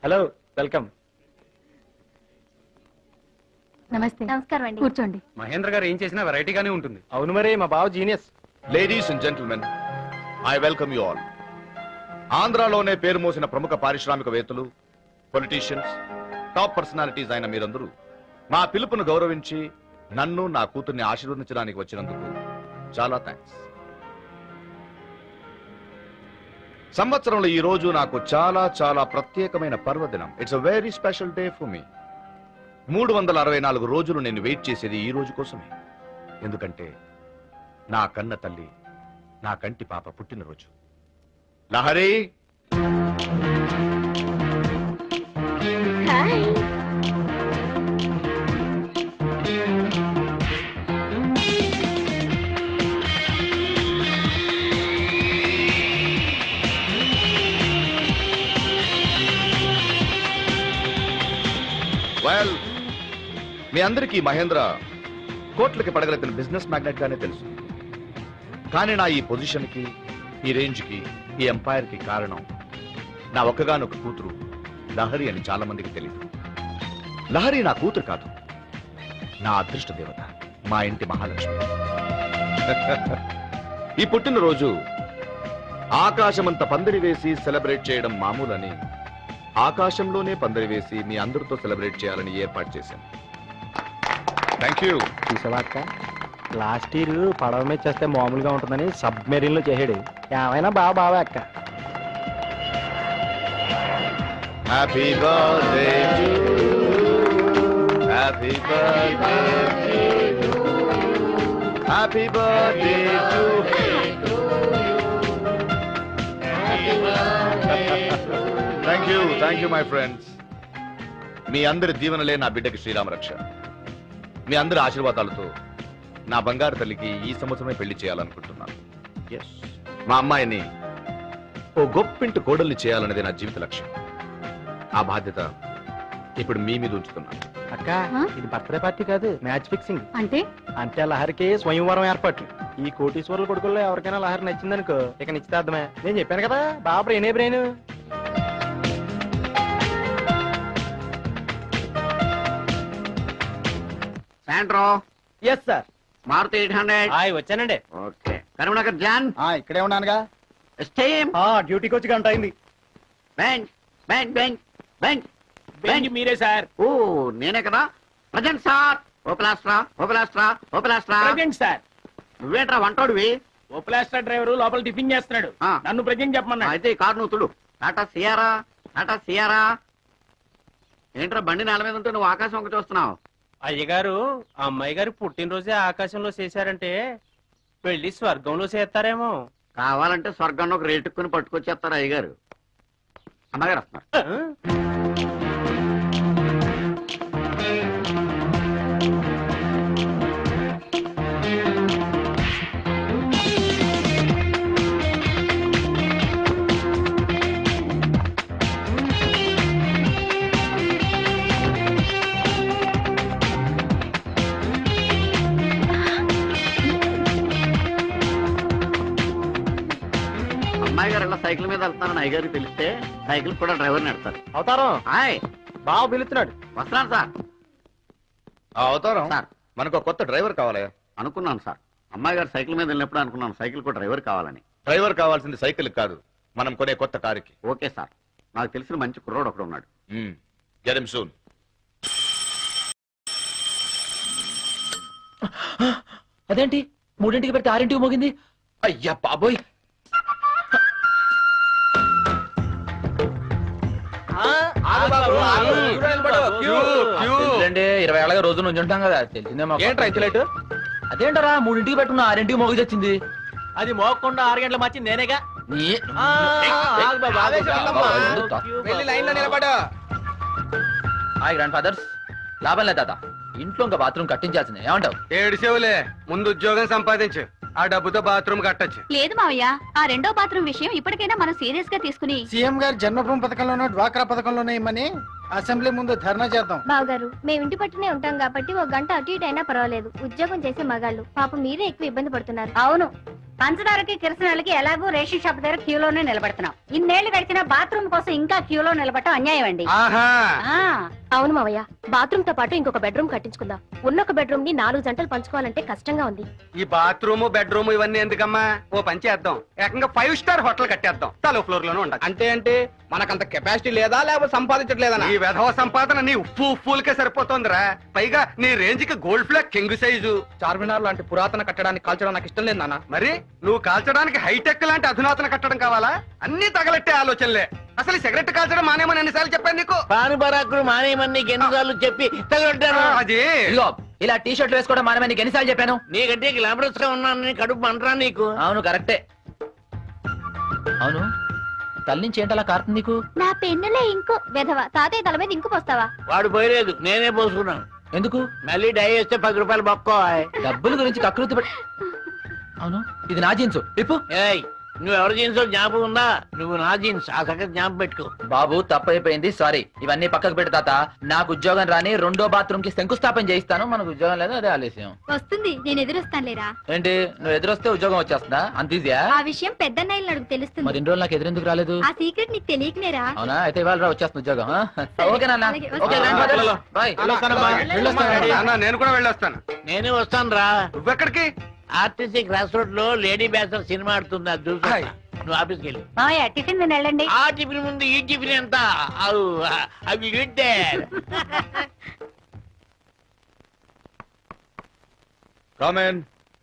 Hello welcome నమస్తే నమస్కారం అండి కూర్చోండి మహేంద్ర గారు ఏం చేసినా వెరైటీగానే ఉంటుంది అవును మరి మా బావ genius ladies and gentlemen I welcome you all ఆంధ్రాలోనే పేరు మోసిన ప్రముఖ పారిశ్రామికవేత్తలు పొలిటీషియన్స్ టాప్ పర్సనాలిటీస్ అయిన మీరందరూ మా పిలుపును గౌరవించి నన్ను నా కూతుర్ని ఆశీర్వదించడానికి వచ్చినందుకు చాలా థ్యాంక్స్ సంవత్సరంలో ఈ రోజు నాకు చాలా చాలా ప్రత్యేకమైన పర్వదినం it's a very special day for me మూడు వందల అరవై నాలుగు రోజులు నేను వెయిట్ చేసేది ఈ రోజు కోసమే ఎందుకంటే నా కన్న తల్లి నా కంటి పాప పుట్టినరోజు లహరి హాయ్ వెల్ మీ అందరికీ మహేంద్ర కోట్లకి పడగలెత్తిన బిజినెస్ మ్యాగ్నెట్ గానే తెలుసు కానీ నా ఈ పొజిషన్ కి ఈ రేంజ్ కి ఈ ఎంపైర్ కి కారణం నా ఒక్కగానొక్క కూతురు లహరి అని చాలా మందికి తెలియదు లహరి నా కూతురు కాదు నా అదృష్ట దేవత మా ఇంటి మహాలక్ష్మి ఈ పుట్టినరోజు ఆకాశమంత పందిరి వేసి సెలబ్రేట్ చేయడం మామూలని ఆకాశంలోనే పందిరి వేసి మీ అందరితో సెలబ్రేట్ చేయాలని ఏర్పాటు చేశాను థ్యాంక్ యూ చూసావా అక్క లాస్ట్ ఇయర్ పడవ మీద చేస్తే మామూలుగా ఉంటుందని సబ్మెరీన్ లో చేసాడు ఏమైనా బాగా బావే అక్క happy birthday happy birthday happy birthday thank you thank you my friends మీ అందరి దీవెనలే నా బిడ్డకి శ్రీరామ రక్ష మీ అందరి ఆశీర్వాదాలతో నా బంగారు తల్లికి ఈ సంవత్సరమే పెళ్లి చేయాలనుకుంటున్నాను ఎస్ మా అమ్మాయిని ఓ గొప్పింటి కోడల్ని చేయాలన్నది నా జీవిత లక్ష్యం ఆ బాధ్యత ఇప్పుడు మీ మీద ఉంచుతున్నాను అక్క ఆ? ఇది బర్త్డే పార్టీ కాదు మ్యాచ్ ఫిక్సింగ్ అంటే అంటే లహరికి స్వయంవరం ఏర్పాట్లు ఈ కోటీశ్వరుల కొడుకుల్లో ఎవరికైనా లహరి నచ్చిందనుకో ఇక నిశ్చితార్థమే నేను చెప్పాను కదా బాగా బ్రెయినే brain Santro yes sir Maruti eight hundred hi వచ్చానండి ఓకే కరీంనగర్ జాన్ ఇక్కడే ఉన్నానుగా స్టేమ్ డ్యూటీకి వచ్చి గంట అయింది bank bank bank bank bench మీరే సార్ ఓ నేనే కదా present sir Opel Astra Opel Astra Opel Astra present sir నువ్వేంట్రా వంటోడివి ఓ ప్లాస్టర్ డ్రైవర్ లోపల టిఫిన్ చేస్తున్నాడు ఆ. నన్ను ప్రజెంట్ చెప్పమన్నాడు అయితే ఈ కారు నువ్వు తుడు టాటా సియారా టాటా సియారా ఏంట్రా బండి నేల మీద ఉంటే నువ్వు ఆకాశం ఒక చూస్తున్నావు అయ్యగారు ఆ అమ్మాయి గారి పుట్టినరోజే ఆకాశంలో చేశారంటే వెళ్ళి స్వర్గంలో చేస్తారేమో కావాలంటే స్వర్గాన్ని ఒక రేటుక్కుని పట్టుకొచ్చేస్తారు అయ్యగారు అమ్మగారు వస్తున్నారు అమ్మాయి గారు ఇలా సైకిల్ మీద వెళ్తున్నారని అయ్యగారికి తెలిస్తే సైకిల్ కూడా డ్రైవర్ నడతారు అవుతారం హాయ్ బావ పిలుస్తున్నాడు వస్తున్నాను సార్ ఆ అవతారం సార్ మనకు కొత్త డ్రైవర్ కావాలి అనుకున్నాను సార్ అమ్మాయి గారు సైకిల్ మీద వెళ్ళినప్పుడు అనుకున్నాను సైకిల్ కూడా డ్రైవర్ కావాలని డ్రైవర్ కావాల్సింది సైకిల్ కాదు మనం కొనే కొత్త కారుకి ఓకే సార్ నాకు తెలిసిన మంచి కుర్రోడు ఒకడు ఉన్నాడు గెట్ సూన్ అదేంటి మూడింటికి పెడితే ఆరింటికి మోగింది అయ్యా బాబోయ్ తెలుసులేండి, ఇరవై ఏళ్ళగా రోజు నుంచి ఉంటాం కదా తెలిసిందే మాకు ఏంట్రా ఇంత లేటు అదేంటరా మూడింటికి పెట్టుకున్న ఆరింటికి మోగి తెచ్చింది అది మోగకుండా ఆరు గంటల మచ్చి నేనేగా నీ ఆ, ఆగు బాబు, ఆగు బాబు. వెళ్ళి లైన్ లో నిలబడు హాయ్ గ్రాండ్ ఫాదర్స్ లాభం లేదు తాత ఇంట్లో ఇంకా బాత్రూమ్ కట్టించాల్సిందే ఏమంటావు ఏడు సేవులే ముందు ఉద్యోగం సంపాదించు ఆ డబ్బుతో బాత్రూమ్ కట్టచ్చు లేదు మావయ్య ఆ రెండో బాత్రూమ్ విషయం ఇప్పటికైనా మనం సీరియస్ గా తీసుకుని సీఎం గారు జన్మభూమి పథకంలోనూ డ్వాక్రా పథకంలోనే ఇమ్మని అసెంబ్లీ ముందు ధర్నా చేద్దాం బావగారు మేము ఇంటి పట్టునే ఉంటాం కాబట్టి ఒక గంట అటు ఇటు అయినా పర్వాలేదు ఉద్యోగం చేసే మగాళ్ళు పాపం మీరే ఎక్కువ ఇబ్బంది పడుతున్నారు అవును పంచదారకి కిరసనాలకి ఎలాగో రేషన్ షాప్ దగ్గర క్యూలోనే నిలబడుతున్నాం ఇన్నేళ్లు గడిచిన బాత్రూమ్ కోసం ఇంకా క్యూలో నిలబడటం అన్యాయం అండి ఆహా ఆ, అవును మావయ్య బాత్రూమ్ తో పాటు ఇంకొక బెడ్రూమ్ కట్టించుకుందాం ఉన్న ఒక బెడ్రూమ్ ని నాలుగు జంటలు పంచుకోవాలంటే కష్టంగా ఉంది ఈ బాత్రూమ్ బెడ్రూమ్ ఇవన్నీ ఎందుకమ్మా ఓ పని చేద్దాం ఏకంగా ఫైవ్ స్టార్ హోటల్ కట్టేద్దాం తలో ఫ్లోర్ లోనే ఉండదు అంటే అంటే మనకంత కెపాసిటీ లేదా లేకపోతే సంపాదించట్లేదనా ఈ విధవ సంపాదన నీ ఉప్పు ఉప్పులకే సరిపోతోందిరా పైగా నీ రేంజ్ కి gold flag king size Charminar లాంటి పురాతన కట్టడాన్ని కాల్చడం నాకు ఇష్టం లేదు నాన్న మరి నువ్వు కాల్చడానికి హైటెక్ లాంటి అధునాతన కట్టడం కావాలా అన్ని తగలెట్టే ఆలోచనలే అసలు ఈ సిగరెట్ కాల్చడం మానేమని ఎన్నిసార్లు చెప్పాను నీకు పాను బరాకులు మానేయమని నీకు ఎన్నిసార్లు చెప్పి తగలొట్టాను ఆ, అది ఇదిగో ఇలా టీ షర్ట్లు వేసుకోవడం మనమే నీకు ఎన్నిసార్లు చెప్పాను నీకంటే గ్లామరస్ గా ఉన్నాను కడుపు అంటరా నీకు అవును కరెక్టే అవును తల నుంచి ఏంటలా కారుతుంది నీకు నా పెన్నులే ఇంకో వెధవ తాతయ్య తల మీద ఇంకు పోస్తావా వాడు పోయలేదు నేనే పోసుకున్నాను ఎందుకు మళ్ళీ డై వేస్తే పది రూపాయలు బొక్కో డబ్బుల గురించి కకృతి పడి అవును ఇది నా జీన్స్ ఇప్పు ఏయ్ నువ్వు ఎవరి జీన్స్ జ్ఞాపకం ఉందా నువ్వు నా జీన్స్ ఆ సంగతి జ్ఞాపకం పెట్టుకో బాబు తప్పైపోయింది సారీ ఇవన్నీ పక్కకు పెట్టు తాత నాకు ఉద్యోగం రాని రెండో బాత్రూమ్ కి శంకుస్థాపన చేయిస్తాను మనకు ఉద్యోగం లేదా అదే ఆలస్యం వస్తుంది నేను ఎదురొస్తాను లేరా ఏంటి నువ్వు ఎదురొస్తే ఉద్యోగం వచ్చేస్తుందా అంత ఈజీయా ఆ విషయం పెద్దన్నయ్యలు నాకు తెలుస్తుంది మరి ఇన్ని రోజులు నాకు ఎదురెందుకు రాలేదు ఆ సీక్రెట్ నీకు తెలియకనేరా అవునా అయితే ఇవాళ రా వచ్చేస్తుంది ఉద్యోగం ఆ? ఓకే నాన్న అలాగే, ఓకే వస్తాను. రండి బ్రదర్. వెళ్ళొస్తాను. బాయ్ వెళ్ళొస్తానమ్మా. వెళ్ళొస్తాను. నాన్న, నేను కూడా వెళ్ళొస్తాను నేనే వస్తాను రా నువ్వెక్కడికి ఆర్టీసీ క్రాస్ రోడ్ లో లేడీ బ్యాసర్ సినిమా ఆడుతుంది అది చూసా హాయ్. నువ్వు ఆఫీస్కి వెళ్ళి మావయ్య టిఫిన్ తిని వెళ్ళండి ఆ టిఫిన్ ముందు ఈ టిఫిన్ ఎంత అవు, అవి వింటే కామెన్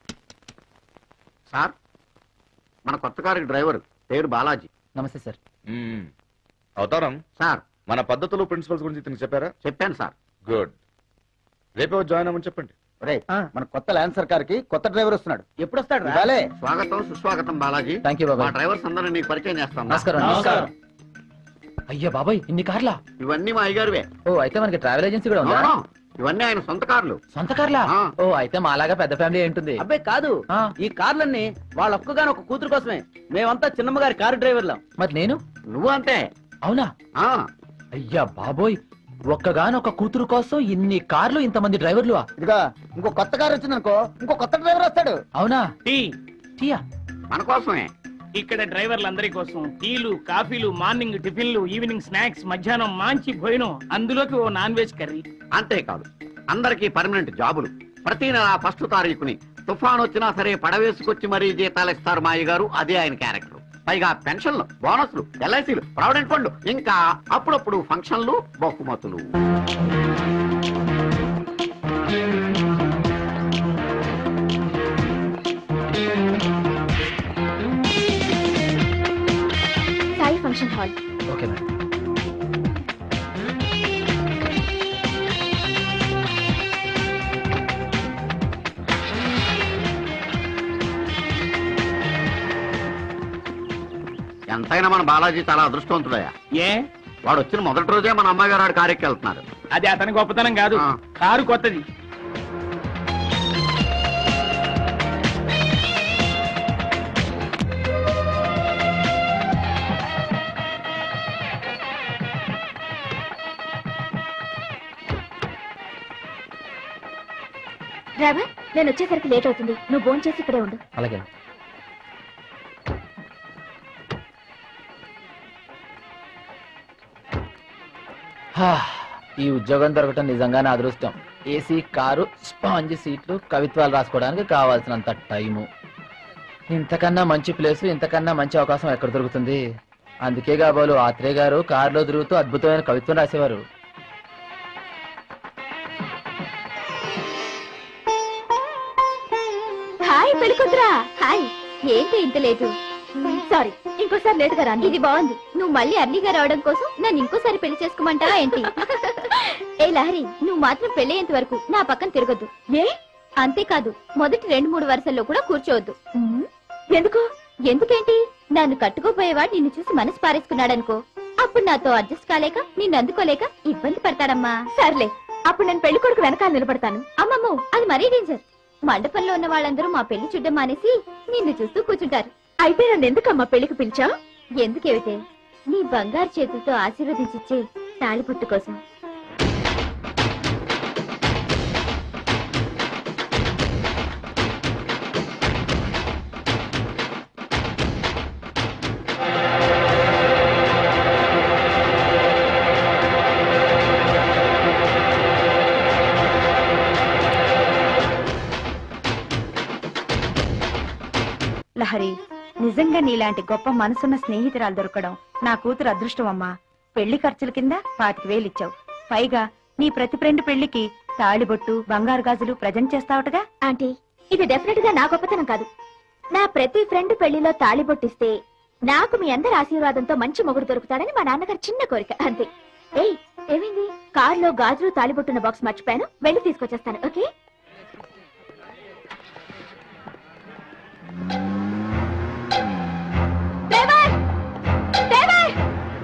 సార్ మన కొత్త కారు డ్రైవర్ పేరు బాలాజీ నమస్తే సార్ అవతారం సార్ మన పద్ధతులు ప్రిన్సిపల్స్ గురించి ఇతనికి చెప్పారా చెప్పాను సార్ గుడ్ రేపే వచ్చి జాయిన్ అవ్వమని చెప్పండి మన కొత్త ల్యాన్సర్ కార్ కి కొత్త డ్రైవర్ వస్తున్నాడు ఎప్పుడు వస్తాడు రాలే స్వాగతం సుస్వాగతం బాలాజీ థ్యాంక్ యూ మా బాబాయ్ డ్రైవర్స్ అందరూ నీకు పరిచయం చేస్తాం నమస్కారం నమస్కారం అయ్యా బాబాయ్ ఇన్ని కార్లా ఇవన్నీ మా అయ్యగారువే ఓ అయితే మనకి ట్రావెల్ ఏజెన్సీ కూడా ఉందా అవును. ఇవన్నీ ఆయన సొంత కార్లు సొంత కార్లా ఆ. ఓ అయితే మాలాగా పెద్ద ఫ్యామిలీ ఏంటుంది అబ్బాయి కాదు ఆ, ఈ కార్లన్నీ వాళ్ళ ఒక్కగాని ఒక కూతురు కోసమే మేమంతా చిన్నమ్మ గారి కారు డ్రైవర్లం మరి నేను నువ్వు అంతే అవునా ఆ అయ్యా బాబోయ్ ఒక్కగానొక్క కూతురు కోసం ఇన్ని కార్లు ఇంతమంది డ్రైవర్లు ఇదిగా ఇంకో కొత్త కారు వచ్చిందనుకో ఇంకో కొత్త డ్రైవర్ వస్తాడు అవునా టీ టీయా మన కోసమే ఇక్కడ డ్రైవర్లందరి కోసం టీలు కాఫీలు మార్నింగ్ టిఫిన్లు ఈవినింగ్ స్నాక్స్ మధ్యాహ్నం మంచి భోజనం అందులోకి ఓ నాన్ వెజ్ కర్రీ అంతేకాదు అందరికీ పర్మనెంట్ జాబులు ప్రతి నెల ఫస్ట్ తారీఖుని తుఫాన్ వచ్చినా సరే పడవేసుకొచ్చి మరీ జీతాలు ఇస్తారు మాయ గారు అదే ఆయన క్యారెక్టర్ పైగా పెన్షన్లు బోనస్లు ఎల్ఐసీలు ప్రావిడెంట్ ఫండ్ ఇంకా అప్పుడప్పుడు ఫంక్షన్లు బహుమతులు Sai function hall okay madam ఎంతైనా మన బాలాజీ చాలా అదృష్టవంతుడయ్యా ఏ వాడు వచ్చిన మొదటి రోజే మన అమ్మాయి గారు ఆడి కారెక్కి వెళ్తున్నారు అది అతని గొప్పతనం కాదు ఆ. కారు కొత్తది డ్రైవర్ నేను వచ్చేసరికి లేట్ అవుతుంది నువ్వు ఫోన్ చేసి ఇక్కడే ఉండు అలాగే హా, ఈ ఉద్యోగం దొరకటం నిజంగానే అదృష్టం ఏసీ కారు స్పాంజ్ సీట్లు కవిత్వాలు రాసుకోవడానికి కావాల్సినంత టైము ఇంతకన్నా మంచి ప్లేస్ ఇంతకన్నా మంచి అవకాశం ఎక్కడ దొరుకుతుంది అందుకే కాబోలు ఆత్రేయ గారు కారులో తిరుగుతూ అద్భుతమైన కవిత్వం రాసేవారు హాయ్ పెళ్ళికొద్దురా హాయ్ ఏంటి ఇంత లేటు సారీ ఇంకోసారి లేటుగా రాను ఇది బాగుంది నువ్వు మళ్ళీ అర్లీగా రావడం కోసం నన్ను ఇంకోసారి పెళ్లి చేసుకోమంటావా ఏంటి ఏ లహరి నువ్వు మాత్రం పెళ్ళయ్యేంత వరకు నా పక్కన తిరగొద్దు ఏ అంతేకాదు మొదటి రెండు మూడు వరుసల్లో కూడా కూర్చోవద్దు ఎందుకు ఎందుకేంటి నన్ను కట్టుకోపోయేవాడు నిన్ను చూసి మనసు పారేసుకున్నాడనుకో అప్పుడు నాతో అడ్జస్ట్ కాలేక నిన్ను అందుకోలేక ఇబ్బంది పడతాడమ్మా సర్లే అప్పుడు నేను పెళ్లి కొడుకు వెనకాల నిలబడతాను అమ్మమ్మో అది మరీ డేంజర్ మండపంలో ఉన్న వాళ్ళందరూ మా పెళ్లి చూడడం మానేసి నిన్ను చూస్తూ కూర్చుంటారు అయితే నన్ను ఎందుకమ్మా పెళ్లికి పిలిచా ఎందుకేవితే నీ బంగారు చేతులతో ఆశీర్వదించిచ్చే తాళిపుట్టు కోసం లహరి నిజంగా నీలాంటి గొప్ప మనసున్న స్నేహితురాలు దొరకడం నా కూతురు అదృష్టం అమ్మా పెళ్లి ఖర్చుల కింద పాతిక వేలు ఇచ్చావు పైగా నీ ప్రతి ఫ్రెండ్ పెళ్లికి తాళిబొట్టు బంగారు గాజులు ప్రజెంట్ చేస్తావుటగా ఆంటీ ఇది డెఫినెట్ గా నా గొప్పతనం కాదు నా ప్రతి ఫ్రెండ్ పెళ్లిలో తాళి బొట్టిస్తే నాకు మీ అందరి ఆశీర్వాదంతో మంచి మొగుడు దొరుకుతాడని మా నాన్నగారు చిన్న కోరిక అంతే ఏయ్ ఏమైంది కార్లో గాజులు తాళిబొట్టున్న బాక్స్ మర్చిపోయాను వెళ్ళి తీసుకొచ్చేస్తాను ఓకే డ్రైవర్! డ్రైవర్!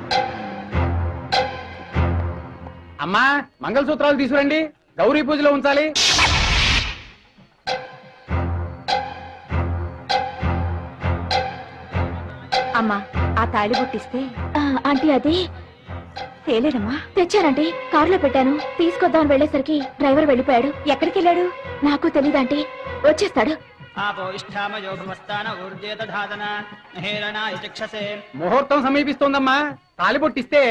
అమ్మా మంగళసూత్రాలు తీసుకురండి గౌరీ పూజలో ఉంచాలి అమ్మా ఆ తాళిబొట్టిస్తే ఆ, ఆంటీ అది తేలేదమ్మా తెచ్చానండి కారులో పెట్టాను తీసుకొద్దామని వెళ్ళేసరికి డ్రైవర్ వెళ్ళిపోయాడు ఎక్కడికి వెళ్ళాడు నాకు తెలీదంటే వచ్చేస్తాడు ముహూర్తం సమీపిస్తోందమ్మా తాలిబొట్టిస్తే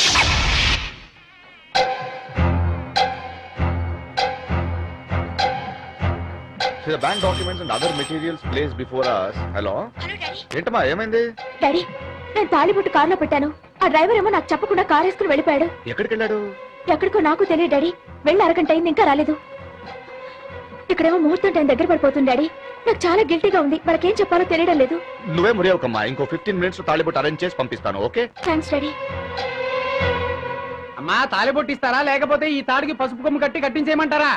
the bank documents and other materials placed before us. Hello? ఏంటమ్మా ఏమైంది డాడీ నేను తాళిబొట్టు కారులో పెట్టాను ఆ డ్రైవర్ ఏమో నాకు చెప్పకుండా కారు వేసుకుని వెళ్ళిపోయాడు ఎక్కడికి వెళ్ళాడు ఎక్కడికో నాకు తెలియదు డాడీ వెళ్ళి అరగంట అయింది ఇంకా రాలేదు ఇక్కడేమో ముహూర్తం టైం దగ్గర పడిపోతుంది డాడీ నాకు చాలా గిల్టీగా ఉంది వాళ్ళకేం చెప్పాలో తెలియడం లేదు నువ్వే మురియవకమ్మా ఇంకో ఫిఫ్టీన్ మినిట్స్ తాళిబొట్టు అరేంజ్ చేసి పంపిస్తాను ఓకే థ్యాంక్స్ డాడీ అమ్మా తాలిబొట్టిస్తారా లేకపోతే ఈ తాడికి పసుపు కొమ్ము కట్టి కట్టించేయమంటారా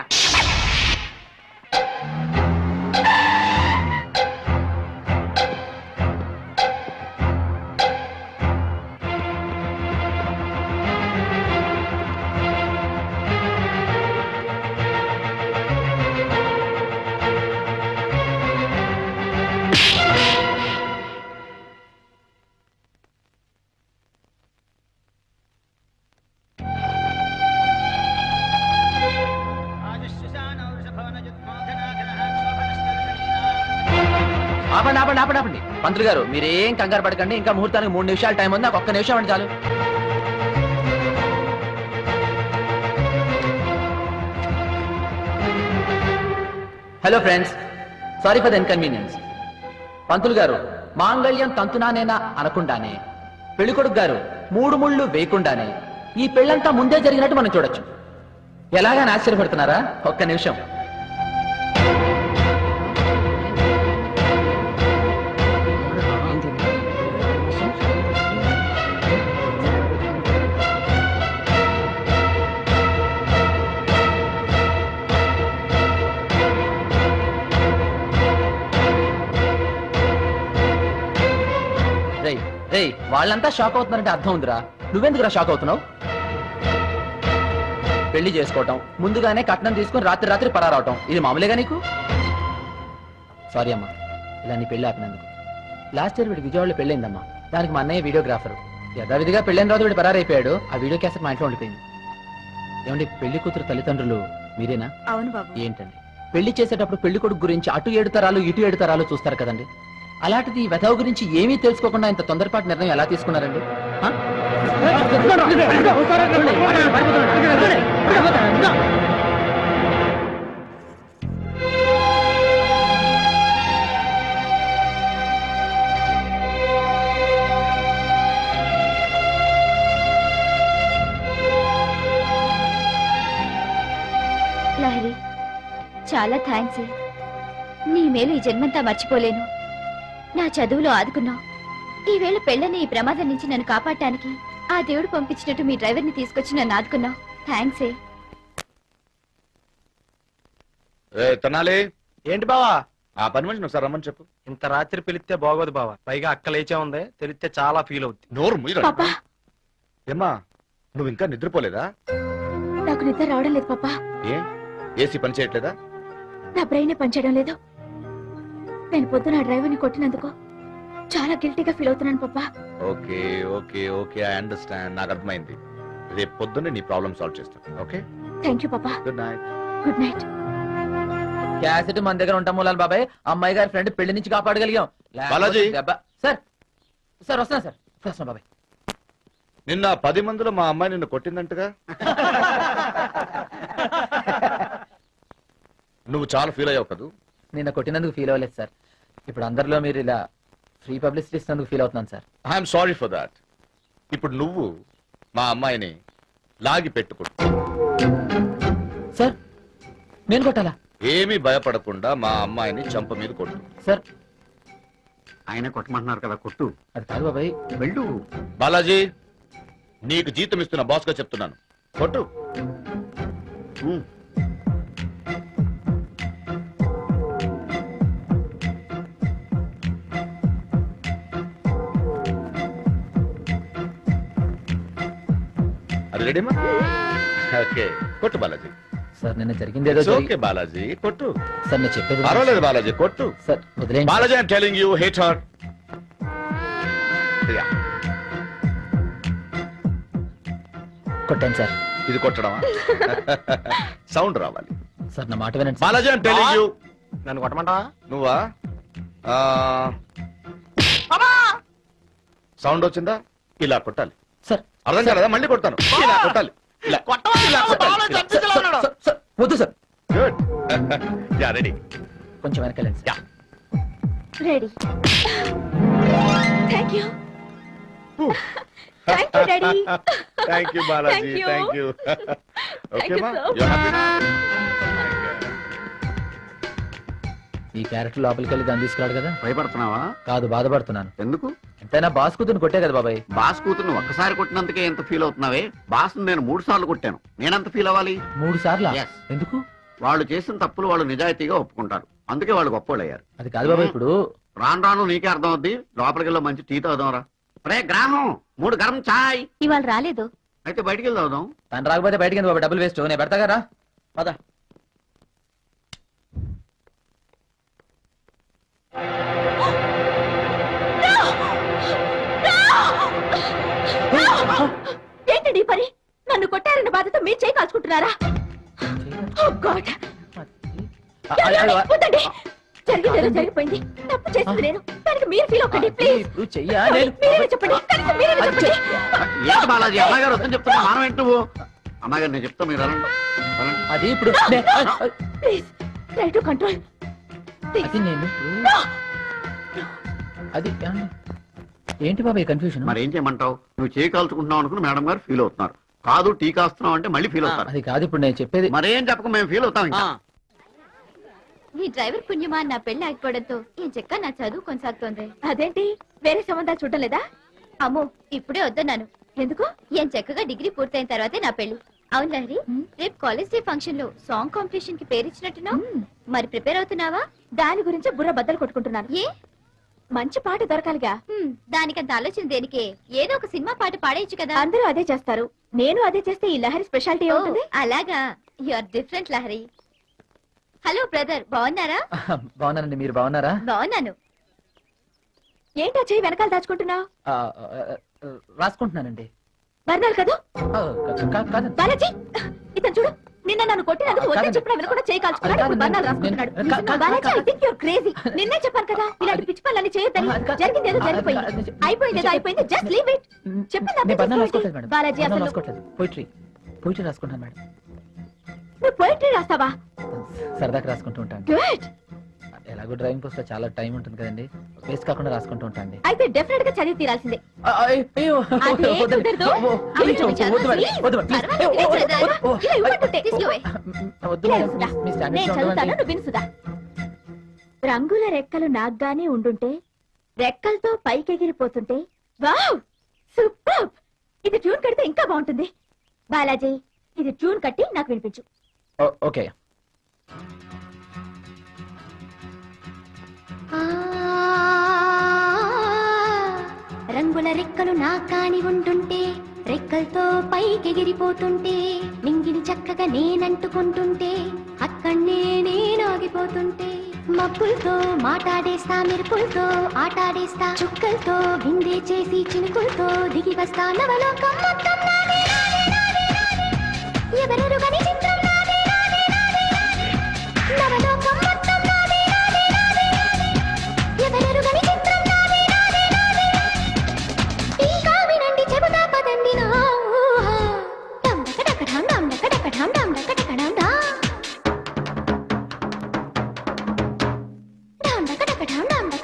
ఆపండి ఆపండి ఆపండి ఆపండి పంతులు గారు మీరేం కంగారు పడకండి ఇంకా ముహూర్తానికి మూడు నిమిషాలు టైం ఉంది నాకు ఒక్క నిమిషం అండి చాలు hello friends sorry for the inconvenience పంతులు గారు మాంగళ్యం తంతునానేనా అనకుండానే పెళ్ళికొడుకు గారు మూడు ముళ్ళు వేయకుండానే ఈ పెళ్ళంతా ముందే జరిగినట్టు మనం చూడొచ్చు ఎలాగని ఆశ్చర్యపడుతున్నారా ఒక్క నిమిషం రేయ్ రేయ్ వాళ్ళంతా షాక్ అవుతున్నారంటే అర్థం ఉందిరా నువ్వెందుకురా షాక్ అవుతున్నావు పెళ్లి చేసుకోవటం ముందుగానే కట్నం తీసుకుని రాత్రి రాత్రి పరారవటం ఇది మామూలుగా నీకు సారీ అమ్మా ఇలా నీ పెళ్లి ఆపినందుకు లాస్ట్ ఇయర్ వీడి విజయవాడలో పెళ్ళైందమ్మా దానికి మా అన్నయ్య వీడియోగ్రాఫర్ యథావిధిగా పెళ్ళైన తర్వాత వీడు పరారైపోయాడు ఆ వీడియో క్యాసెట్ మా ఇంట్లో ఉండిపోయింది ఏమండి పెళ్లి కూతురు తల్లిదండ్రులు మీరేనా అవును బాబు ఏంటండి పెళ్లి చేసేటప్పుడు పెళ్లి కొడుకు గురించి అటు ఏడు తరాలు ఇటు ఏడు తరాలు చూస్తారు కదండి అలాంటిది ఈ వెధవ గురించి ఏమీ తెలుసుకోకుండా ఇంత తొందరపాటు నిర్ణయం ఎలా తీసుకున్నారండి ఆ? లహరి చాలా థ్యాంక్స్ నీ మేలు ఈ జన్మంతా మర్చిపోలేను నా చదువులో ఆదుకున్నావు ఈవేళ పెళ్ళని ఈ ప్రమాదం నుంచి నన్ను కాపాడటానికి ఆ దేవుడు పంపించినట్టు మీ డ్రైవర్ని తీసుకొచ్చి నన్ను ఆదుకున్నావు థ్యాంక్స్ ఏ తనాలి ఏంటి బావా ఆ పని మనిషిని ఒకసారి రమ్మని చెప్పు ఇంత రాత్రి పిలిస్తే బాగోదు బావా పైగా అక్క లేచే ఉంది తెలిస్తే చాలా ఫీల్ అవుద్ది నోరు ముయ్యరా పాపా ఏమ్మా నువ్వు ఇంకా నిద్రపోలేదా నాకు నిద్ర రావడం లేదు పాపా ఏ ఏసీ పని చేయట్లేదా నా బ్రెయిన్ పనిచేయడం లేదు నేను పొద్దున ఆ డ్రైవర్ని కొట్టినందుకు చాలా గిల్టీగా ఫీల్ అవుతున్నాను పాపా okay okay okay I understand నాకు అర్థమైంది రేపు పొద్దున్నే నీ ప్రాబ్లమ్ సాల్వ్ చేస్తాను ఓకే థ్యాంక్ యూ పాపా good night good night cassette మన దగ్గర ఉంటాం మూలాలి బాబాయ్ అమ్మాయి గారి ఫ్రెండ్ పెళ్లి నుంచి కాపాడగలిగాం లేకపోతే బాలాజీ. దెబ్బ- సార్ సార్ వస్తున్నా సార్ వస్తున్నా బాబాయ్ నిన్న పది మందిలో మా అమ్మాయి నిన్ను కొట్టిందంటగా నువ్వు చాలా ఫీల్ అయ్యావు కదూ నిన్న కొట్టినందుకు ఫీల్ అవ్వలేదు సార్ ఇప్పుడు అందరిలో మీరు ఇలా ఫ్రీ పబ్లిసిటీ ఇస్తున్నందుకు ఫీల్ అవుతున్నాను sir I'm sorry for that ఇప్పుడు నువ్వు మా అమ్మాయిని లాగి పెట్టుకో సార్ నేను కొట్టాలా ఏమీ భయపడకుండా మా అమ్మాయిని చంప మీద కొట్టు సార్ ఆయన కొట్టమంటున్నారు కదా కొట్టు అది కాదు బాబాయ్ వెళ్ళు బాలాజీ నీకు జీతం ఇస్తున్న బాస్ గా చెప్తున్నాను కొట్టు ఉమ్. అది రెడీమా ఓకే కొట్టు బాలాజీ సార్ నిన్న జరిగింది ఏదో జరిగి- ఓకే బాలాజీ కొట్టు సార్ నేను చెప్పేది పర్వాలేదు బాలాజీ కొట్టు సార్ వదిలేండి Balaji I'm telling you hate her కొట్టాను సార్ ఇది కొట్టడమా సౌండ్ రావాలి సార్ నా మాట వినండి sir. Balaji I'm telling you నన్ను కొట్టమంటావా నువ్వా సౌండ్ వచ్చిందా ఇలా కొట్టాలి సార్ అర్థం కాలేదా మళ్ళీ కొడతాను ఇలా కొట్టాలి ఇలా ఇలా కొట్టాలి ఇలా. సార్, సార్, వద్దు సార్ గుడ్ యా రెడీ కొంచెం వెనకాలండి sir ready thank you thank you daddy thank you Balaji Thank you. Thank you okay you మా so యు హ్యాపీ ఈ క్యారెక్టర్ లోపలికి వెళ్ళి దాన్ని తీసుకురాడు కదా భయపడుతున్నావా కాదు బాధపడుతున్నాను ఎందుకు ఎంతైనా బాస్ కూతురు కొట్టే కదా బాబాయ్ బాస్ కూతుర్ని ఒక్కసారి కొట్టినందుకే ఎంత ఫీల్ అవుతున్నావే బాస్ నేను మూడు సార్లు కొట్టాను నేనెంత ఫీల్ అవ్వాలి మూడు సార్లు Yes. ఎందుకు వాళ్ళు చేసిన తప్పులు వాళ్ళు నిజాయితీగా ఒప్పుకుంటారు అందుకే వాళ్ళు గొప్పవాళ్ళు అయ్యారు అది కాదు బాబాయ్ ఇప్పుడు రాను రాను నీకే అర్థం అవుద్ది లోపలికి వెళ్ళి మంచి టీ తాగుదాంరా రే గ్రామం మూడు గరం చాయ్ ఇవాళ రాలేదు అయితే బయటికి వెళ్ళి తాగుదాం తను రాకపోతే బయటికి ఎందుకు బాబాయ్ డబ్బులు వేస్ట్ నేను పెడతా కదా పద ఏంటండి ఈ పని నన్ను కొట్టారన్న బాధతో మీరు చేయి కాల్చుకుంటున్నారా Oh God. వద్దండి జరిగింది ఏదో జరిగిపోయింది తప్పు చేసింది నేను దానికి మీరు ఫీల్ అవ్వకండి ప్లీజ్ ఇప్పుడు చెయ్యా నేను మీరే చెప్పండి కనీసం మీరే అది చెప్పండి చెయ్య- ఏంటి బాలాజీ అమ్మాయి గారు వద్దని చెప్తున్నా మానం ఏంటి నువ్వు అమ్మాయి గారు నేను చెప్తా మీరు వెళ్ళండి వెళ్ళండి. అది ఇప్పుడు నే- ప్లీజ్ ట్రై టు కంట్రోల్ అది నేను అది ఏమండి? ఏంటి బాబాయ్ కన్ఫ్యూజన్ మరి ఏం చేయమంటావు నువ్వు చేయి కాల్చుకుంటున్నావు అనుకుని మేడం గారు ఫీల్ అవుతున్నారు కాదు టీ కాస్తున్నావు అంటే మళ్ళీ ఫీల్ అవుతారు అది కాదు ఇప్పుడు నేను చెప్పేది మరేం చెప్పక మేము ఫీల్ అవుతాం ఇంకా ఈ డ్రైవర్ పుణ్యమా నా పెళ్లి ఆగిపోవడంతో ఈ చెక్క నా చదువు కొనసాగుతోంది అదేంటి వేరే సంబంధాలు చూడటం లేదా అమ్మో ఇప్పుడే వద్దన్నాను ఎందుకు ఏం చక్కగా డిగ్రీ పూర్తయిన తర్వాతే నా పెళ్లి అవును లహరి రేపు కాలేజ్ డే ఫంక్షన్ లో సాంగ్ కాంపిటీషన్ కి పేరు ఇచ్చినట్టున్నావు మరి ప్రిపేర్ అవుతున్నావా దాని గురించి బుర్ర బద్దలు కొట్టుకుంటున్నాను ఏ మంచి పాట దొరకాలిగా దానికంత ఆలోచన దేనికే ఏదో ఒక సినిమా పాట పాడేయచ్చు కదా అందరూ అదే చేస్తారు నేను అదే చేస్తే ఈ లహరి స్పెషాలిటీ ఉంటుంది అలాగా you are different Lahari hello brother బాగున్నారా బాగున్నానండి మీరు బాగున్నారా బాగున్నాను ఏంటో చెయ్యి వెనకాల దాచుకుంటున్నావు ఆ, ఆ, ఆ, రాసుకుంటున్నానండి బర్నాలు కదా ఆ, కా- కా- కాదండి బాలాజీ ఇతను చూడు నిన్న నన్ను కొట్టినందుకు వద్దని కాదండి. చెప్పిన వినకుండా చేయి కాల్చుకున్నాడు ఇప్పుడు బర్నాలు రాసుకుంటున్నాడు నేను- కా- కా- బాలాజీ ఐ కా- థింక్ యూర్ క్రేజీ నిన్నే చెప్పాను కదా ఇలాంటి పిచ్చి పనులన్నీ చేయొద్దని అది కా- జరిగింది ఏదో అది కా- జరిగిపోయింది అది- అయిపోయింది ఏదో అయిపోయింది జస్ట్ లీవ్ ఇట్ చెప్పింది అర్థం నేను బర్ణాలు చేసుకోండి. రాసుకోవట్లేదు మేడం బాలాజీ బర్ణాలు అసలు రాసుకోవట్లేదు పోయిటరీ పోయిటరీ రాసుకుంటాను మేడం నువ్వు పోయిటరీ రాస్తావా సరదాకి రాసుకుంటూ ఉంటాను గుడ్ ఎలాగో డ్రైవింగ్ పోస్ట్ లో చాలా టైం ఉంటుంది కదండి వేస్ట్ కాకుండా రాసుకుంటూ ఉంటాండి అయితే డెఫినెట్ గా చదివి తీరాల్సిందే ఆ, ఆ, అయ్యో అదే వద్దండి. కుదరదు. ఓ, అవి వద్దు, చదువు, వద్దు మేడం, please. వద్దు మేడం, ప్లీజ్. పర్వాలేదు, ఓ, ఓ, నేను చదవను. ఓ, ఓ, ఇలా ఇవ్వమంటుంటే తీసుకోవే. వద్దు మేడం, లేదు, మీ నేను స్టాండర్డ్స్ లో చదువుతాను ఉండవండి. నువ్వు విను సుధా రంగుల రెక్కలు నాగ్గానే ఉండుంటే రెక్కలతో పైకెగిరిపోతుంటే వావ్ సూపర్ ఇది ట్యూన్ కడితే ఇంకా బాగుంటుంది బాలాజీ ఇది ట్యూన్ కట్టి నాకు వినిపించు ఓ, ఓకే రంగుల రెక్కలు నా కాని ఉంటుంటే రెక్కలతో పైకెగిరిపోతుంటే నింగిని చక్కగా నేనంటుకుంటుంటే అక్కడనే నేను ఆగిపోతుంటే మబ్బులతో మాటాడేస్తా మెరుపులతో ఆటాడేస్తా చుక్కలతో బిందే చేసి చినుకులతో దిగి వస్తా నవలోకం మొత్తం నాదే, నాదే, నాదే, నాదే. ఎవరెరుగని చిత్రం నాదే, నాదే, నాదే, నాదే. నవలోకం మొత్తం నాదే, నాదే, నాదే, నాదే. ఎవరెరుగని చిత్రం నాదే, నాదే, నాదే, నాదే. ఇంకా వినండి చెబుతా పదండి నా ఊహ. డం డక డక ఢం డం డక డక ఢం డం డక డక ఢం డా. ఢం డక డక ఢం డం డక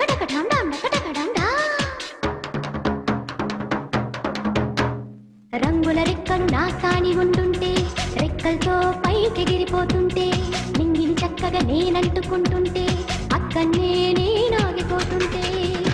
నేనంటుకుంటుంటే అక్కడనే నేనాగిపోతుంటే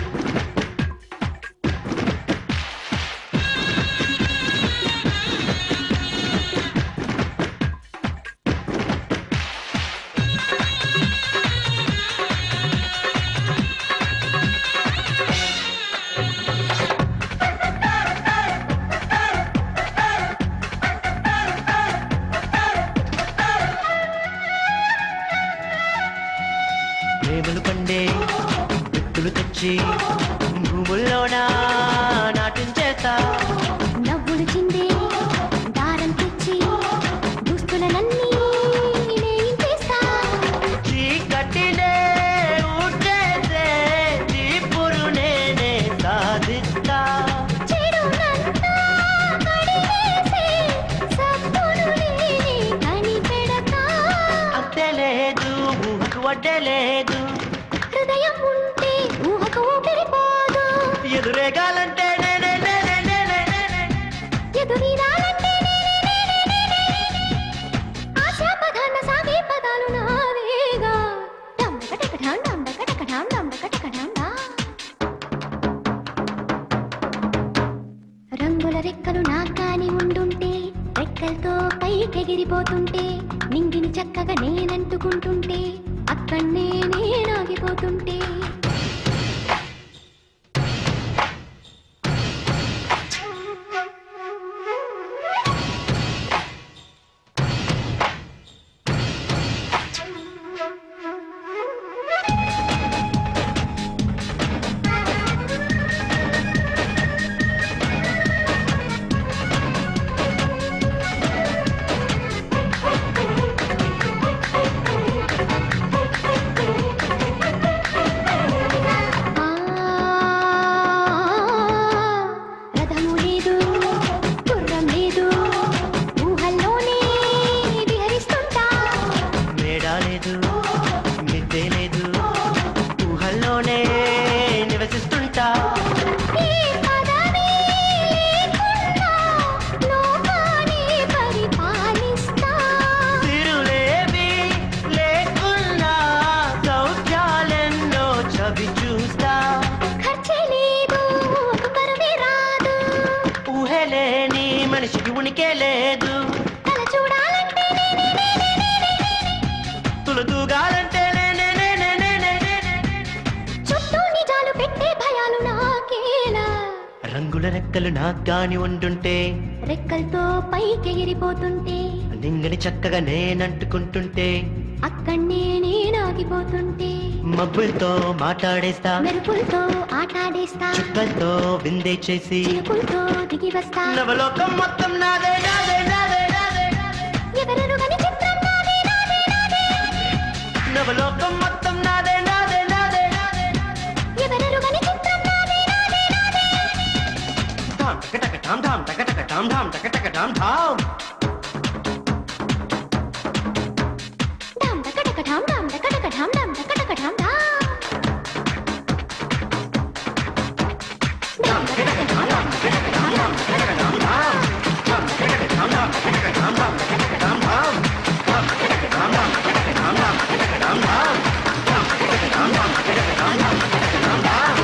ప్రేమలు పండే విత్తులు తెచ్చి భూముల్లోనా నాటించేస్తా నవ్వులు చిందే దారం తెచ్చి దుస్తులనన్నీ నేయించేస్తా చీకటినే ఊడ్చేసే చీపురు నేనే సాధిస్తా చెడునంతా కడిగేసే సబ్బును నేనే కనిపెడతా అంతే లేదు ఊహకు వడ్డే లేదు హృదయం ఉంటే ఊహకు ఊపిరిపోదు ఎదురేగాలంటే నేనే నేనే నేనే నేనే ఎదురీదాలంటే ఆశాపదాన సాగే పదాలు నావేగా డంబకటకటాం డంబకటకటాం డంబకటకటాం డా. రంగుల రెక్కలు నాకాని ఉండుంటే రెక్కలతో పైకెగిరిపోతుంటే నింగిని చక్కగా నేనంటుకుంటుంటే అక్కడనే నేనాగిపోతుంటే ఆ, రథము లేదు గుర్రం లేదు ఊహల్లోనే విహరిస్తుంటా మేడ లేదు మిద్దే లేదు ఊహల్లోనే నివసిస్తుంటా ఈ పదవి లేకున్నా లోకాన్ని పరిపాలిస్తా తిరులేవి లేకున్నా సౌఖ్యాలెన్నో చవి చూస్తా ఖర్చే లేదు ఒక పరువే రాదు ఊహే లేని మనిషికి ఉనికే లేదు తల చూడాలంటే నేనే నేనే నేనే తులతూగాలంటే నేనే నేనే నేనే నేనే చుట్టూ నిజాలు పెట్టే భయాలు నాకేలా రంగుల రెక్కలు నాకు గాని ఉండుంటే రెక్కలతో పైకెగిరిపోతుంటే నింగని చక్కగా నేనంటుకుంటుంటే అక్కడనే నేనాగిపోతుంటే మబ్బులతో మాట్లాడేస్తా మెరుపులతో ఆటాడేస్తా చుక్కలతో విందే చేసి చిరుపులతో దిగి వస్తా నవలోకం మొత్తం నాదే నాదే నాదే నాదే ఎవరెరుగని చిత్రం నాదే నాదే నాదే నవలోకం మొత్తం నాదే నాదే నాదే నాదే ఎవరెరుగని చిత్రం నాదే నాదే నాదే ధామ్ టక టక ధామ్ ధామ్ టక టక ధామ్ ధామ్ టక టక ధామ్ ధామ్ డామ్ డకడక డామ్ డామ్ డకడక డామ్ డామ్ డకడక డామ్ డామ్ డామ్ డకడక డామ్ డామ్ డకడక డామ్ డామ్ డకడక డామ్ డామ్ ధామ్ టక టక ధామ్ ధామ్ టక టక ధామ్ ధామ్ టక టక ధామ్ ధామ్ ధామ్ టక టక ధామ్ ధామ్ టక టక ధామ్ ధామ్ టక టక ధామ్ ధామ్ ధామ్ టక టక ధామ్ ధామ్ టక టక ధామ్ ధామ్ టక టక ధామ్ ధామ్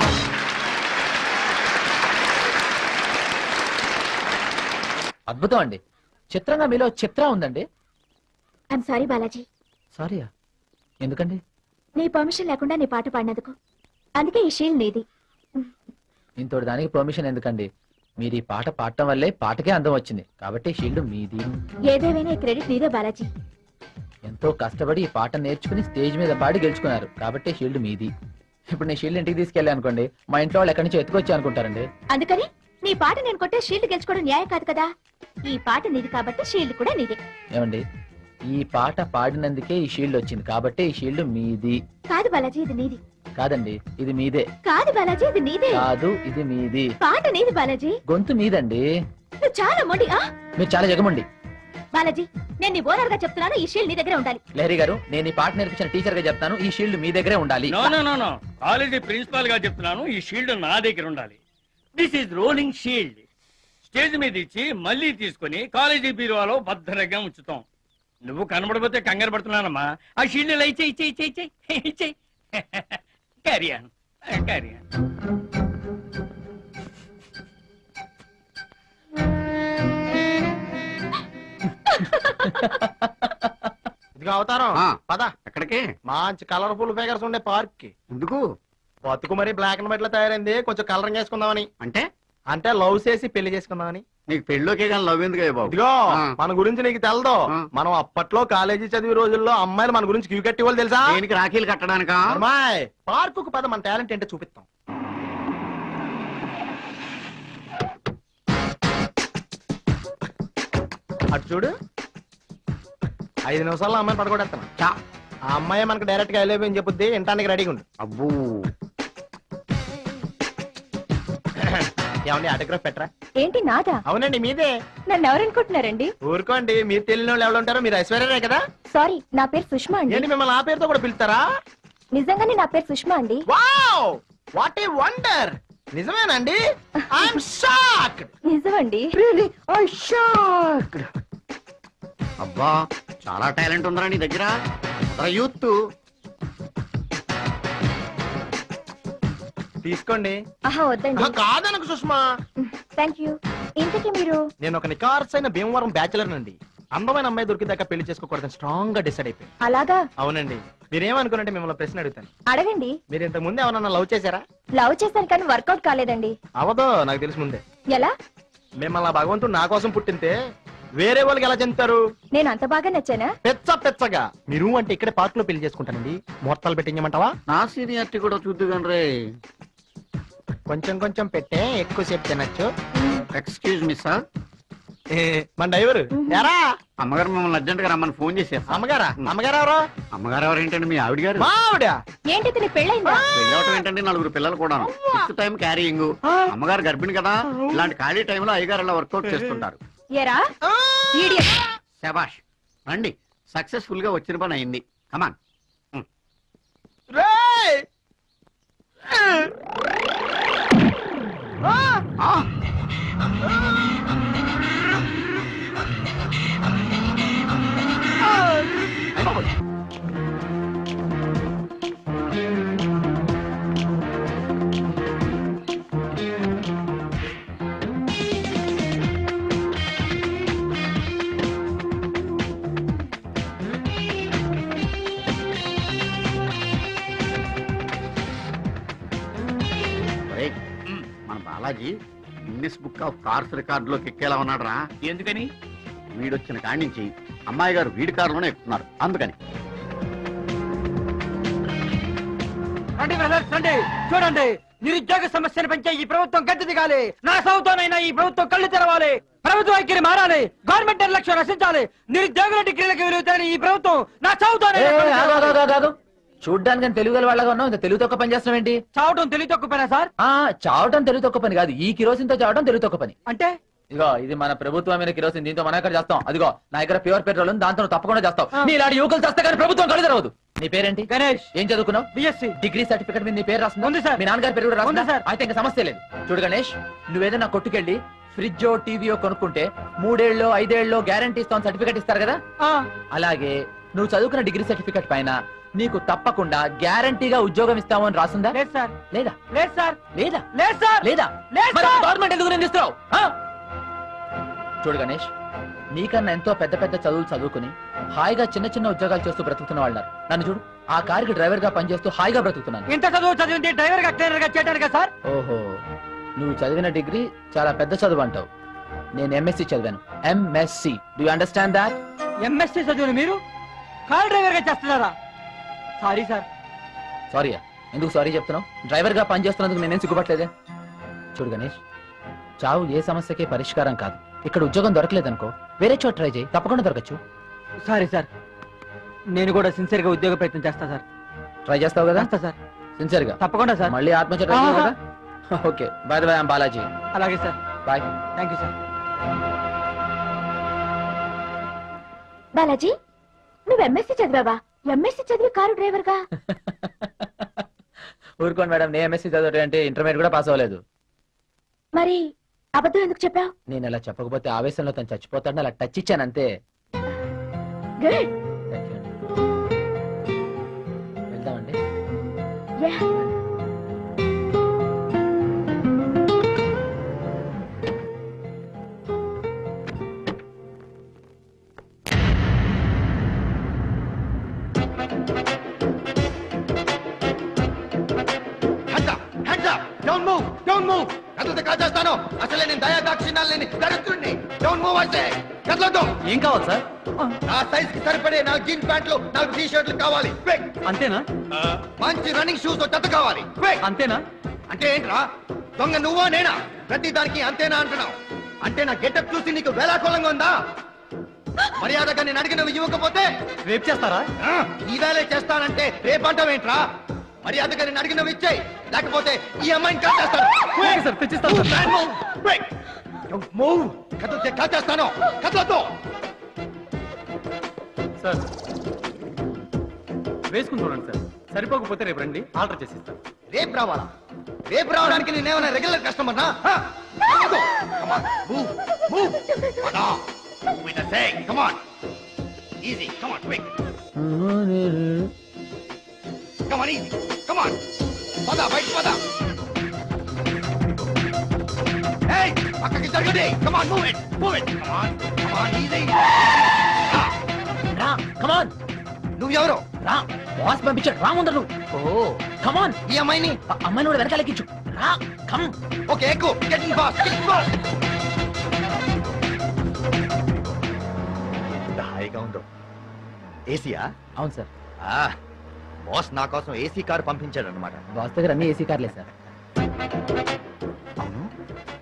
అద్భుతం అండి చిత్రంగా మీలో చిత్ర ఉందండి ఐమ్ సారీ బాలాజీ సారీయా ఎందుకండి నీ పర్మిషన్ లేకుండా నీ పాట పాడినందుకు అందుకే ఈ షీల్ నీది ఇంతటి దానికి పర్మిషన్ ఎందుకండి మీరు ఈ పాట పాడటం వల్లే పాటకే అందం వచ్చింది కాబట్టి షీల్డ్ మీది ఏదేమైనా ఈ క్రెడిట్ నీదే బాలాజీ ఎంతో కష్టపడి ఈ పాట నేర్చుకుని స్టేజ్ మీద పాడి గెలుచుకున్నారు కాబట్టి షీల్డ్ మీది ఇప్పుడు నేను షీల్డ్ ఇంటికి తీసుకెళ్ళి అనుకోండి మా ఇంట్లో వాళ్ళు ఎక్కడి నుంచి ఎత్తుకొచ్చి అనుకుంటారండి అందుకని నీ పాట నేను కొట్టే షీల్డ్ గెలుచుకోవడం న్యాయం కాదు కదా ఈ పాట నీది కాబట్టి షీల్డ్ కూడా నీదే ఏమండి ఈ పాట పాడినందుకే ఈ షీల్డ్ వచ్చింది కాబట్టి ఈ షీల్డ్ మీది కాదు బాలాజీ ఇది నీది కాదండి ఇది మీదే కాదు బాలాజీ ఇది నీదే కాదు ఇది మీది పాట నీది బాలాజీ గొంతు మీదండి నువ్వు చాలా మొండి ఆ మీరు చాలా జగమండి బాలాజీ నేను నీ ఓనర్ గా చెప్తున్నాను ఈ షీల్డ్ నీ దగ్గరే ఉండాలి లహరి గారు నేను ఈ పాట నేర్పించిన టీచర్ గా చెప్తాను ఈ షీల్డ్ మీ దగ్గరే ఉండాలి no no no no college principal గా చెప్తున్నాను ఈ షీల్డ్ నా దగ్గర ఉండాలి this is rolling shield stage మీద ఇచ్చి మళ్ళీ తీసుకొని కాలేజీ బీరువాలో భద్రంగా ఉంచుతాం నువ్వు కనబడపోతే కంగారు పడుతున్నానమ్మా ఆ షీల్డ్ ఇలా ఇచ్చే ఇచ్చే ఇచ్చే ఇచ్చే ఇచ్చే క్యారియన్ క్యారియన్ ఇదిగో అవతారం ఆ. పద ఎక్కడికి మంచి కలర్ఫుల్ ఫిగర్స్ ఉండే పార్క్ కి ఎందుకు బతుకు మరి బ్లాక్ అండ్ వైట్ లో తయారైంది కొంచెం కలరింగ్ వేసుకుందామని అంటే అంటే లవ్ చేసి పెళ్లి చేసుకుందామని నీకు పెళ్ళోకే కానీ లవ్ ఎందుకు బాబు ఇదిగో ఆ. మన గురించి నీకు తెలదు ఆ. మనం అప్పట్లో కాలేజీ చదివే రోజుల్లో అమ్మాయిలు మన గురించి క్యూ కట్టి వాళ్ళు తెలుసా దేనికి రాఖీలు కట్టడానికా అమ్మాయి పార్కు పద మన టాలెంట్ ఏంటో చూపిస్తాం అటు చూడు ఐదు నిమిషాల్లో అమ్మాయిని పడగొడేస్తాను చా. ఆ అమ్మాయి మనకు డైరెక్ట్ గా వెళ్ళిపోయి చెప్పుద్ది వినటానికి రెడీగా ఉండు అబ్బో ఏమండి ఆటోగ్రాఫ్ పెట్టరా ఏంటి నాదా అవునండి మీదే నన్ను ఎవరనుకుంటున్నారండి ఊరుకోండి మీరు తెలియని వాళ్ళు ఎవరు ఉంటారో మీరు ఐశ్వర్యరే కదా సారీ నా పేరు సుష్మా అండి ఏంటి మిమ్మల్ని ఆ పేరుతో కూడా పిలుస్తారా నిజంగానే నా పేరు సుష్మా అండి వావ్ వాట్ ఏ వండర్ నిజమేనండి ఐఎమ్ షాక్ నిజమండి అబ్బా చాలా టాలెంట్ ఉందిరా నీ దగ్గర యూత్ తీసుకోండి ఆహా వద్దండి ఆహా, కాదనకు సుష్మా థ్యాంక్ యూ ఇంతకీ మీరు నేను ఒక నికార్స్ అయిన భీమవరం బ్యాచులర్ నండి అందమైన అమ్మాయి దొరికిదాకా పెళ్లి చేసుకోకూడదని స్ట్రాంగ్ గా డిసైడ్ అయిపోయింది అలాగా అవునండి మీరేమనుకున్నట్టే మిమ్మల్ని ప్రశ్న అడుగుతాను అడగండి మీరు ఇంతకు ముందు ఏమన్నా లవ్ చేశారా లవ్ చేశాను కానీ వర్కౌట్ కాలేదండి అవదో నాకు తెలిసి ముందే ఎలా మిమ్మల్ని ఆ భగవంతుడు నా కోసం పుట్టింతే వేరే వాళ్ళకి ఎలా చెందుతారు నేను అంత బాగా నచ్చానా పెచ్చ పెచ్చగా మీరు అంటే ఇక్కడే పార్క్ లో పెళ్లి చేసుకుంటానండి ముహూర్తాలు పెట్టించమంటావా నా సీనియారిటీ కూడా చూద్దు రే కొంచెం కొంచెం పెట్టే ఎక్కువసేపు తినచ్చు ఎక్స్క్యూజ్ మీ సార్ మన డ్రైవర్ ఎరా అమ్మగారు మిమ్మల్ని అర్జెంట్ గా రమ్మని ఫోన్ చేశారు అమ్మగారా అమ్మగారు ఎవరు అమ్మగారు ఎవరేంటండి మీ ఆవిడ గారు మా ఆవిడ ఏంటి ఇతని పెళ్ళైందా పెళ్ళవటం ఏంటండి నలుగురు పిల్లలు కూడా ఫిఫ్త్ టైం క్యారీయింగ్ అమ్మగారు గర్భిణి కదా ఇలాంటి ఖాళీ టైంలో అయ్యగారు అలా వర్కౌట్ చేస్తుంటారు ఎరా ఈడియట్ శబాష్ రండి సక్సెస్ఫుల్ గా వచ్చిన పని అయింది కమాన్ రేయ్! ఒరేయ్, మన Balaji Guinness book of cars రికార్డులోకి ఎక్కేలా ఉన్నాడు రా ఎందుకని వీడొచ్చిన కాడి నుంచి అమ్మాయి గారు వీడి కారులోనే ఎక్కుతున్నారు అందుకని రండి బ్రదర్స్ రండి చూడండి నిరుద్యోగ సమస్యను పెంచే ఈ ప్రభుత్వం గట్టి దిగాలి నా సౌతోనైనా ఈ ప్రభుత్వం కళ్ళు తెరవాలి ప్రభుత్వ వైఖరి మారాలి గవర్నమెంట్ నిర్లక్ష్యం నశించాలి నిరుద్యోగుల డిగ్రీలకు విలువైన ఈ ప్రభుత్వం నా సౌతోనైనా కళ్ళు తెరవాలి. చూడ్డానికి కానీ తెలుగు గల వాళ్ళగా ఉన్నావు ఇంత తెలుగు తక్కువ పని చేస్తున్నావు ఏంటి చావటం తెలివి తక్కువ పనా సార్ ఆ చావటం తెలుగు తక్కువ పని కాదు ఈ కిరోసిన్తో చావటం తెలుగు తక్కువ పని అంటే ఇదిగో ఇది మన ప్రభుత్వమైన కిరోసిన్ దీంతో మనం ఎక్కడ చేస్తాం అదిగో నా దగ్గర ప్యూర్ పెట్రోల్ ఉంది దాంతో నువ్వు తప్పకుండా చేస్తావు నీ ఇలాంటి యువకులు చేస్తే కానీ ప్రభుత్వం కళ్ళు తెరవదు నీ పేరేంటి గణేష్ ఏం చదువుకున్నావు బిఎస్సి డిగ్రీ సర్టిఫికెట్ మీద నీ పేరు రాస్తుంది ఉంది సార్. మీ నాన్నగారి పేరు కూడా ఉంది రాస్తుందా సార్. అయితే ఇంకా సమస్య లేదు చూడు గణేష్ నువ్వేదైనా కొట్టుకెళ్ళి ఫ్రిడ్జో టీవీయో కొనుక్కుంటే మూడేళ్ళు ఐదేళ్ళు గ్యారంటీ ఇస్తాం సర్టిఫికెట్ ఇస్తారు కదా అలాగే నువ్వు చదువుకున్న డిగ్రీ సర్టిఫికెట్ పైన నీకు తప్పకుండా గ్యారంటీగా ఉద్యోగం ఇస్తాము అని రాసిందా లేదు సార్ లేదా లేదు సార్ లేదా లేదు సార్ లేదా లేదు మరి సార్ గవర్నమెంట్ ఎందుకు నిందిస్తున్నావు ఆ? చూడు గణేష్ నీకన్నా ఎంతో పెద్ద పెద్ద చదువులు చదువుకుని హాయిగా చిన్న చిన్న ఉద్యోగాలు చేస్తూ బ్రతుకుతున్న వాళ్ళు ఉన్నారు. నన్ను చూడు ఆ కారుకి డ్రైవర్ గా పనిచేస్తూ హాయిగా బ్రతుకుతున్నాను ఇంత చదువు చదివింది డ్రైవర్ గా క్లీనర్ గా చేయడానికి సార్ ఓహో నువ్వు చదివిన డిగ్రీ చాలా పెద్ద చదువు అంటావు నేను ఎంఎస్సి చదివాను MSc do understand that MSc చదివిన మీరు కార్ డ్రైవర్ గా చేస్తున్నారా సారీ సార్ సారీ ఎందుకు సారీ చెప్తున్నావు డ్రైవర్ గా పనిచేస్తున్నందుకు నేనేం సిగ్గుపట్లేదే చూడు గణేష్ చావు ఏ సమస్యకే పరిష్కారం కాదు ఇక్కడ ఉద్యోగం దొరకలేదనుకో వేరే చోట ట్రై చేయి తప్పకుండా దొరకచ్చు సారీ సార్ నేను కూడా సిన్సియర్ గా ఉద్యోగ ప్రయత్నం చేస్తా సార్ ట్రై చేస్తావు కదా చేస్తా సార్ సిన్సియర్ గా తప్పకుండా సార్ మళ్ళీ ఆత్మహత్య ట్రై చేయవు కదా ఓకే బాయ్ బాయ్ బాలాజీ అలాగే sir bye thank you sir Balaji నువ్వు ఎంఎస్సీ చదివావా ఎంఎస్సీ చదివి కారు డ్రైవర్ గా ఊరుకోండి మేడం నేను ఎంఎస్సీ చదవటం అంటే ఇంటర్మీడియట్ కూడా పాస్ అవ్వలేదు మరి అబద్ధం ఎందుకు చెప్పావు నేను అలా చెప్పకపోతే ఆవేశంలో తను చచ్చిపోతాడని అలా టచ్ ఇచ్చాను అంతే గుడ్ వెళ్దామండి yeah don't move don't move కదిలితే కాచేస్తాను అసలే నేను దయా దాక్షిణాలు లేని దరిద్రుడిని డోంట్ మూవ్ అయితే కదలొద్దు ఏం కావాలి సార్ నా సైజ్ కి సరిపడే నాకు జీన్స్ ప్యాంట్లు నాకు టీ షర్ట్లు కావాలి Quick. అంతేనా మంచి రన్నింగ్ షూస్ జత కావాలి Quick. అంతేనా అంటే ఏంట్రా దొంగ నువ్వా నేనా ప్రతి దానికి అంతేనా అంటున్నావు అంటే నా గెటప్ చూసి నీకు వేలాకోళంగా ఉందా మర్యాదగా నేను అడిగినవి ఇవ్వకపోతే రేపు చేస్తారా ఆ, ఈ వేళే చేస్తానంటే రేపంటావేంట్రా మర్యాదగా నేను అడిగినవి ఇచ్చేయి లేకపోతే ఈ అమ్మాయిని కాచేస్తాను ఓకే సార్, తెచ్చిస్తాను సార్. మూవ్ కదిలితే కాచేస్తాను కదలొద్దు సార్ వేసుకుని చూడండి సార్ సరిపోకపోతే రేపు రండి ఆర్డర్ చేసి ఇస్తాను రేపు రావాలా రేపు రావడానికి నేనేమైనా రెగ్యులర్ కస్టమర్నా easy come on quick come on easy come on పద బయట పద ఏయ్ పక్కకి జరగండి come on move it move it come on come on easy రా కమాన్ నువ్వు ఎవరు రా బాస్ పంపించాడు రా ముందరు ఓ కమాన్ ఈ అమ్మాయిని అమ్మాయిని కూడా వెనకాలెక్కించు రా కమ్ ఓకే ఎక్కువ get in fast get in fast హాయిగా ఉందో ఏసీయా అవును సార్ బాస్ నా కోసం ఏసీ కార్ పంపించాడు అనమాట బాస్ దగ్గర అన్ని ఏసీ కార్లే సార్ అవును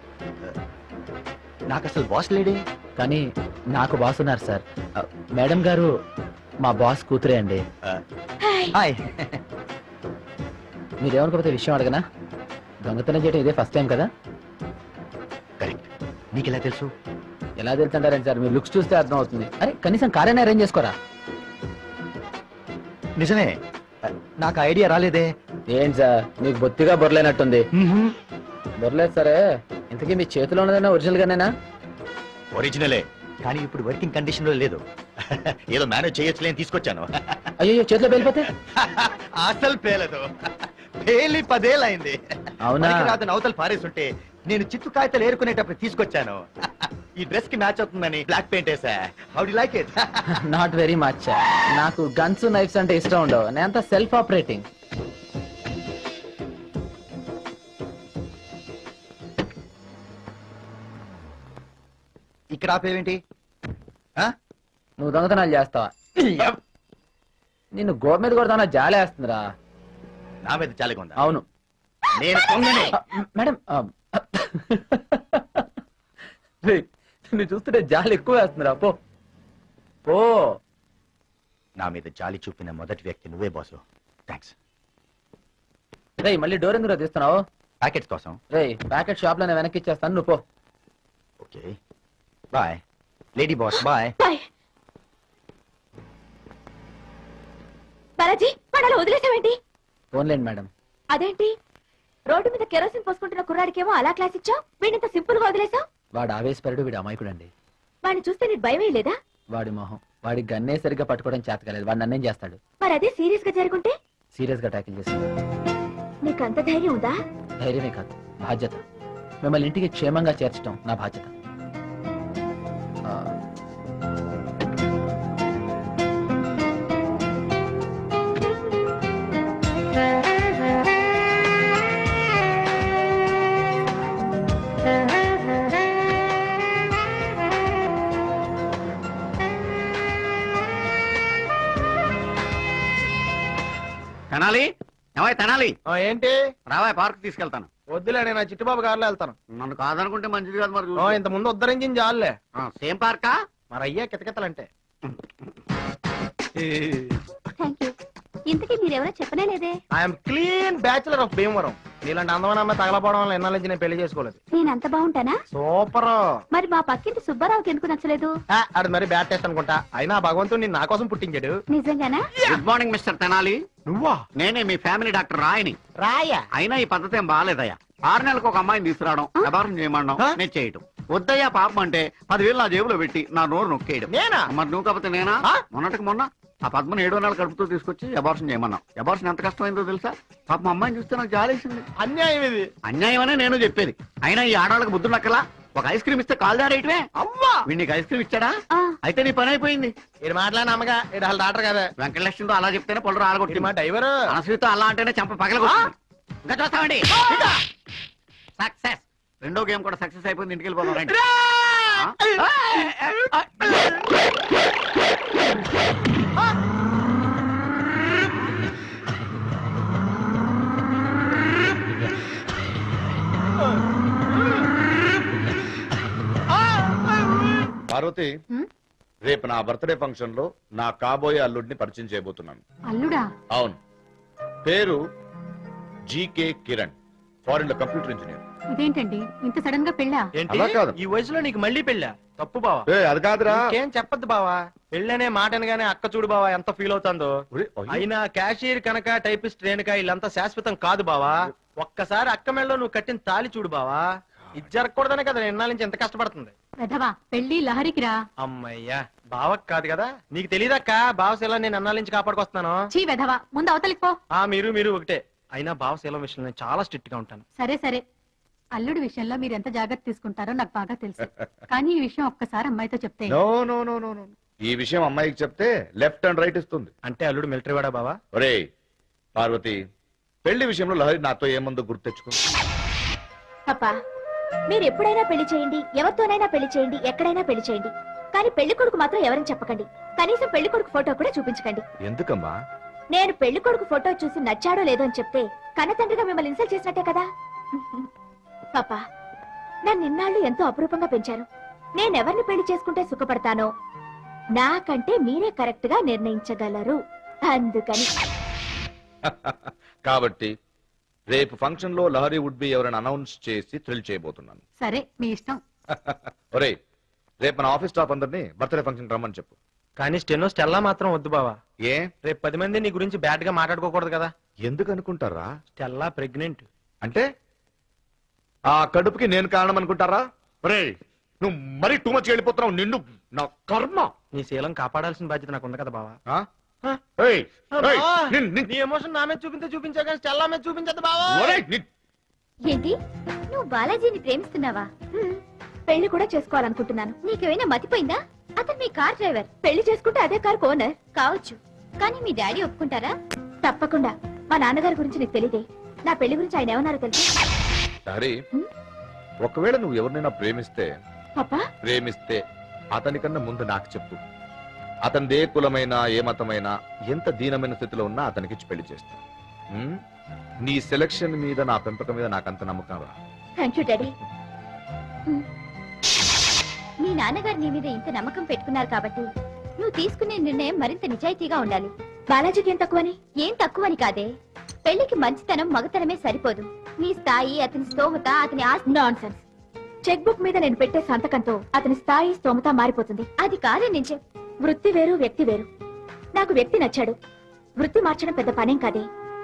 నాకు అసలు బాస్ లేడే కానీ నాకు బాస్ ఉన్నారు సార్ ఆ, మేడం గారు మా బాస్ కూతురే అండి హాయ్ మీరేమనుకోకపోతే విషయం అడగనా దొంగతనం చేయడం ఇదే ఫస్ట్ టైం కదా కరెక్ట్ నీకు ఎలా తెలుసు ఎలా తెలుస్తుంటారని సార్ మీరు లుక్స్ చూస్తే అర్థం అవుతుంది అరే కనీసం కారైనా అరేంజ్ చేసుకోరా నిజమే నాకు ఐడియా రాలేదే ఏంటి సార్ మీకు బొత్తిగా బొరలేనట్టుంది బొరలేదు సరే ఇంతకీ మీ చేతిలో ఉన్నదైనా ఒరిజినల్ గానేనా ఒరిజినలే కానీ ఇప్పుడు వర్కింగ్ కండిషన్ లో లేదు ఏదో మేనేజ్ చేయొచ్చులే అని తీసుకొచ్చాను అయ్యో చేతిలో వెళ్ళిపోతే అసలు పేలదు పేలి పదేళ్ళైంది అవునా? రాదని అవతల పారేస్తుంటే నేను చిత్తు కాగితాలు ఏరుకునేటప్పుడు తీసుకొచ్చాను ఈ డ్రెస్ కి మ్యాచ్ అవుతుందని బ్లాక్ పెయింట్ వేసా how'd like it not very much నాకు గన్స్ నైఫ్స్ అంటే ఇష్టం ఉండవు నేనంతా సెల్ఫ్ ఆపరేటింగ్ ఇక్కడ ఆపేవేంటి నువ్వు దొంగతనాలు చేస్తావా నిన్ను గోడ మీద కొడతానా జాలేస్తుందిరా నా మీద చాలిగా ఉందా అవును నేను దొంగనే ఆ, మేడం ఆ, రేయ్, నిన్ను చూస్తుంటే జాలి ఎక్కువ వేస్తుందిరా పో పో నా మీద జాలి చూపిన మొదటి వ్యక్తి నువ్వే బాసు థ్యాంక్స్ రేయ్ మళ్ళీ డోర్ ఎందుకు తీస్తున్నావు ప్యాకెట్స్ కోసం రేయ్ ప్యాకెట్ షాప్ లోనే వెనక్కి ఇచ్చేస్తాను నువ్వు పో okay bye lady boss bye bye Balaji పడాలి వదిలేసావేంటి ఫోన్లేండి మేడం అదేంటి రోడ్డు మీద కెరోసిన్ పోసుకుంటున్న కుర్రాడికేమో అలా క్లాస్ ఇచ్చావు వీడింత సింపుల్ గా వదిలేసావు వాడు ఆవేశపరుడు వీడు అమాయకుడండి వాడిని చూస్తే నీకు భయమే లేదా వాడి మొహం వాడి గన్నే సరిగ్గా పట్టుకోవడం చేత కాలేదు వాడు నన్నేం చేస్తాడు మరి అదే సీరియస్ గా జరుగుంటే సీరియస్ గా ట్యాకిల్ చేస్తాడు నీకు అంత ధైర్యం ఉందా ధైర్యమే కాదు బాధ్యత మిమ్మల్ని ఇంటికి క్షేమంగా చేర్చడం నా బాధ్యత ఆ, తెనాలి ఏమై తెనాలి ఏంటి రావా పార్క్ తీసుకెళ్తాను వద్దులే నేను ఆ చిట్టుబాబు కార్లో వెళ్తాను నన్ను కాదనుకుంటే మంచిది కాదు మరి ఓ, ఇంత ముందు ఉద్ధరించింది చాలులే సేమ్ పార్కా మరి అయ్యా కితకితలంటే థ్యాంక్ యూ ఇంతకీ మీరెవరో చెప్పనే లేదే I'm clean bachelor of Bhimavaram నీలాంటి అందమైన అమ్మాయి తగలపోవడం వల్ల ఎన్నాళ్ళ నుంచి నేను పెళ్లి చేసుకోలేదు నేనంత బాగుంటానా సూపర్ మరి మా పక్కింటి సుబ్బారావుకి ఎందుకు నచ్చలేదు అది మరి బ్యాట్ టెస్ట్ అనుకుంటా అయినా ఆ భగవంతుడు నిన్ను నా కోసం పుట్టించాడు నిజంగానా గుడ్ మార్నింగ్ మిస్టర్ తెనాలి నువ్వా నేనే మీ ఫ్యామిలీ డాక్టర్ రాయని రాయా అయినా ఈ పద్ధతి ఏం బాగాలేదయ్యా ఆరు నెలలకు ఒక అమ్మాయిని తీసుకురావడం వ్యవహారం చేయమన్నాం నేను చేయటం వద్దయ్యా పాపం అంటే పదివేలు నా జేబులో పెట్టి నా నోరు నొక్కేయడం నేనా మరి నువ్వు కాకపోతే నేనా ఆ? మొన్నటికి మొన్న ఆ పద్మను ఏడో నెలల కడుపుతో తీసుకొచ్చి అబార్షన్ చేయమన్నావు అబార్షన్ ఎంత కష్టమైందో తెలుసా పాప మా అమ్మాయిని చూస్తే నాకు జాలేసింది అన్యాయం ఇది అన్యాయం అనే నేను చెప్పేది అయినా ఈ ఆడవాళ్ళకి బుద్ధి నక్కలా ఒక ఐస్ క్రీమ్ ఇస్తే కాల్ జారేయటమే అమ్మా వీడు నీకు ఐస్ క్రీమ్ ఇచ్చాడా ఆ, అయితే నీ పని అయిపోయింది ఇది మాట్లాడిన అమ్మగా ఇది అసలు డాక్టర్ కదా వెంకటలక్ష్మితో అలా చెప్తేనే పళ్ళు ఇది రాలగొట్టి మా డ్రైవర్ అనసూయతో అలా అంటేనే చంప పగల ఇంకా చూస్తామండి సక్సెస్ రెండో గేమ్ కూడా సక్సెస్ అయిపోయింది ఇంటికి వెళ్ళిపోదాం రండి ఆ? పార్వతి హ్మ్? రేపు నా బర్త్డే ఫంక్షన్ లో నా కాబోయే అల్లుడిని పరిచయం చేయబోతున్నాను అల్లుడా అవును పేరు జీకే కిరణ్ ఫారిన్ లో కంప్యూటర్ ఇంజనీర్ ఇదేంటండి ఇంత సడన్ గా పెళ్ళా ఏంటి అలా కాదు. ఈ వయసులో నీకు మళ్ళీ పెళ్ళా తప్పు బావా ఏ అది కాదురా ఇంకేం చెప్పొద్దు బావా పెళ్ళనే మాటనగానే అక్క చూడు బావా ఎంత ఫీల్ అవుతుందో ఒరే, అయ్యో. అయినా క్యాషియర్ కనుక టైపిస్ట్ రేణుక వీళ్ళంతా శాశ్వతం కాదు బావా ఒక్కసారి అక్క మెళ్ళలో నువ్వు కట్టిన తాలి చూడు బావా ఇది జరగకూడదనే కదా నేను ఇన్నాళ్ళ నుంచి ఎంత కష్టపడుతుంది వెధవా పెళ్లి లహరికి రా అమ్మయ్యా బావకు కాదు కదా నీకు తెలియదక్క బావశీల నేను అన్నాళ్ళ నుంచి కాపాడుకొస్తున్నాను చీ వెధవా ముందు అవతలికి పో ఆ మీరు మీరు ఒకటే అయినా బావశీలం విషయంలో నేను చాలా స్ట్రిక్ట్ గా ఉంటాను సరే సరే అల్లుడి విషయంలో మీరు ఎంత జాగ్రత్త తీసుకుంటారో నాకు బాగా తెలుసు కానీ ఈ విషయం ఒక్కసారి అమ్మాయితో చెప్తే no no no no no ఈ విషయం అమ్మాయికి చెప్తే లెఫ్ట్ అండ్ రైట్ ఇస్తుంది అంటే అల్లుడు మిలిటరీ వాడా బావా ఒరే పార్వతి పెళ్లి విషయంలో లహరి నాతో ఏముందో గుర్తు తెచ్చుకో పాపా మీరు ఎప్పుడైనా పెళ్లి చేయండి ఎవరితోనైనా పెళ్లి చేయండి ఎక్కడైనా పెళ్లి చేయండి కానీ పెళ్లి కొడుకు మాత్రం ఎవరని చెప్పకండి కనీసం పెళ్లి కొడుకు ఫోటో కూడా చూపించకండి ఎందుకమ్మా నేను పెళ్లి కొడుకు ఫోటో చూసి నచ్చాడో లేదో అని చెప్తే కన్నతండ్రిగా మిమ్మల్ని ఇన్సల్ట్ చేసినట్టే కదా పాపా నన్ను ఇన్నాళ్ళు ఎంతో అపురూపంగా పెంచారు నేనెవరిని పెళ్లి చేసుకుంటే సుఖపడతానో నాకంటే మీరే కరెక్ట్ గా నిర్ణయించగలరు అందుకని కాబట్టి రేపు ఫంక్షన్ లో లహరి వుడ్ బి ఎవరైనా అనౌన్స్ చేసి థ్రిల్ చేయబోతున్నాను సరే మీ ఇష్టం ఒరే రేపు మన ఆఫీస్ స్టాఫ్ అందరినీ బర్త్డే ఫంక్షన్ రమ్మని చెప్పు కానీ స్టెనో స్టెల్లా మాత్రం వద్దు బావా ఏ రేపు పది మంది నీ గురించి బ్యాడ్ గా మాట్లాడుకోకూడదు కదా ఎందుకు అనుకుంటారా స్టెల్లా ప్రెగ్నెంట్ అంటే ఆ కడుపుకి నేను కారణం అనుకుంటారా ఒరే నువ్వు మరీ టూ మచ్ వెళ్ళిపోతున్నావు నిన్ను నా కర్మ నీ శీలం కాపాడాల్సిన బాధ్యత నాకు ఉంది కదా బావా ఆ? ఏయ్, ఏయ్, బావా, నిన్- నిన్- నీ ఎమోషన్ నా మీద చూపించే చూపించా కానీ స్టెల్లా మీద చూపించదు బావా ఒరేయ్, నిన్- ఏంటి నువ్వు బాలాజీని ప్రేమిస్తున్నావా హ్మ్. పెళ్లి కూడా చేసుకోవాలనుకుంటున్నాను నీకేమైనా మతిపోయిందా అతను మీ కార్ డ్రైవర్ పెళ్లి చేసుకుంటే అదే కార్ ఓనర్ కావచ్చు కానీ మీ డాడీ ఒప్పుకుంటారా తప్పకుండా మా నాన్నగారి గురించి నీకు తెలియదే నా పెళ్లి గురించి ఆయన ఏమన్నారో తెలుసు హరి హ్మ్? ఒకవేళ నువ్వు ఎవరినైనా ప్రేమిస్తే పాపా ప్రేమిస్తే అతనికన్నా ముందు నాకు చెప్పు అతనిది ఏ కులమైనా ఏ మతమైనా ఎంత దీనమైన స్థితిలో ఉన్నా అతనికి ఇచ్చి పెళ్లి చేస్తా ఉమ్? నీ సెలక్షన్ మీద నా పెంపకం మీద నాకంత నమ్మకం రా థ్యాంక్ యూ డాడీ హ్మ్. మీ నాన్నగారు నీ మీద ఇంత నమ్మకం పెట్టుకున్నారు కాబట్టి నువ్వు తీసుకునే నిర్ణయం మరింత నిజాయితీగా ఉండాలి బాలాజీకి ఏం తక్కువని ఏం తక్కువని కాదే పెళ్లికి మంచితనం మగతనమే సరిపోదు నీ స్థాయి అతని స్తోమత అతని నాన్ సెన్స్ చెక్ బుక్ మీద నేను పెట్టే సంతకంతో అతని స్థాయి స్తోమత మారిపోతుంది అది కాదే నేను చెప్ వృత్తి వేరు వ్యక్తి వేరు నాకు వ్యక్తి నచ్చాడు వృత్తి మార్చడం పెద్ద పనేం కాదే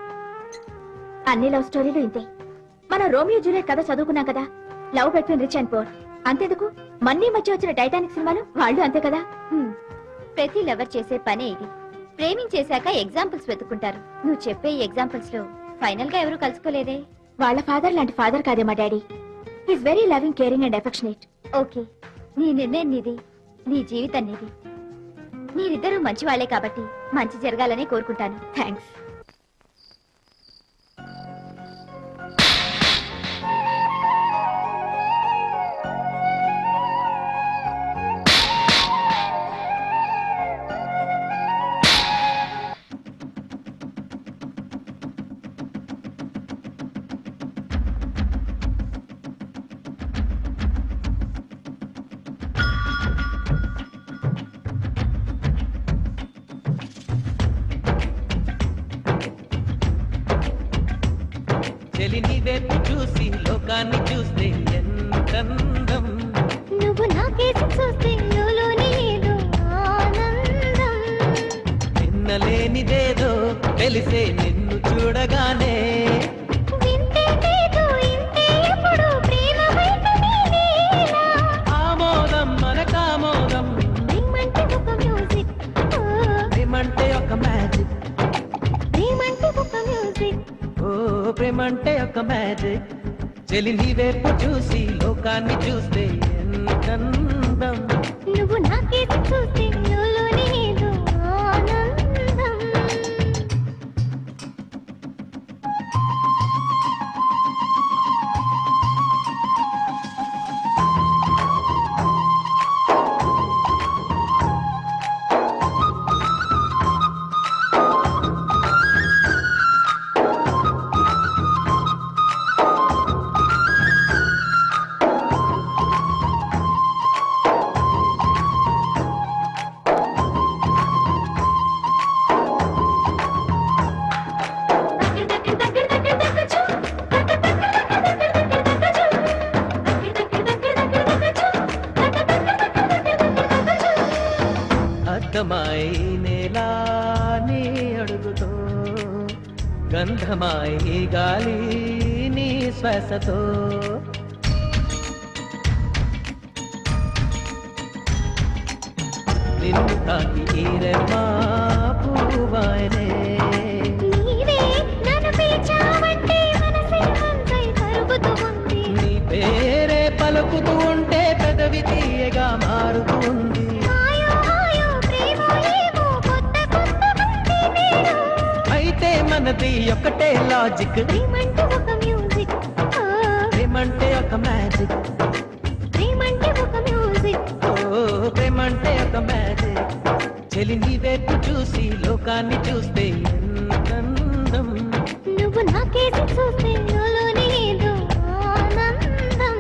అన్ని లవ్ స్టోరీలు ఇంతే మన రోమియో జూలియట్ కథ చదువుకున్నాం కదా love between rich and poor అంతెందుకు మన్నీ మధ్య వచ్చిన టైటానిక్ సినిమాలు వాళ్ళు అంతే కదా ప్రతి లవర్ చేసే పనే ఇది ప్రేమించేశాక ఎగ్జాంపుల్స్ వెతుకుంటారు నువ్వు చెప్పే ఎగ్జాంపుల్స్ లో ఫైనల్ గా ఎవరు కలుసుకోలేదే వాళ్ళ ఫాదర్ లాంటి ఫాదర్ కాదే మా daddy is very loving caring and affectionate okay నీ నిర్ణయం నీది నీ జీవితం నీది మీరిద్దరూ మంచి వాళ్లే కాబట్టి మంచి జరగాలని కోరుకుంటాను థ్యాంక్స్ చెలిని వైపు చూసి లోకాన్ని చూస్తే ఎంతందం నువ్వు నాకేసి చూస్తే లోలోనే ఏదో ఆనందం నిన్నలేనిదేదో తెలిసే నిన్ను చూడగానే వింటే లేదు ఇంతే ఎప్పుడు ప్రేమ బయట నేనేలా మ్యాజిక్ చెలి నీ వైపు చూసి లోకాన్ని చూస్తే ఎంతందం నువ్వు నాకేసి చూస్తే లోలోనే ఏదో ఆనందం అర్థమాయి నేలా నీ అడుగుతో గంధమాయి గాలి నీ శ్వాసతో నిన్ను తాకి ఈరెమ్మా పూవాయనే నీవే నన్ను పిలిచావంటే మనసే మనసై కరుగుతూ ఉంది నీ పేరే పలుకుతూ ఉంటే పెదవి తీయగా మారుతూ ఉంది మాయో మాయో ప్రేమో ఏమో కొత్త కొత్త భక్తి వేరు అయితే మనది ఒకటే లాజిక్ ప్రేమంటే ఒక మ్యూజిక్ ఓ ప్రేమంటే ఒక మ్యాజిక్ ప్రేమంటే ఒక మ్యూజిక్ ఓ ప్రేమంటే ఒక మ్యాజిక్ చెలి నీ వైపు చూసి లోకాన్ని చూస్తే ఎంతందం నువ్వు నాకేసి చూస్తే లోలోనే ఏదో ఆనందం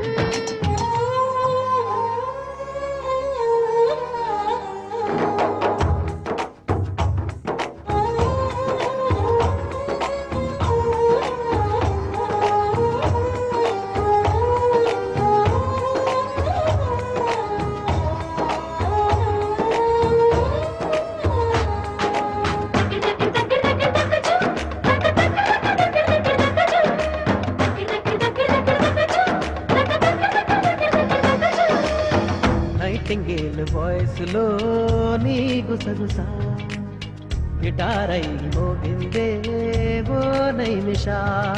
నైటింగేల్ వాయిస్ లో నీ గుసగుసా గిటార్ అయి మోగిందే ఓ నైమిషా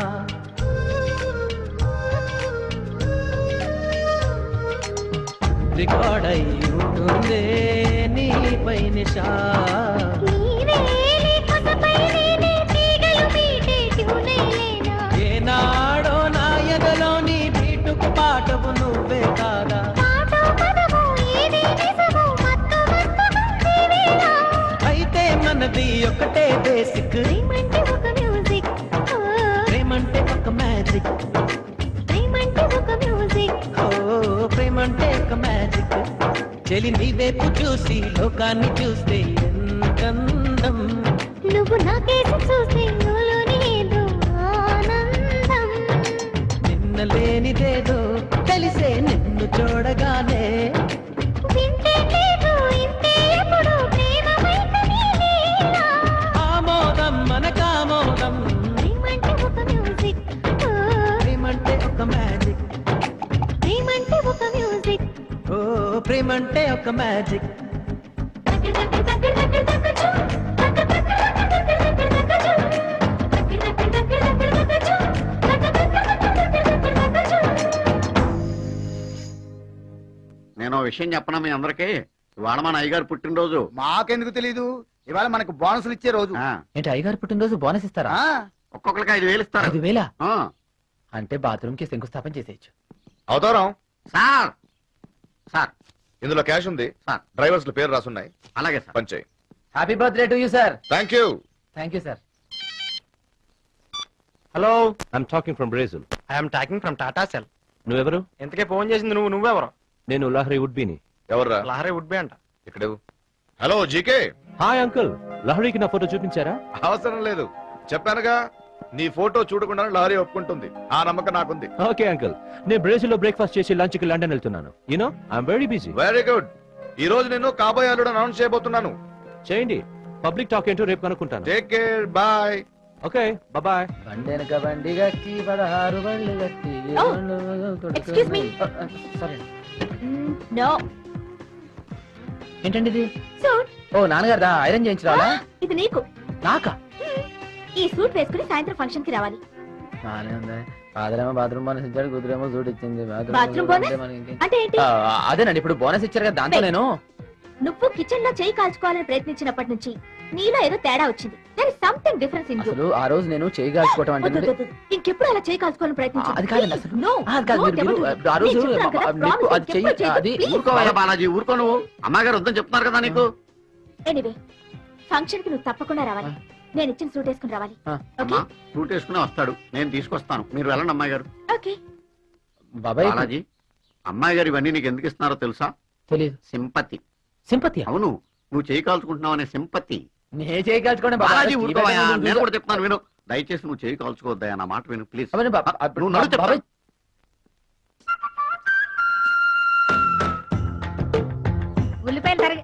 రికార్డ్ అయి ఉంటుందే నీ పై నిషా నీవే నీ కొసపై నేనే తీగలు మీటే ట్యూనైలేనా ఏనాడో నా ఎదలోని బీటుకు పాటవు నువ్వే కాదా పాటో పదమో ఏది నిజమో మత్తు మత్తు వేళ అయితే మనది ఒకటే బేసిక్ ప్రేమంటే ఒక మ్యూజిక్ ఓ ప్రేమంటే ఒక మ్యాజిక్ ప్రేమంటే ఒక మ్యూజిక్ ఓ ప్రేమంటే ఒక మ్యాజిక్ చెలి నీ వైపు చూసి లోకాన్ని చూస్తే ఎంతందం నువ్వు నాకేసి చూస్తే లోలోనే ఏదో ఆనందం నిన్న లేనిదేదో తెలిసే నిన్ను చూడగానే వింటే లేదు ఇంతే ఎప్పుడు ప్రేమమైతే నీవేనా ఆమోదం మనకామోదం ప్రేమంటే ఒక మ్యూజిక్ ఓ ప్రేమంటే ఒక మ్యాజిక్ ప్రేమంటే ఒక మ్యూజిక్ ఓ ప్రేమంటే ఒక మ్యాజిక్ నేను ఓ విషయం చెప్పనా మీ అందరికీ ఇవాళ మన అయ్యగారు పుట్టినరోజు మాకెందుకు తెలీదు ఇవాళ మనకు బోనసులు ఇచ్చే రోజు ఆ, ఏంటి అయ్యగారు పుట్టినరోజు బోనస్ ఇస్తారా ఆ, ఒక్కొక్కరికి ఐదు వేలు ఇస్తారు ఐదు వేల ఆ, అంటే బాత్రూమ్ కి శంకుస్థాపన చేసేయచ్చు అవతారం సార్ సార్ ఇందులో క్యాష్ ఉంది సార్ డ్రైవర్స్ పేరు రాసున్నాయి అలాగే సార్ పంచాయి happy birthday to you sir thank you thank you sir hello I'm talking from Brazil I'm talking from Tata cell నువ్వెవరు ఇంతకే ఫోన్ చేసింది నువ్వు నువ్వెవరు నేను లహరి వుడ్బీని ఎవర్రా లహరే వుడ్ బి అంట ఇక్కడ హలో జీకే హాయ్ అంకుల్ లహరికి నా ఫోటో చూపించారా అవసరం లేదు చెప్పానుగా నీ ఫోటో చూడకుండా లారీ ఒప్పుకుంటుంది ఆ నమ్మకం నాకుంది ఓకే అంకుల్ నేను బ్రెజిల్ లో బ్రేక్ఫాస్ట్ చేసి లంచ్ కి లండన్ వెళ్తున్నాను you know I'm very busy very good ఈ రోజు నేను కాబోయే అల్లుడు అనౌన్స్ చేయబోతున్నాను చేయండి పబ్లిక్ టాక్ ఏంటో రేపు కనుక్కుంటాను take care bye okay bye బండెనక బండి గట్టి పదహారు బండ్లు గట్టి Oh, excuse me. Sorry no ఏంటండి ఇది సూట్ ఓ నాన్నగారిదా ఐరన్ చేయించరాలా ఇది నీకు నాకా ఈ సూట్ వేసుకుని సాయంత్రం ఫంక్షన్ కి రావాలి బానే ఉంది ఫాదర్ ఏమో బాత్రూమ్ బోనస్ ఇచ్చాడు కూతురేమో సూట్ ఇచ్చింది Bathroom bonus? అంటే ఏంటి ఆ, అదేనండి ఇప్పుడు బోనస్ ఇచ్చారు కదా దాంతో నేను నువ్వు కిచెన్ లో చేయి కాల్చుకోవాలని ప్రయత్నించినప్పటి నుంచి నీలో ఏదో తేడా వచ్చింది there is something difference in you అసలు ఆ రోజు నేను చేయగలుచుకోవటం అంటే ఇంకెప్పుడు అలా చేయి కాల్చుకోవాలని ప్రయత్నించు అది కాదండి అసలు. నో ఆ, అది కాదు, మీరు- మీరు ఆ రోజు మీకు అది చెయ్యి అది ఊరుకోవయ్యా బాలాజీ ఊరుకో నువ్వు అమ్మగారు వద్దని చెప్తున్నారు కదా నీకు ఎనీవే ఫంక్షన్ కి నువ్వు తప్పకుండా రావాలి నేను ఇచ్చిన సూట్ వేసుకుని రావాలి అమ్మా సూట్ వేసుకుని వస్తాడు నేను తీసుకొస్తాను మీరు వెళ్ళండి అమ్మాయి గారు ఓకే బాబాయ్ బాలాజీ అమ్మాయి గారు ఇవన్నీ నీకు ఎందుకు ఇస్తున్నారో తెలుసా తెలియదు సింపతి సింపతి అవును నువ్వు చేయి కాల్చుకుంటున్నావు అనే సింపతి నే చేయగలుచుకోండి బాలాజీ ఊరుకోవయ్యా నేను కూడా చెప్తాను విను దయచేసి నువ్వు చేయి కాల్చుకోవద్దయా నా మాట విను ప్లీజ్ నువ్వు నడు చెప్తాను ఉల్లిపాయలు తరగ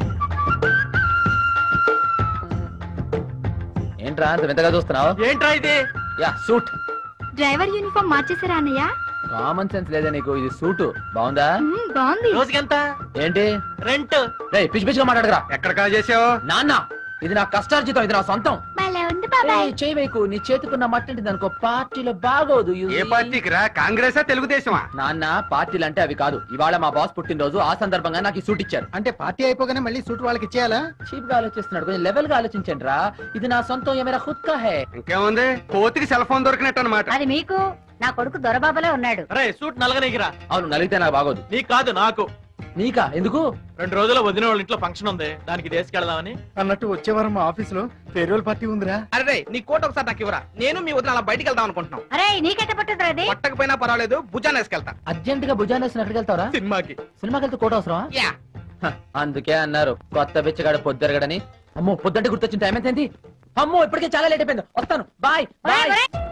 ఏంట్రా అంత వింతగా చూస్తున్నావు ఏంట్రా ఇది యా సూట్ డ్రైవర్ యూనిఫామ్ మార్చేసారా అన్నయ్య కామన్ సెన్స్ లేదా నీకు ఇది సూట్ బాగుందా బాగుంది రోజుకి ఎంత ఏంటి రెంట్ రే పిచ్చి పిచ్చిగా మాట్లాడగరా ఎక్కడ కాల్ చేసావు నాన్న ఇది నా కష్టార్జితం ఇది నా సొంతం భలే ఉంది బాబాయ్ ఏయ్, చేయి వేయకు నీ చేతుకున్న మట్టి దానికో పార్టీలో బాగోదు you ఏ see. పార్టీకి రా కాంగ్రెసా తెలుగుదేశమా నాన్న పార్టీలు అంటే అవి కాదు ఇవాళ మా బాస్ పుట్టినరోజు ఆ సందర్భంగా నాకు ఈ సూట్ ఇచ్చారు అంటే పార్టీ అయిపోగానే మళ్ళీ సూట్ వాళ్ళకి ఇచ్చేయాలా చీప్ గా ఆలోచిస్తున్నాడు కొంచెం లెవెల్ గా ఆలోచించండి రా ఇది నా సొంతం ఏమైనా ఖుద్ కా హై ఇంకేముంది కోతికి సెల్ ఫోన్ దొరికినట్టు అనమాట అది మీకు నా కొడుకు దొరబాబులే ఉన్నాడు అరే సూట్ నలగనీకిరా అవును నలిగితే నాకు బాగోదు నీకు కాదు నాకు నీకా ఎందుకు రెండు రోజుల వదిన వాళ్ళ ఇంట్లో ఫంక్షన్ ఉంది దానికి తీసుకెళ్దామని అన్నట్టు వచ్చే వారం మా ఆఫీస్ లో ఫేర్వెల్ పార్టీ ఉందిరా అరే నీ కోట ఒకసారి నాకు ఇవ్వరా నేను మీ వదిన అలా బయటికి వెళ్దాం అనుకుంటున్నాం అరే నీకెట్ట పట్టుద్రా అది పట్టకపోయినా పర్వాలేదు భుజాన్ని వేసుకెళ్తా అర్జెంట్ గా భుజాన్ని వేసుకుని ఎక్కడికి వెళ్తావరా సినిమాకి సినిమాకి వెళ్తే కోట అవసరమా యా హ, అందుకే అన్నారు కొత్త బిచ్చగాడు పొద్దురగడని అమ్మో పొద్దంటే గుర్తొచ్చిన టైం ఎంత అమ్మో ఇప్పటికే చాలా లేట్ అయిపోయింది వస్తాను బాయ్ బాయ్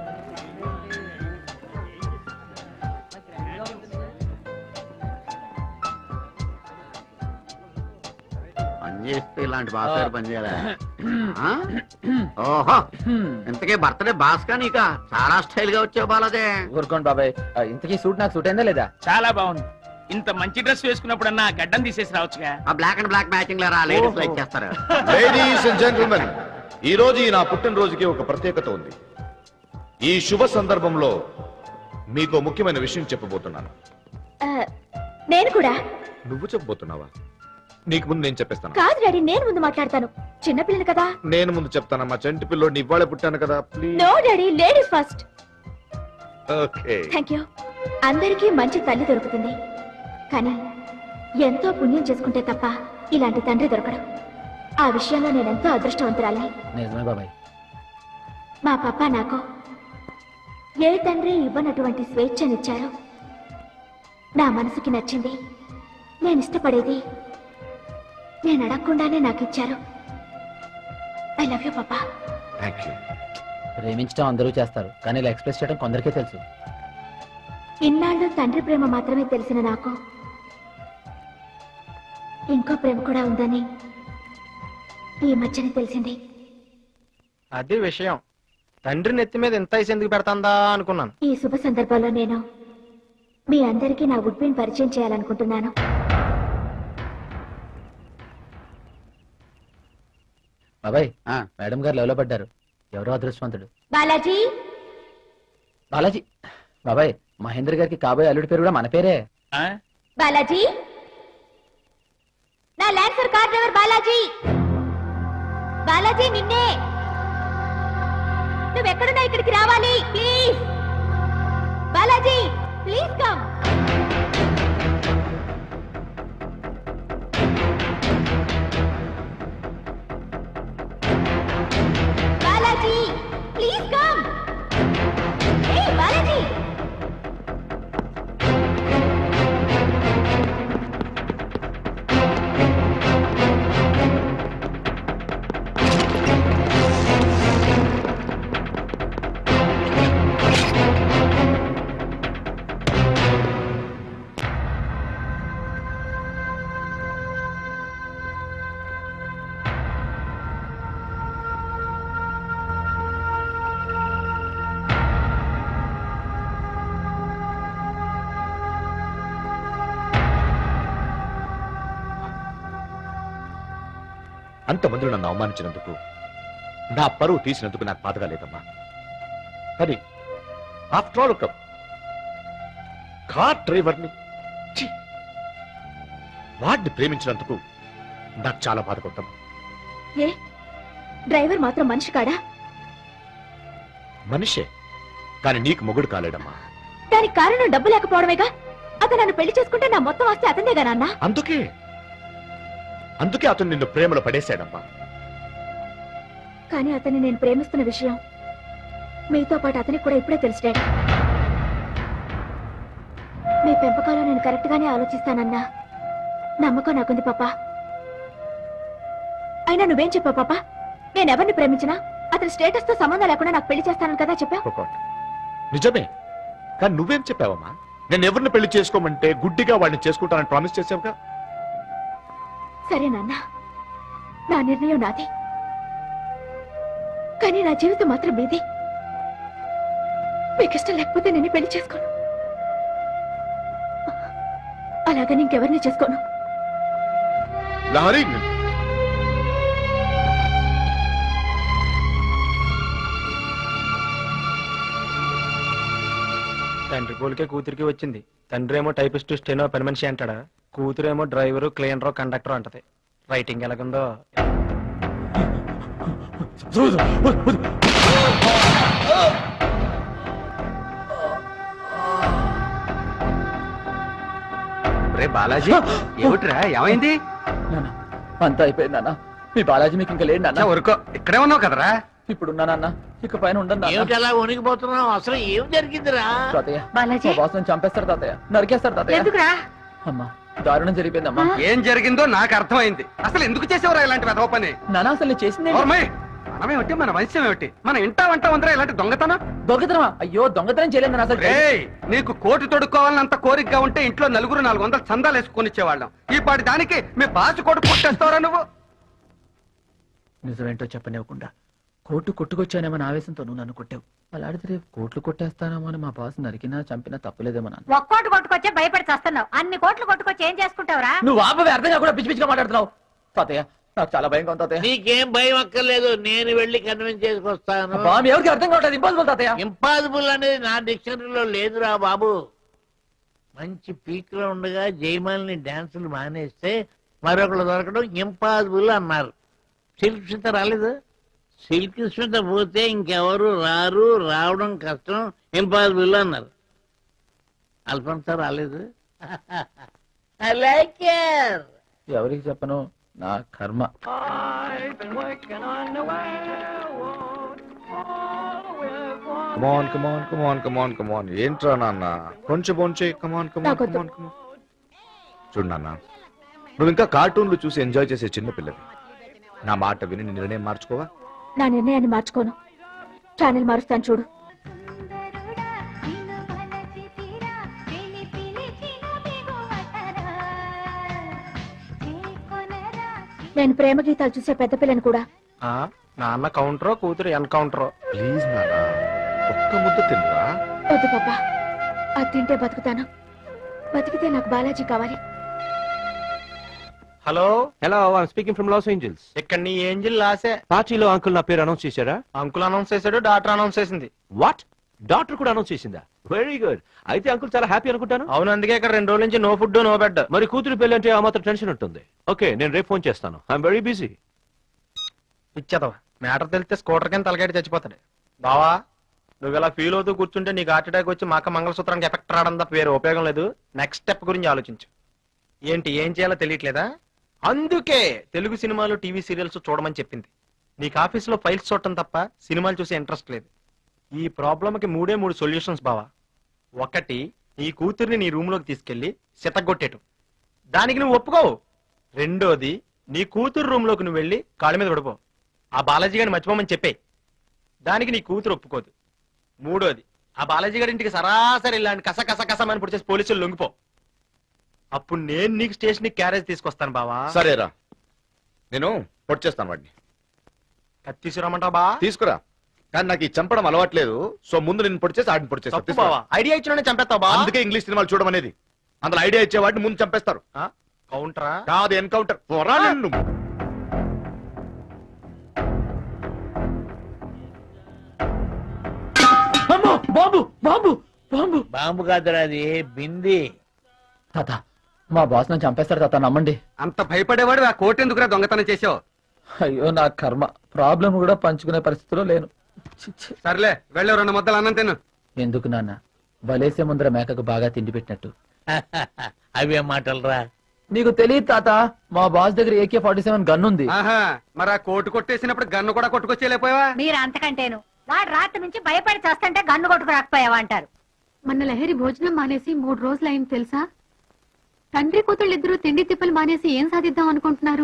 పని చేస్తే ఇలాంటి బాస్ గారు పని చేయాలా ఆ? ఓహో ఇంతకీ బర్త్డే బాస్ కా నీకా చాలా స్టైల్ గా వచ్చావు బాలాజీ ఊరుకోండి బాబాయ్ ఆ, ఇంతకీ సూట్ నాకు సూట్ అయిందా లేదా చాలా బాగుంది ఇంత మంచి డ్రెస్ వేసుకున్నప్పుడన్నా గడ్డం తీసేసి రావచ్చుగా ఆ బ్లాక్ అండ్ బ్లాక్ మ్యాచింగ్ లేరా లేడీస్ లైక్ చేస్తారు లేడీస్ అండ్ జెంటల్మెన్ ఈ రోజు ఈ నా పుట్టినరోజుకి ఒక ప్రత్యేకత ఉంది ఈ శుభ సందర్భంలో మీకు ముఖ్యమైన విషయం చెప్పబోతున్నాను ఆ, నేను కూడా నువ్వు చెప్పబోతున్నావా నీకు ముందు నేను చెప్పేస్తాను కాదు డాడీ నేను ముందు మాట్లాడతాను చిన్నపిల్లని కదా నేను ముందు చెప్తానమ్మా చంటి పిల్లోడిని ఇవాళ పుట్టాను కదా please no daddy ladies first okay thank you అందరికీ మంచి తల్లి దొరుకుతుంది కానీ ఎంతో పుణ్యం చేసుకుంటే తప్ప ఇలాంటి తండ్రి దొరకడు ఆ విషయంలో నేనెంతో అదృష్టవంతురాలి నిజమే బాబాయ్ మా పప్ప నాకు ఏ తండ్రి ఇవ్వనటువంటి స్వేచ్ఛనిచ్చారు నా మనసుకి నచ్చింది నేను ఇష్టపడేది నేను అడగకుండానే నాకు ఇచ్చారు I love you papa thank you ప్రేమించడం అందరూ చేస్తారు కానీ ఇలా ఎక్స్ప్రెస్ చేయడం కొందరికే తెలుసు ఇన్నాళ్ళు తండ్రి ప్రేమ మాత్రమే తెలిసిన నాకు ఇంకో ప్రేమ కూడా ఉందని ఈ మధ్యనే తెలిసింది అది విషయం తండ్రి నెత్తి మీద ఎంత ఐస్ ఎందుకు పెడతాందా అనుకున్నాను ఈ శుభ సందర్భంలో నేను మీ అందరికీ నా వుడ్బిన్ పరిచయం చేయాలనుకుంటున్నాను బాబాయ్ మేడం గారు లెవెలో పడ్డారు ఎవరో అదృష్టవంతుడు బాలాజీ బాలాజీ బాబాయ్ మహేంద్ర గారికి కాబోయే అల్లుడి పేరు కూడా మన పేరే బాలాజీ నా Lancer car driver Balaji Balaji నిన్నే నువ్వెక్కడున్నా ఇక్కడికి రావాలి please Balaji please come Balaji please come ఏ బాలాజీ అంతమందిలో నన్ను అవమానించినందుకు నా పరువు తీసినందుకు నాకు బాధగా లేదమ్మా కానీ ఆఫ్టర్ ఆల్ ఒక కార్ డ్రైవర్ని ఛీ! వాడిని ప్రేమించినందుకు నాకు చాలా బాధపడతాం ఏ డ్రైవర్ మాత్రం మనిషి కాడా మనిషే కానీ నీకు మొగుడు కాలేడమ్మా దానికి కారణం డబ్బు లేకపోవడమేగా అతను నన్ను పెళ్లి చేసుకుంటే నా మొత్తం ఆస్తి అతనిదేగా నాన్న అందుకే అందుకే అతను నిన్ను ప్రేమలో పడేశాడమ్మా కానీ అతన్ని నేను ప్రేమిస్తున్న విషయం మీతో పాటు అతనికి కూడా ఇప్పుడే తెలుసు డాడీ మీ పెంపకంలో నేను కరెక్ట్ గానే ఆలోచిస్తానన్నా నమ్మకం నాకుంది పాప అయినా నువ్వేం చెప్పావు పాప నేను ఎవరిని ప్రేమించినా అతని స్టేటస్ తో సంబంధం లేకుండా నాకు పెళ్లి చేస్తానని కదా చెప్పా పొరపాటు. నిజమే కానీ నువ్వేం చెప్పావమ్మా నేను ఎవరిని పెళ్లి చేసుకోమంటే గుడ్డిగా వాడిని చేసుకుంటానని ప్రామిస్ చేసావుగా సరే నాన్న నా నిర్ణయం నాది కానీ నా జీవితం మాత్రం మీది మీకు ఇష్టం లేకపోతే నేను పెళ్లి చేసుకోను అలాగని ఇంకెవరిని చేసుకోను లహరి తండ్రి పోలికే కూతురికి వచ్చింది తండ్రి ఏమో టైపిస్ట్ స్టెనో పని మనిషి అంటాడా కూతురేమో డ్రైవరు క్లీనరు కండక్టర్ అంటది రైటింగ్ ఎలాగుందో రే బాలాజీ ఏమిట్రా ఏమైంది అంతా అయిపోయింది నాన్న మీ బాలాజీ మీకు ఇంకా లేడు నాన్న ఊరుకో ఇక్కడే ఉన్నావు కదరా ఇప్పుడు ఉన్నా నాన్న ఇక పైన ఉండను నాన్న. ఏమిటి అలా వణికిపోతున్నావు అసలు ఏం జరిగిందిరా తాతయ్య బాలాజీ మా బాస్ చంపేస్తారు తాతయ్య నరికేస్తారు తాతయ్య ఎందుకురా అమ్మా దారుణం జరిగిపోయిందమ్మా ఏం జరిగిందో నాకు అర్థమైంది అసలు ఎందుకు చేసేవరా ఇలాంటి వెధవ పని నాన్న అసలు నేను చేసింది ఓర్మయ్, మనమేమిటి మన వంశం ఏమిటి మన ఇంటా వంట ఉందరా ఇలాంటి దొంగతనం దొంగతనమా అయ్యో దొంగతనం చేయలేదు నాన్న అసలు రేయ్ నీకు కోటి తొడుక్కోవాలన్నంత కోరికగా ఉంటే ఇంట్లో నలుగురు నాలుగు వందలు చందాలు వేసుకొని ఇచ్చేవాళ్ళం ఈ పాటి దానికి మీ బాసు కొడుకు పుట్టేస్తావరా నువ్వు నిజమేంటో చెప్పనివ్వకుండా కోర్టు కొట్టుకొచ్చానేమో ఆవేశంతో నువ్వు నన్ను కొట్టావు అలా ఆడితే రేపు కోట్లు కొట్టేస్తానేమో అని మా బాస్ నరికినా చంపినా తప్పలేదేమో నాన్న ఒక్కోటి కొట్టుకొచ్చే భయపడి చేస్తున్నావు అన్ని కోట్లు కొట్టుకొచ్చి ఏం చేసుకుంటావురా నువ్వు ఆపవే అర్థంగా కూడా పిచ్చి పిచ్చిగా మాట్లాడుతున్నావు తాతయ్య నాకు చాలా భయంగా ఉంది తాతయ్య నీకేం భయం అక్కర్లేదు నేను వెళ్ళి కన్విన్స్ చేసుకొస్తాను అబ్బా, మీ ఎవరికి అర్థం కావట్లేదు ఇంపాసిబుల్ తాతయ్య ఇంపాసిబుల్ అనేది నా డిక్షనరీలో లేదురా బాబు మంచి పీక్ లో ఉండగా జయమాలిని డాన్సులు మానేస్తే మరొకరు దొరకడం ఇంపాసిబుల్ అన్నారు సిల్క్ స్మిత రాలేదు సిల్క్ స్మిత పోతే ఇంకెవరు రారు రావడం కష్టం ఇంపాసిబుల్ అన్నారు అల్ఫన్సా రాలేదు ఐ లైక్ ఎవరికి చెప్పను నా కర్మ కమాన్ కమాన్ కమాన్ కమాన్ కమాన్ ఏంట్రా నాన్న కొంచెం బొంచే కమాన్ కమాన్ నాకొద్దు. కమాన్ కమాన్ చూడు నాన్న నువ్వు ఇంకా కార్టూన్లు చూసి ఎంజాయ్ చేసే చిన్న పిల్లవి నా మాట విని నీ నిర్ణయం మార్చుకోవా నా నిర్ణయాన్ని మార్చుకోను ఛానల్ మారుస్తాను చూడు నేను ప్రేమ గీతాలు చూసే పెద్ద పిల్లని కూడా ఆ, నాన్న కౌంటరో కూతురు ఎన్కౌంటరో ప్లీజ్ నాన్న ఒక్క ముద్ద తినరా వద్దు పాప అది తింటే బతుకుతాను బతికితే నాకు బాలాజీ కావాలి hello hello I'm speaking from Los Angeles ఇక్కడ నీ ఏంజిల్ లాసే పార్టీలో అంకుల్ నా పేరు అనౌన్స్ చేశారా అంకుల్ అనౌన్స్ చేశాడు డాక్టర్ అనౌన్స్ చేసింది వాట్ డాక్టర్ కూడా అనౌన్స్ చేసిందా వెరీ గుడ్ అయితే అంకుల్ చాలా హ్యాపీ అనుకుంటాను అవును అందుకే ఇక్కడ రెండు రోజుల నుంచి నో ఫుడ్ నో బెడ్ మరి కూతురు పెళ్లి అంటే ఆ మాత్రం టెన్షన్ ఉంటుంది ఓకే నేను రేపు ఫోన్ చేస్తాను ఐఎమ్ వెరీ బిజీ ఇచ్చేదవా మ్యాటర్ తెలిస్తే స్కూటర్ కింద తలకాటి చచ్చిపోతాడు బావా నువ్వు ఇలా ఫీల్ అవుతూ కూర్చుంటే నీకు హార్ట్ అటాక్ వచ్చి మాక మంగళసూత్రానికి ఎఫెక్ట్ రావడం తప్ప వేరే ఉపయోగం లేదు నెక్స్ట్ స్టెప్ గురించి ఆలోచించు ఏంటి ఏం చేయాలో తెలియట్లేదా అందుకే తెలుగు సినిమాలు టీవీ సీరియల్స్ చూడమని చెప్పింది నీకు ఆఫీసులో ఫైల్స్ చూడటం తప్ప సినిమాలు చూసే ఇంట్రెస్ట్ లేదు ఈ ప్రాబ్లంకి మూడే మూడు సొల్యూషన్స్ బావా ఒకటి నీ కూతుర్ని నీ రూమ్ లోకి తీసుకెళ్లి సితగొట్టేయటం దానికి నువ్వు ఒప్పుకోవు రెండోది నీ కూతురు రూమ్ లోకి నువ్వు వెళ్ళి కాళ్ళ మీద పడిపో ఆ బాలాజీ గారిని మర్చిపోమని చెప్పే దానికి నీ కూతురు ఒప్పుకోదు మూడోది ఆ బాలాజీ గారి ఇంటికి సరాసరి ఇలాంటి కస కస కసమని పుడిచేసి పోలీసులు లొంగిపో అప్పుడు నేను నీకు స్టేషన్ కి క్యారేజ్ తీసుకొస్తాను బావా సరేరా నేను పొడిచేస్తాను వాడిని కత్తి తీసుకురామంటావా బా తీసుకురా కానీ నాకు ఈ చంపడం అలవాట్లేదు సో ముందు నేను పొడిచేసి ఆడిని తప్పు పొడిచేస్తా బావా ఐడియా ఇచ్చిన చంపేస్తావు బా అందుకే ఇంగ్లీష్ సినిమాలు చూడడం అనేది అందులో ఐడియా ఇచ్చేవాడిని ముందు చంపేస్తారు కౌంటరా కాదు ఎన్కౌంటర్ పోరా నిన్ను అమ్మో బాబు బాంబు బాంబు బాంబు కాదురా అది బింది తాత మా బాస్ నన్ను చంపేస్తాడు తాత నమ్మండి అంత భయపడేవాడు ఆ కోట్ ఎందుకురా దొంగతనం చేసావు అయ్యో నా కర్మ ప్రాబ్లం కూడా పంచుకునే పరిస్థితిలో లేను సర్లే వెళ్ళే రెండు ముద్దలు అన్నం తిను ఎందుకు నాన్న వలేసే ముందర మేకకు బాగా తిండి పెట్టినట్టు అవే మాటలరా నీకు తెలియదు తాత మా బాస్ దగ్గర ఏకే ఫార్టీ సెవెన్ గన్ ఉంది ఆహా మరి ఆ కోటు కొట్టేసినప్పుడు గన్ను కూడా కొట్టుకొచ్చేలేపోయావా మీరు అంతకంటేను వాడు రాత్రి నుంచి భయపడి చేస్తుంటే గన్ను కొట్టుకు రాకపోయావా అంటారు మొన్న లహరి భోజనం మానేసి మూడు రోజులు అయింది తెలుసా తండ్రి కూతుళ్ళు ఇద్దరు తిండి తిప్పలు మానేసి ఏం సాధిద్దాం అనుకుంటున్నారు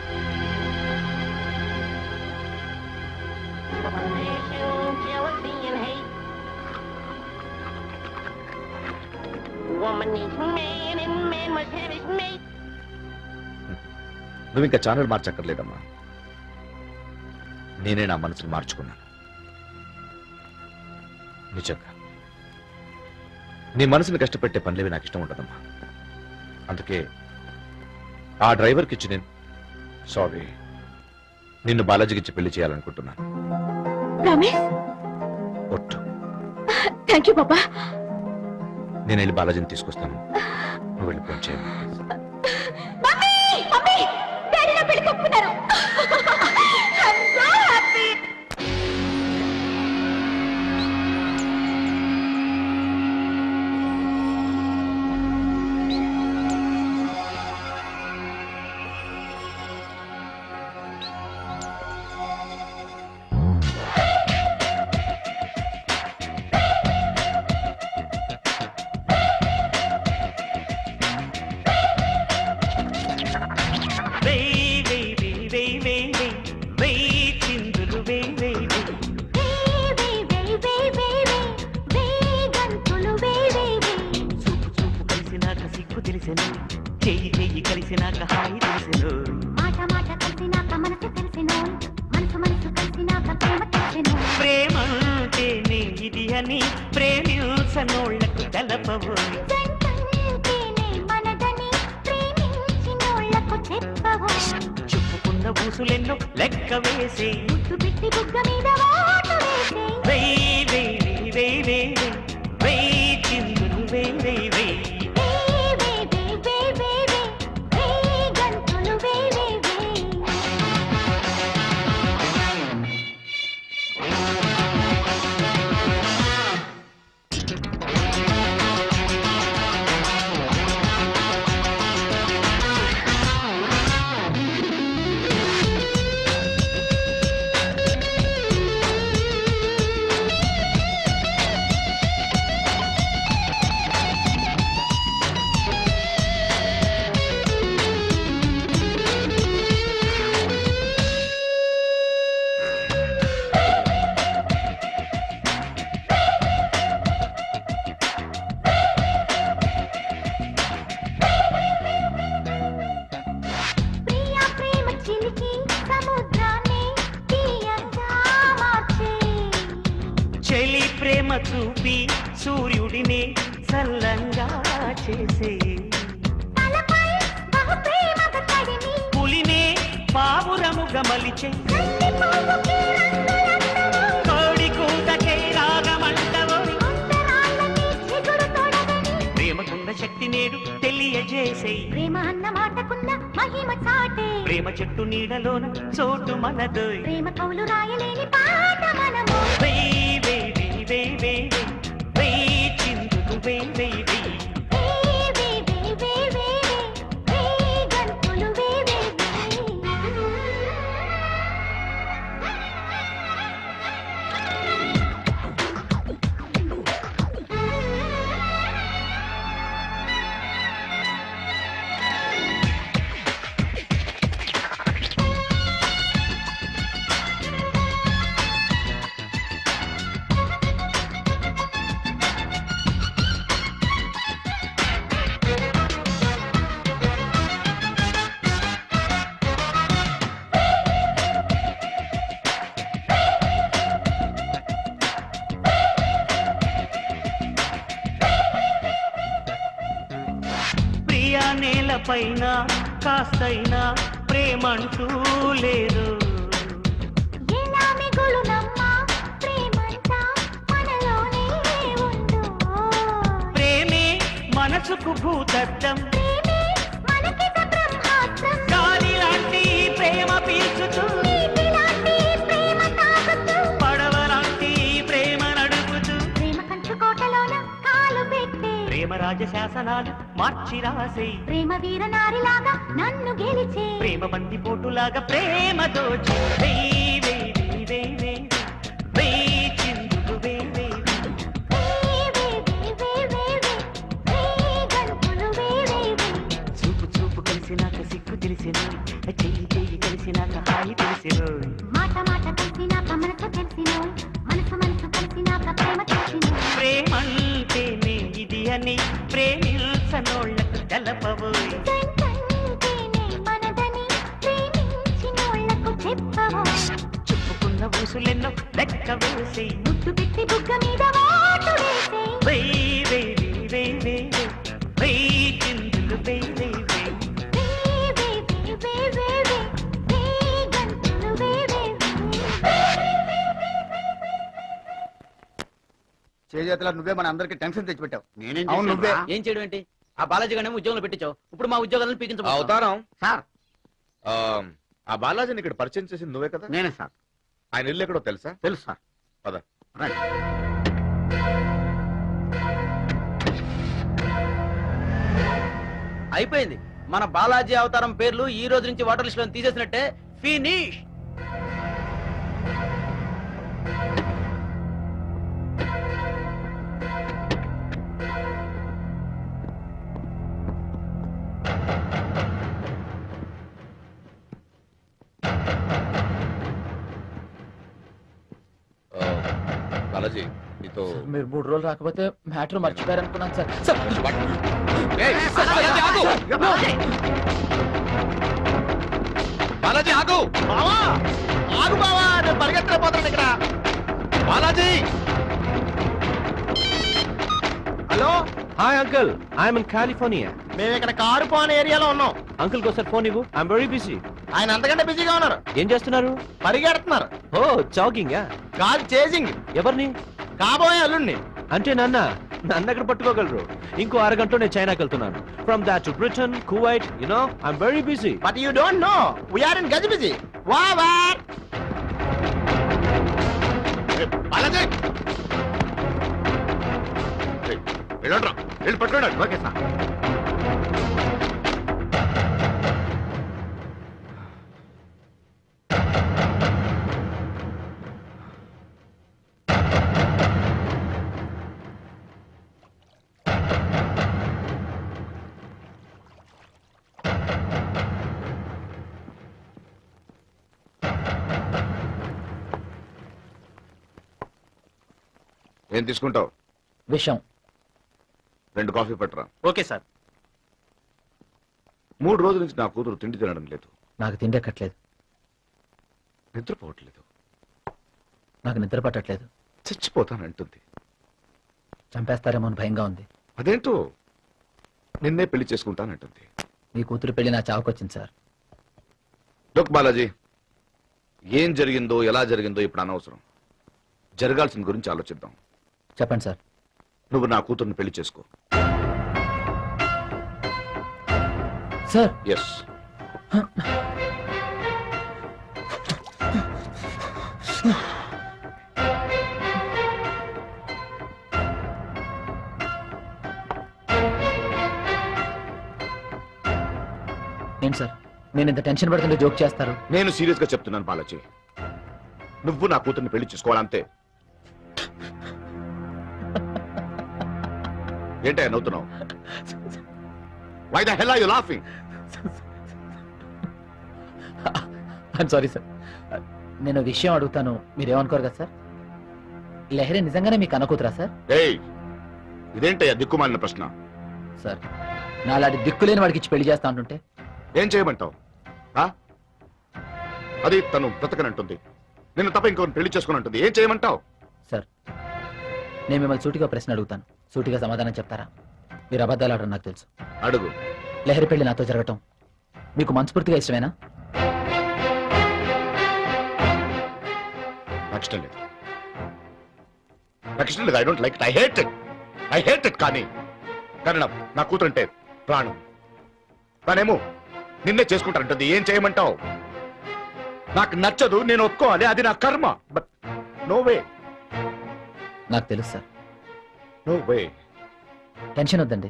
నువ్వు ఇంకా ఛానల్ మార్చక్కర్లేదమ్మా నేనే నా మనసుని మార్చుకున్నాను నిజంగా నీ మనసుని కష్టపెట్టే పనులేవి నాకు ఇష్టం ఉండదమ్మా అందుకే ఆ డ్రైవర్కి ఇచ్చి నేను సారీ నిన్ను బాలాజీకి ఇచ్చి పెళ్లి చేయాలనుకుంటున్నాను రమేష్ ఒట్టు థ్యాంక్ యూ బాబా నేను వెళ్ళి బాలాజీని తీసుకొస్తాను నువ్వు వెళ్ళి ఫోన్ చేయాలి మమ్మీ మమ్మీ డాడీ నా పెళ్లి ఒప్పుకున్నారు I'm so happy. వేయ్ వేయ్ వేయ్ వేయ్ వేయ్ వేయ్ వేయ్ చిందులు వేయ్ వేయ్ వేయ్ చూపు చూపు కలిసినాక సిగ్గు తెలిసెను చెయ్యి చెయ్యి కలిసినాక హాయి తెలిసెను మాట మాట కలిసినాక మనసు తెలిసినోయ్ మనసు మనసు కలిసినాక ప్రేమ తెలిసినోయ్ ప్రేమంటేనే ఇది అని ప్రేమించనోళ్లకు తెలపబోయి జంటంటేనే మనదని ప్రేమించినోళ్లకు చెప్పవోయ్ చెప్పుకున్న ఊసులెన్నో లెక్క వేసే ముద్దు పెట్టి బుగ్గ మీద ఓటు వేసే వేయ్ వేయ్ వేయ్ వేయ్ వేయ్ వేయ్ వేయ్ చిందులు వేయ్ వేయ్ వేయ్ గంతులు వే వే వే ప్రియా ప్రేమ చిలికి సముద్రాన్ని తీయంగా మార్చే చెలి ప్రేమ చూపి సూర్యుడిని చల్లంగా చేసే తలపై బహు ప్రేమగా తడిమి పులినే పావురముగా మలిచే పువ్వుకి కోడి కూతకే రాగమంటవో రంగురాళ్ళకి చిగురు తొడగని ప్రేమకున్న శక్తి నేడు తెలియజేసే ప్రేమ అన్న మాటకున్న మహిమ చాటే ప్రేమ చెట్టు నీడలోన చోటు మనదోయ్ ప్రేమ కవులు రాయలేని పాట మనము వేయ్ వేయ్ వేయ్ వేయ్ వేయ్ వేయ్ వేయ్ చిందులు వేయ్ వేయ్ వేయ్ వే వే వే వే వే వే గంతులు వే వే ప్రియా నేలపైన కాస్తైనా ప్రేమంటూ లేదు ఎలా మిగులునమ్మా ప్రేమంతా మనలోనే ఉంది మనసుకు భూతద్దం గాలి లాంటి ఈ ప్రేమ పీల్చుతూ పడవ లాంటి ఈ ప్రేమ నడుపుతూ ప్రేమ కంచు కోటలోన కాలు పెట్టి ప్రేమ రాజశాసనాలు మార్చి రాసే ప్రేమ వీర నారిలాగా నన్ను గెలిచే ప్రేమ బంది పోటులాగా ప్రేమ దోచి వేయ్ వేయ్ వేయ్ వేయ్ వేయ్ వేయ్ చిందులు వేయ్ వేయ్ చూపు చూపు కలిసినాక సిగ్గు తెలిసిన చెయ్యి చెయ్యి కలిసినాక హాయి తెలిసిన మాట మాట కలిసినాక మనసు తెలిసినోయ్ మనసు మనసు కలిసినాక ప్రేమ తెలిసినోయ్ ప్రేమంటేనే ఇది అని ప్రేమిల్సనోళ్లకు తెలపబోయ్ జంటంటేనే మనదని ప్రేమించినోళ్లకు చెప్పవోయ్ చెప్పుకున్న ఊసులెన్నో లెక్క వేసి ముద్దు పెట్టి బుగ్గ మీద ఓటు వేసేయ్ వేయ్ వేయ్ వేయ్ వేయ్ వేయ్ వేయ్ వేయ్ చిందులు వేయ్ వేయ్ వేయ్ చేజేతలా నువ్వే మన అందరికి టెన్షన్ తెచ్చిపెట్టావు నేనేం అవును నువ్వే ఏం చేయడం ఏంటి ఆ బాలాజీ గారిని ఉద్యోగంలో పెట్టించావు ఇప్పుడు మా ఉద్యోగాలను పీకించబోతున్నావు. అవతారం సార్ ఆ, ఆ బాలాజీని ఇక్కడ పరిచయం చేసింది నువ్వే కదా నేనే సార్ ఆయన ఇల్లు ఎక్కడో తెలుసా తెలుసు సార్ పద రండి. అయిపోయింది మన బాలాజీ అవతారం పేర్లు ఈ రోజు నుంచి వాటర్ లిస్ట్ లో తీసేసినట్టే ఫినిష్ ఆ, బాలాజీ నీతో మీరు మూడు రోజులు రాకపోతే మ్యాటర్ మర్చిపోయారు అనుకున్నాను సార్ సార్ ఏయ్, బాలాజీ ఆగు బాలాజీ ఆగు బావా ఆగు బావా నేను పరిగెత్తలేకపోతున్నాను ఇక్కడ Balaji hello hi uncle I'm in California మేము ఇక్కడ కారు పోని ఏరియాలో ఉన్నాం అంకుల్ ఒకసారి ఫోన్ ఇవ్వు ఐఎమ్ వెరీ బిజీ ఆయన అంతకంటే బిజీగా ఉన్నారు ఏం చేస్తున్నారు పరిగెడుతున్నారు ఓ జాగింగ్ కాదు చేసింగ్ ఎవరిని కాబోయే అల్లుడిని అంటే నాన్న నన్ను ఎక్కడ పట్టుకోగలరు ఇంకో అరగంటలో నేను చైనాకి వెళ్తున్నాను from that to Britain Kuwait you know I'm very busy but you don't know we're in గజ బిజీ వా వా బాలాజీ ఏయ్, వెళ్ళండ్రా వెళ్ళి పట్టుకోండి ఓకే సార్ ఏం తీసుకుంటావు విషయం రెండు కాఫీ పట్టరా ఓకే సార్ మూడు రోజుల నుంచి నా కూతురు తిండి తినడం లేదు నాకు తిండి ఎక్కట్లేదు నిద్రపోవట్లేదు నాకు నిద్ర పట్టట్లేదు చచ్చిపోతానంటుంది చంపేస్తారేమో అని భయంగా ఉంది అదేంటో నిన్నే పెళ్లి చేసుకుంటానంటుంది మీ కూతురు పెళ్లి నా చావుకొచ్చింది సార్ లుక్ బాలాజీ ఏం జరిగిందో ఎలా జరిగిందో ఇప్పుడు అనవసరం జరగాల్సిన గురించి ఆలోచిద్దాం చెప్పండి సార్ నువ్వు నా కూతుర్ని పెళ్లి చేసుకో సార్ ఎస్ ఏంటి సార్ నేను ఇంత టెన్షన్ పడుతుంటే జోక్ చేస్తారు నేను సీరియస్ గా చెప్తున్నాను బాలాజీ నువ్వు నా కూతుర్ని పెళ్లి చేసుకోవాలంతే ఏంటే నవ్వుతున్నావు why the hell are you laughing I'm sorry sir నేను ఒక విషయం అడుగుతాను మీరేమనుకోరు కదా సార్ లహరి నిజంగానే మీకు అన్నకూతురా సార్ ఏయ్ ఇదేంటయ్యా దిక్కుమాలిన ప్రశ్న సార్ నా అలాంటి దిక్కులేని వాడికి ఇచ్చి పెళ్లి చేస్తా అంటుంటే ఏం చేయమంటావు ఆ? అది తను బ్రతకనంటుంది నిన్ను తప్ప ఇంకొకరిని పెళ్లి చేసుకుని ఉంటుంది ఏం చేయమంటావు సార్ నేను మిమ్మల్ని సూటిగా ప్రశ్న అడుగుతాను సూటిగా సమాధానం చెప్తారా మీరు అబద్ధాలు ఆడడం నాకు తెలుసు అడుగు లహరి పెళ్లి నాతో జరగటం మీకు మనస్ఫూర్తిగా ఇష్టమేనా నాకు ఇష్టం లేదు నాకు ఇష్టం లేదు I don't like I hate it I hate it కానీ కానీ నా నా కూతురంటే ప్రాణం తానేమో నిన్నే చేసుకుంటానంటుంది ఏం చేయమంటావు నాకు నచ్చదు నేను ఒప్పుకోవాలి అది నా కర్మ బట్ నో వే నాకు తెలుసు సార్ నో వే టెన్షన్ వద్దండి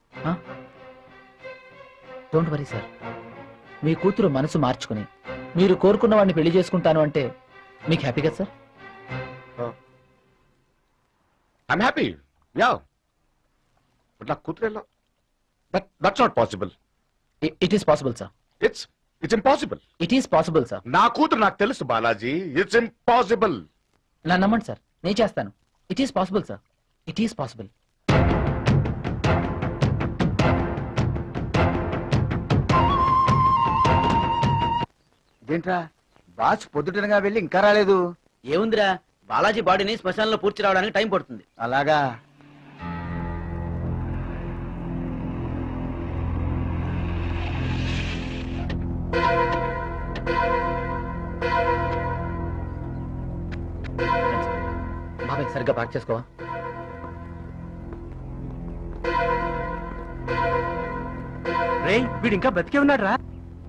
డోంట్ వరీ సార్ మీ కూతురు మనసు మార్చుకుని మీరు కోరుకున్న వాడిని పెళ్లి చేసుకుంటాను అంటే మీకు హ్యాపీ కదా sir I'm happy yeah but నా కూతురు ఎలా that that's not possible it is possible sir it's it's impossible it is possible sir నా కూతురు నాకు తెలుసు బాలాజీ ఇట్స్ ఇంపాసిబుల్ నా నమ్మండి సార్ నేను చేస్తాను it is possible sir it is possible ఇదేంట్రా బాస్ పొద్దుటనగా వెళ్ళి ఇంకా రాలేదు ఏముందిరా బాలాజీ బాడీని శ్మశానంలో పూర్తి రావడానికి టైం పడుతుంది అలాగా బాబాయ్ సరిగ్గా పార్క్ చేసుకోవా రే వీడు ఇంకా బతికే ఉన్నాడు రా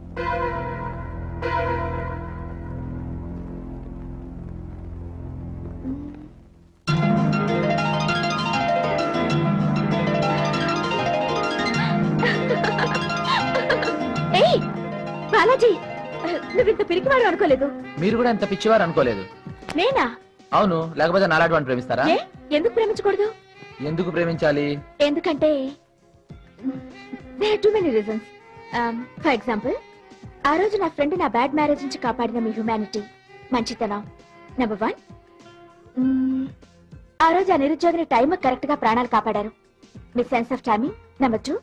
ఏయ్ బాలాజీ నువ్వు ఇంత పిరికివాడు అనుకోలేదు మీరు కూడా ఎంత పిచ్చివారు అనుకోలేదు నేనా అవును లేకపోతే నాలాంటి వాడిని ప్రేమిస్తారా ఏ ఎందుకు ప్రేమించకూడదు ఎందుకు ప్రేమించాలి ఎందుకంటే there too many reasons for example ఆ రోజు నా ఫ్రెండ్ నా బ్యాడ్ మ్యారేజ్ నుంచి కాపాడిన మీ హ్యుమానిటీ మంచితనం నెంబర్ వన్ ఆ రోజు ఆ నిరుద్యోగిని టైం కరెక్ట్ గా ప్రాణాలు కాపాడారు మీ sense of timing number two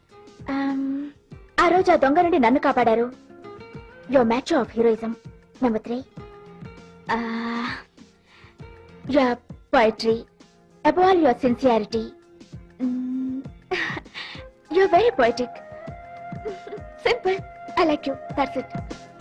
ఆ రోజు ఆ దొంగ నుండి నన్ను కాపాడారు your match of heroism number three your poetry, above your sincerity. Mm, You're very poetic. Simple. I like you. That's it.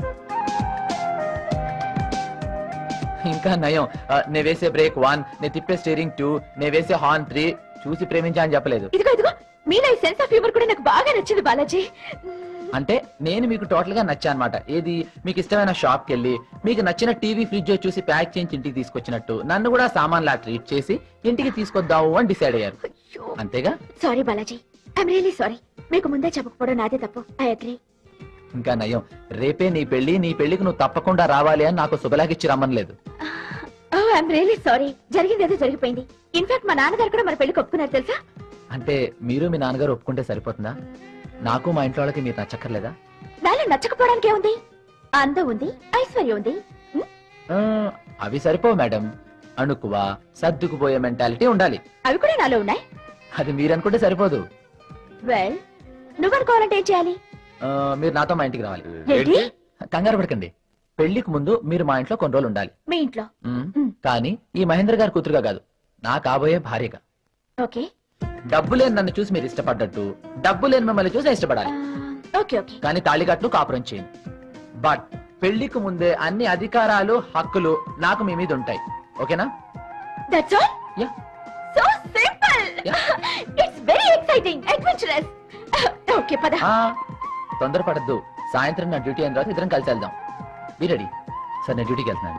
ఇంకా నయం ఆ, నే వేసే బ్రేక్ వన్ నే తిప్పే స్టీరింగ్ టూ నే వేసే హార్న్ త్రీ చూసి ప్రేమించా అని చెప్పలేదు ఇదిగో ఇదిగో మీలో ఈ సెన్స్ ఆఫ్ హ్యూమర్ కూడా నాకు బాగా నచ్చింది బాలాజీ అంటే నేను మీకు టోటల్ గా నచ్చా అనమాట ఏది మీకు ఇష్టమైన షాప్ కి వెళ్ళి మీకు నచ్చిన టీవీ ఫ్రిడ్జ్ చూసి ప్యాక్ చేయించి ఇంటికి తీసుకొచ్చినట్టు నన్ను కూడా సామాన్ లా ట్రీట్ చేసి ఇంటికి తీసుకొద్దాము అని డిసైడ్ అయ్యారు అంతేగా sorry Balaji I'm really sorry మీకు ముందే చెప్పకపోవడం నాదే తప్పు ఐ అగ్రీ ఇంకా నయం రేపే నీ పెళ్లి నీ పెళ్లికి నువ్వు తప్పకుండా రావాలి అని నాకు శుభలాగిచ్చి రమ్మనలేదు ఓ ఐఎమ్ రియలీ సారీ జరిగింది ఏదో జరిగిపోయింది ఇన్ఫాక్ట్ మా నాన్నగారు కూడా మన పెళ్లికి ఒప్పుకున్నారు తెలుసా అంటే మీరు మీ నాన్నగారు ఒప్పుకుంటే సరిపోతుందా నాకు మా ఇంట్లో వాళ్ళకి మీరు నచ్చక్కర్లేదా నాలో నచ్చకపోవడానికి ఏముంది అందం ఉంది ఐశ్వర్యం ఉంది ఆ, అవి సరిపోవు మేడం అణుకువ సర్దుకుపోయే మెంటాలిటీ ఉండాలి అవి కూడా నాలో ఉన్నాయి అది మీరు అనుకుంటే సరిపోదు వెల్ నువ్వు అనుకోవాలంటే ఏం చేయాలి ఆ, మీరు నాతో మా ఇంటికి రావాలి ఏంటి? కంగారు పడకండి పెళ్లికి ముందు మీరు మా ఇంట్లో కొన్ని రోజులు ఉండాలి మీ ఇంట్లో మ్మ్. కానీ ఈ మహేంద్ర గారి కూతురుగా కాదు నా కాబోయే భార్యగా ఓకే డబ్బు లేని నన్ను చూసి మీరు ఇష్టపడ్డట్టు డబ్బు లేని మిమ్మల్ని చూసి నేను ఇష్టపడాలి ఓకే ఓకే కానీ తాళికట్లు కాపురం చేయండి బట్ పెళ్లికి ముందే అన్ని అధికారాలు హక్కులు నాకు మీ మీద ఉంటాయి ఓకేనా that's all Yeah. So simple it's very exciting adventurous okay పద ఆ, తొందరపడద్దు సాయంత్రం నా డ్యూటీ అయిన తర్వాత ఇద్దరం కలిసి వెళ్దాం బీ రెడీ సార్ నేను డ్యూటీకి వెళ్తున్నాను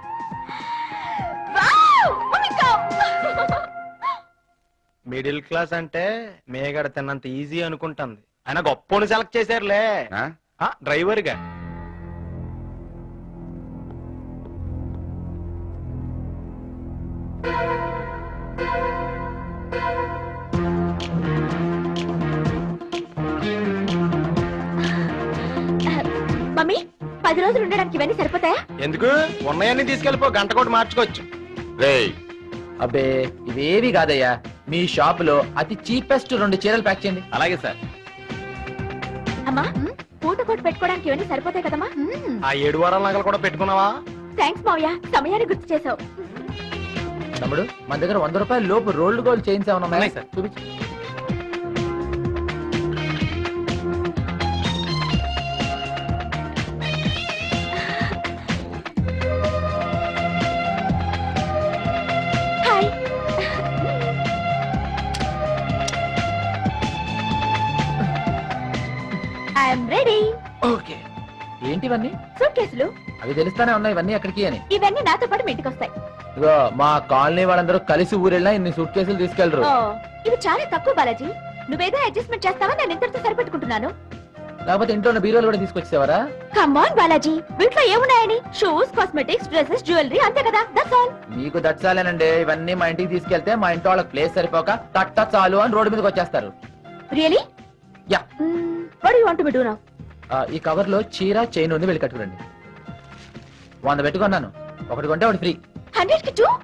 Wow! Oh my God! Middle class అంటే మేగడ తిన్నంత ఈజీ అనుకుంటుంది ఆయన గొప్పని సెలెక్ట్ చేశారులే డ్రైవర్ గా మమ్మీ పది రోజులు ఉండడానికి ఇవన్నీ సరిపోతాయా ఎందుకు ఉన్నాయన్నీ తీసుకెళ్ళిపో గంట కూడా మార్చుకోవచ్చు అబ్బే ఇవేవి కాదయ్యా మీ షాప్ లో అతి చీపెస్ట్ రెండు చీరలు ప్యాక్ చేయండి అలాగే సార్ అమ్మా పూట కోట్ పెట్టుకోవడానికి ఇవన్నీ సరిపోతాయి కదమ్మా ఆ ఏడు వారాల నగలు కూడా పెట్టుకున్నావా థ్యాంక్స్ మావయ్య సమయాన్ని గుర్తు చేసావు తమ్ముడు మన దగ్గర వంద రూపాయల లోపు రోల్డ్ గోల్డ్ చైన్స్ ఏమైనా ఉన్నాయి సార్ చూపించు హాయ్ ఐఎమ్ రెడీ ఓకే ఏంటివన్నీ సూట్ కేసులు అవి తెలుస్తానే ఉన్నాయి ఇవన్నీ ఎక్కడికి అని ఇవన్నీ నాతో పాటు మీ ఇంటికి వస్తాయి ఇగో మా కాలనీ వాళ్ళందరూ కలిసి ఊరెళ్ళినా ఇన్ని సూట్ కేసులు తీసుకెళ్లరు ఓ, ఇవి చాలా తక్కువ బాలాజీ నువ్వేదో అడ్జస్ట్మెంట్ చేస్తావా నేను ఇంతటితో సరిపెట్టుకుంటున్నాను లేకపోతే ఇంట్లో ఉన్న బీరోలు కూడా తీసుకొచ్చేవారా కమాన్ బాలాజీ వీటిలో ఏమున్నాయని షూస్ కాస్మెటిక్స్ డ్రెస్సెస్ జ్యువెలరీ అంతే కదా దట్స్ ఆల్ మీకు దచ్చాలేనండి ఇవన్నీ మా ఇంటికి తీసుకెళ్తే మా ఇంట్లో వాళ్ళకి ప్లేస్ సరిపోక తట్ట చాలు అని రోడ్డు మీదకి వచ్చేస్తారు really yeah what you want to do now ఆ, ఈ కవర్ లో చీర చైన్ ఉంది వెళ్ళి కట్టుకురండి వంద పెట్టుకున్నాను ఒకటి కొంటే ఒకటి ఫ్రీ 100 కి 2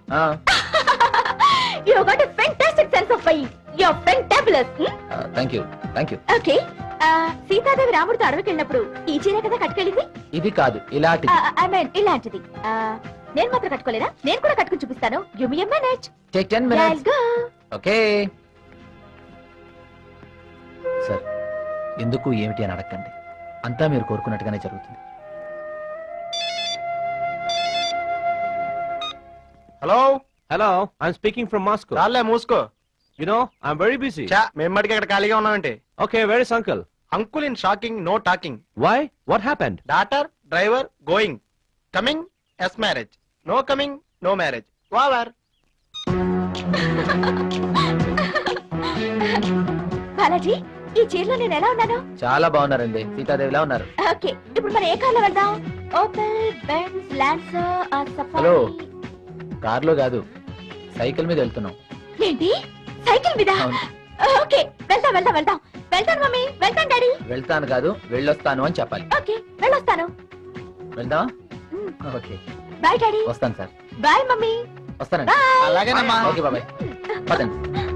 you got a fantastic sense of buying you are fantabulous thank you thank you okay Sitadevi రాముడితో అడవికి వెళ్ళినప్పుడు ఈ చీర కదా కట్టుకెళ్ళింది ఇది కాదు ఇలాంటిది ఐ మీన్ ఇలాంటిది ఆ, నేను మాత్రం కట్టుకోలేదా నేను కూడా కట్టుకుని చూపిస్తాను give me a minute take ten let's minutes go okay sir ఎందుకు ఏమిటి అని అడగండి అంతా మీరు కోరుకున్నట్టుగానే జరుగుతుంది hello hello I'm speaking from Moscow చాలే మూసుకో you know I'm very busy చా మేము మటుకు ఇక్కడ ఖాళీగా ఉన్నామంటే okay very is uncle uncle in shocking no talking why what happened daughter driver going coming yes marriage no coming no marriage వావర్ బాలాజీ ఈ చీరలో నేను ఎలా ఉన్నాను చాలా బాగున్నారండి సీతాదేవిలా ఉన్నారు ఓకే ఇప్పుడు మనం ఏ కార్లో వెళ్దాం Opel Benz Lancer hello Safari కార్లో కాదు సైకిల్ మీద వెళ్తున్నాం ఏంటి సైకిల్ మీద అవును. ఓకే వెళ్దాం వెళ్దాం వెళ్దాం వెళ్తాను మమ్మీ వెళ్తాను డాడీ వెళ్తాను కాదు వెళ్ళొస్తాను అని చెప్పాలి ఓకే వెళ్ళొస్తాను వెళ్దామా ఓకే బాయ్ డాడీ వస్తాను సార్ బాయ్ మమ్మీ వస్తానండి Bye. అలాగేనమ్మా ఓకే బాబాయ్ పదండి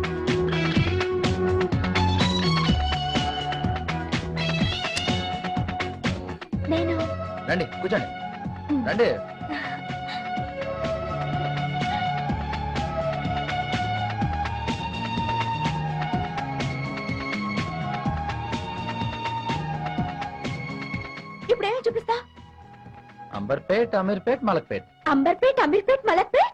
నేను రండి కూర్చోండి రండి ఇప్పుడు ఏమేమి చూపిస్తా అంబర్పేట్ అమీర్పేట్ మలక్పేట్ అంబర్పేట్ అమీర్పేట్ మలక్పేట్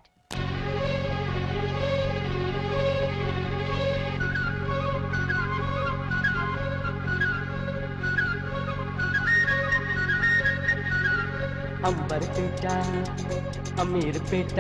అంబర్పేట అమీర్పేట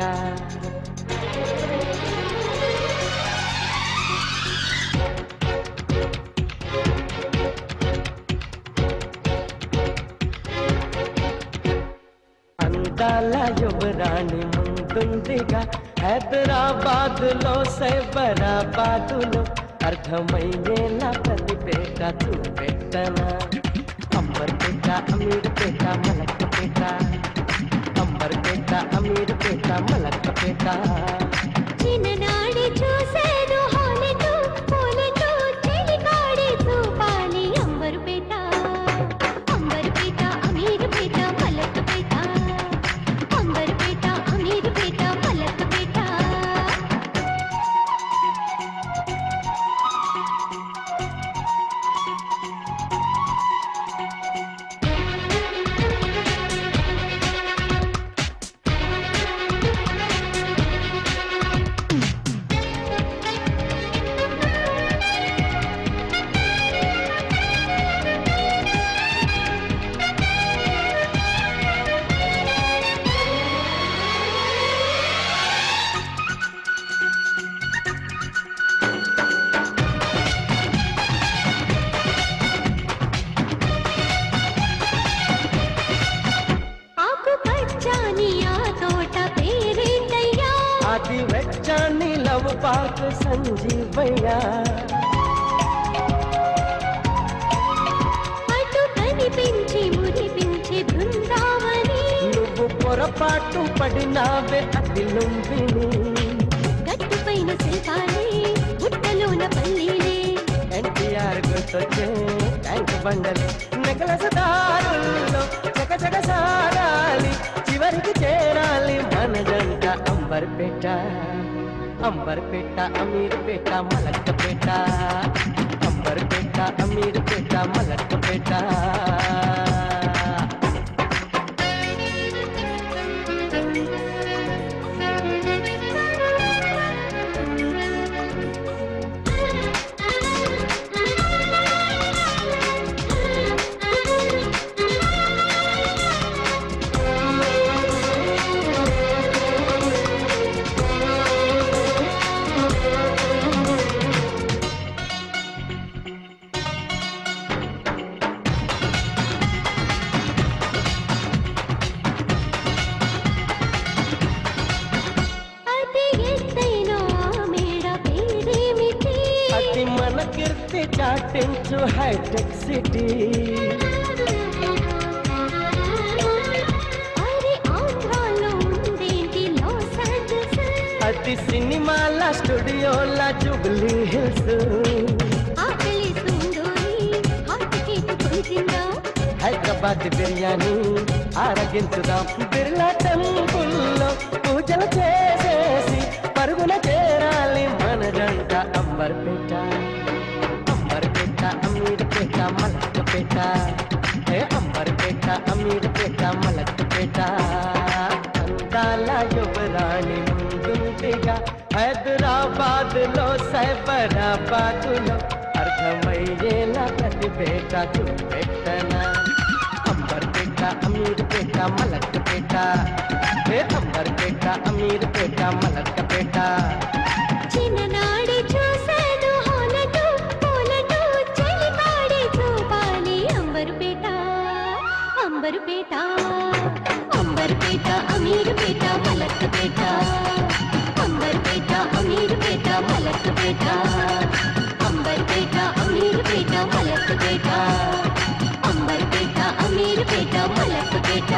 అందాల యువరాణి ముందుందిగా హైదరాబాద్ లో సైబరాబాదులో అర్థమయ్యేలా ప్రతి పేట చూపెట్టనా అంబర్పేట అమీర్పేట మలక్కపేట అంబర్పేట అమీర్పేట మలక్కపేట చిన్ననాడి చూసేను హాలితో పూలతో చెలికాడి చూపాలి అంబరుపేట అంబరుపేట అమీరుపేట మలక్కపేట అంబరుపేట అమీరుపేట మలక్కపేట ఆకు పచ్చని ఆ తోట పేరేంటయ్యా అది వెచ్చాన్ని లవ్ పార్క్ సంజీవయ్య అటు కనిపించి మురిపించి బృందావని నువ్వు పొరపాటు పడినావే అది లుంబిని గట్టుపైన శిల్పాలే గుట్టలోన పల్లీలే ఎన్టీఆర్ గుర్తొచ్చే ట్యాంక్ బండలు నెకలస దారుల్లో చకచక సారాలి చివరికి చేరాలి మన జంట అంబర్పేట అంబర్పేట అమీర్పేట మలక్కపేట అంబర్పేట అమీర్పేట మలక్కపేట ఆ దాటించు హైటెక్ సిటీ అది సినిమాల స్టూడియోల జూబ్లీ హిల్స్ హైదరాబాద్ బిర్యానీ ఆరగించుదాం బిర్లా టెంపుల్లో పూజలు చేసేసి పరుగున చేరాలి మన జంట అంబర్పేట అంబర్పేట అమీర్పేట మలక్పేట ఏ అంబర్పేట అమీర్పేట మలక్పేట అందాల యువరాణి ముందుంటిగా హైదరాబాద్ లో సైబరాబాద్ లో అర్థమయ్యేలా ప్రతి పేట చూపెట్టనా అంబర్పేట అమీర్పేట మలక్పేట ఏ అంబర్పేట అమీర్పేట మలక్పేట చిన్ననాడి చూశాను హోలటు హోలటు చెలిపాడి చూపాలి అంబరుపేట అంబరుపేట అంబరుపేట అమీరుపేట మలక్కపేట అంబరుపేట అమీరుపేట మలక్కపేట అంబరుపేట అమీరుపేట మలక్కపేట అంబరుపేట అమీరుపేట మలక్కపేట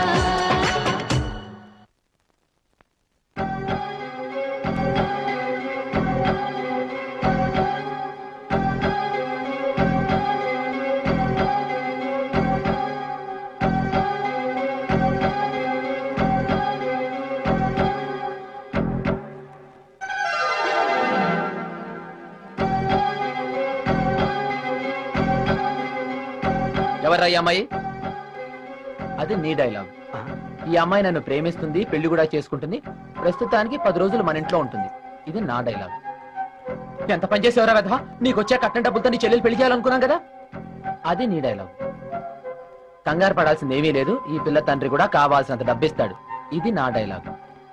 ఎవర్రా ఈ అమ్మాయి అది నీ డైలాగ్ ఈ అమ్మాయి నన్ను ప్రేమిస్తుంది పెళ్లి కూడా చేసుకుంటుంది ప్రస్తుతానికి పది రోజులు మన ఇంట్లో ఉంటుంది ఇది నా డైలాగ్ ఎంత పని చేసేవరా వెధవా నీకు వచ్చే కట్టిన డబ్బులతో నీ చెల్లెలు పెళ్లి చేయాలనుకున్నాం కదా అది నీ డైలాగ్ కంగారు పడాల్సింది ఏమీ లేదు ఈ పిల్ల తండ్రి కూడా కావాల్సినంత డబ్బిస్తాడు ఇది నా డైలాగ్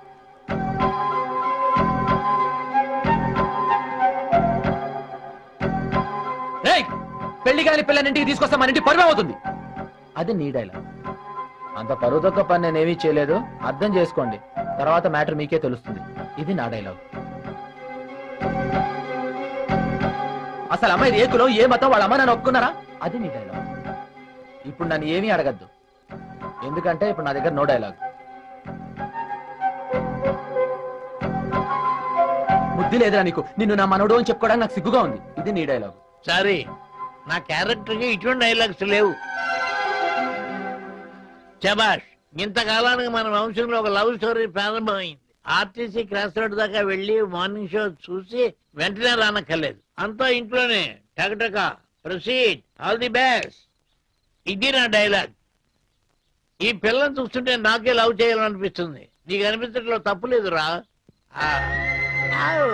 రేయ్! పెళ్లి కాని పిల్లని ఇంటికి తీసుకొస్తే మన ఇంటి పరువు అవుతుంది అది నీ డైలాగ్ అంత పరువుతొక్క పని నేనేమీ చేయలేదు అర్థం చేసుకోండి తర్వాత మ్యాటర్ మీకే తెలుస్తుంది ఇది నా డైలాగ్ అసలు అమ్మాయి ఏ కులం ఏ మతం వాళ్ళ అమ్మ నన్ను ఒప్పుకున్నారా అది నీ డైలాగ్ ఇప్పుడు నన్ను ఏమీ అడగద్దు ఎందుకంటే ఇప్పుడు నా దగ్గర నో డైలాగ్ బుద్ధి లేదురా నీకు నిన్ను నా మనవడు అని చెప్పుకోవడానికి నాకు సిగ్గుగా ఉంది ఇది నీ డైలాగ్ సారీ నా క్యారెక్టర్ కి ఇటువంటి డైలాగ్స్ లేవు శబాష్ ఇంతకాలానికి మన వంశంలో ఒక లవ్ స్టోరీ ప్రారంభమైంది ఆర్టీసీ క్రాస్ రోడ్ దాకా వెళ్ళి మార్నింగ్ షో చూసి వెంటనే రానక్కర్లేదు అంతా ఇంట్లోనే టకటక ప్రొసీడ్ ఆల్ ది బెస్ట్ ఇది నా డైలాగ్ ఈ పిల్లని చూస్తుంటే నాకే లవ్ చేయాలనిపిస్తుంది నీకు అనిపించడంలో తప్పు లేదురా ఆ. ఆవ్.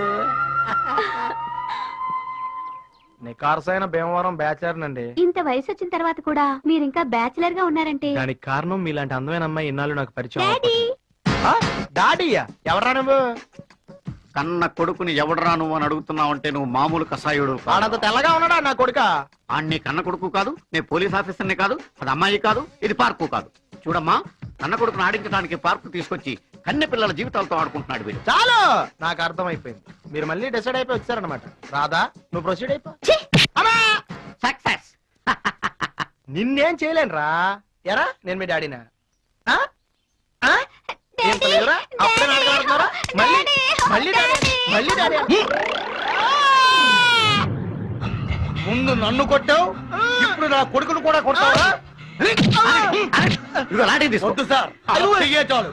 నికార్సైన భీమవరం బ్యాచలర్ నండి ఇంత వయసు వచ్చిన తర్వాత కూడా మీరు ఇంకా బ్యాచిలర్ గా ఉన్నారంటే దానికి కారణం మీలాంటి అందమైన అమ్మాయి ఇన్నాళ్ళు నాకు పరిచయం డాడీ డాడీయా ఎవరా నువ్వు కన్న కొడుకుని ఎవడరా నువ్వు అని అడుగుతున్నావంటే నువ్వు మామూలు కసాయుడు ఆడంత తెల్లగా ఉన్నాడా నా కొడుక నీ కన్న కొడుకు కాదు నేను పోలీస్ ఆఫీసర్ని కాదు అది అమ్మాయి కాదు ఇది పార్కు కాదు చూడమ్మా కన్న కొడుకును ఆడించడానికి పార్కు తీసుకొచ్చి కన్నె పిల్లల జీవితాలతో ఆడుకుంటున్నాడు వీడు చాలు నాకు అర్థమైపోయింది మీరు మళ్ళీ డిసైడ్ అయిపోయి వచ్చారనమాట రాదా నువ్వు ప్రొసీడ్ అయిపో సక్సెస్ నిన్నేం చేయలేను రా ఎరా నేను మీ డాడీనా ఆ? ఆ? ఏం తెలియదురా? అప్పుడే నాటకం ఆడుతున్నారా? మళ్ళీ మళ్ళీ డాడీ మళ్ళీ డాడీ ముందు నన్ను కొట్టావు ఇప్పుడు నా కొడుకును కూడా కొట్టావా ఇదిగో లాఠీ తీసుకో. వద్దు సార్ అలా చెయ్యే చాలు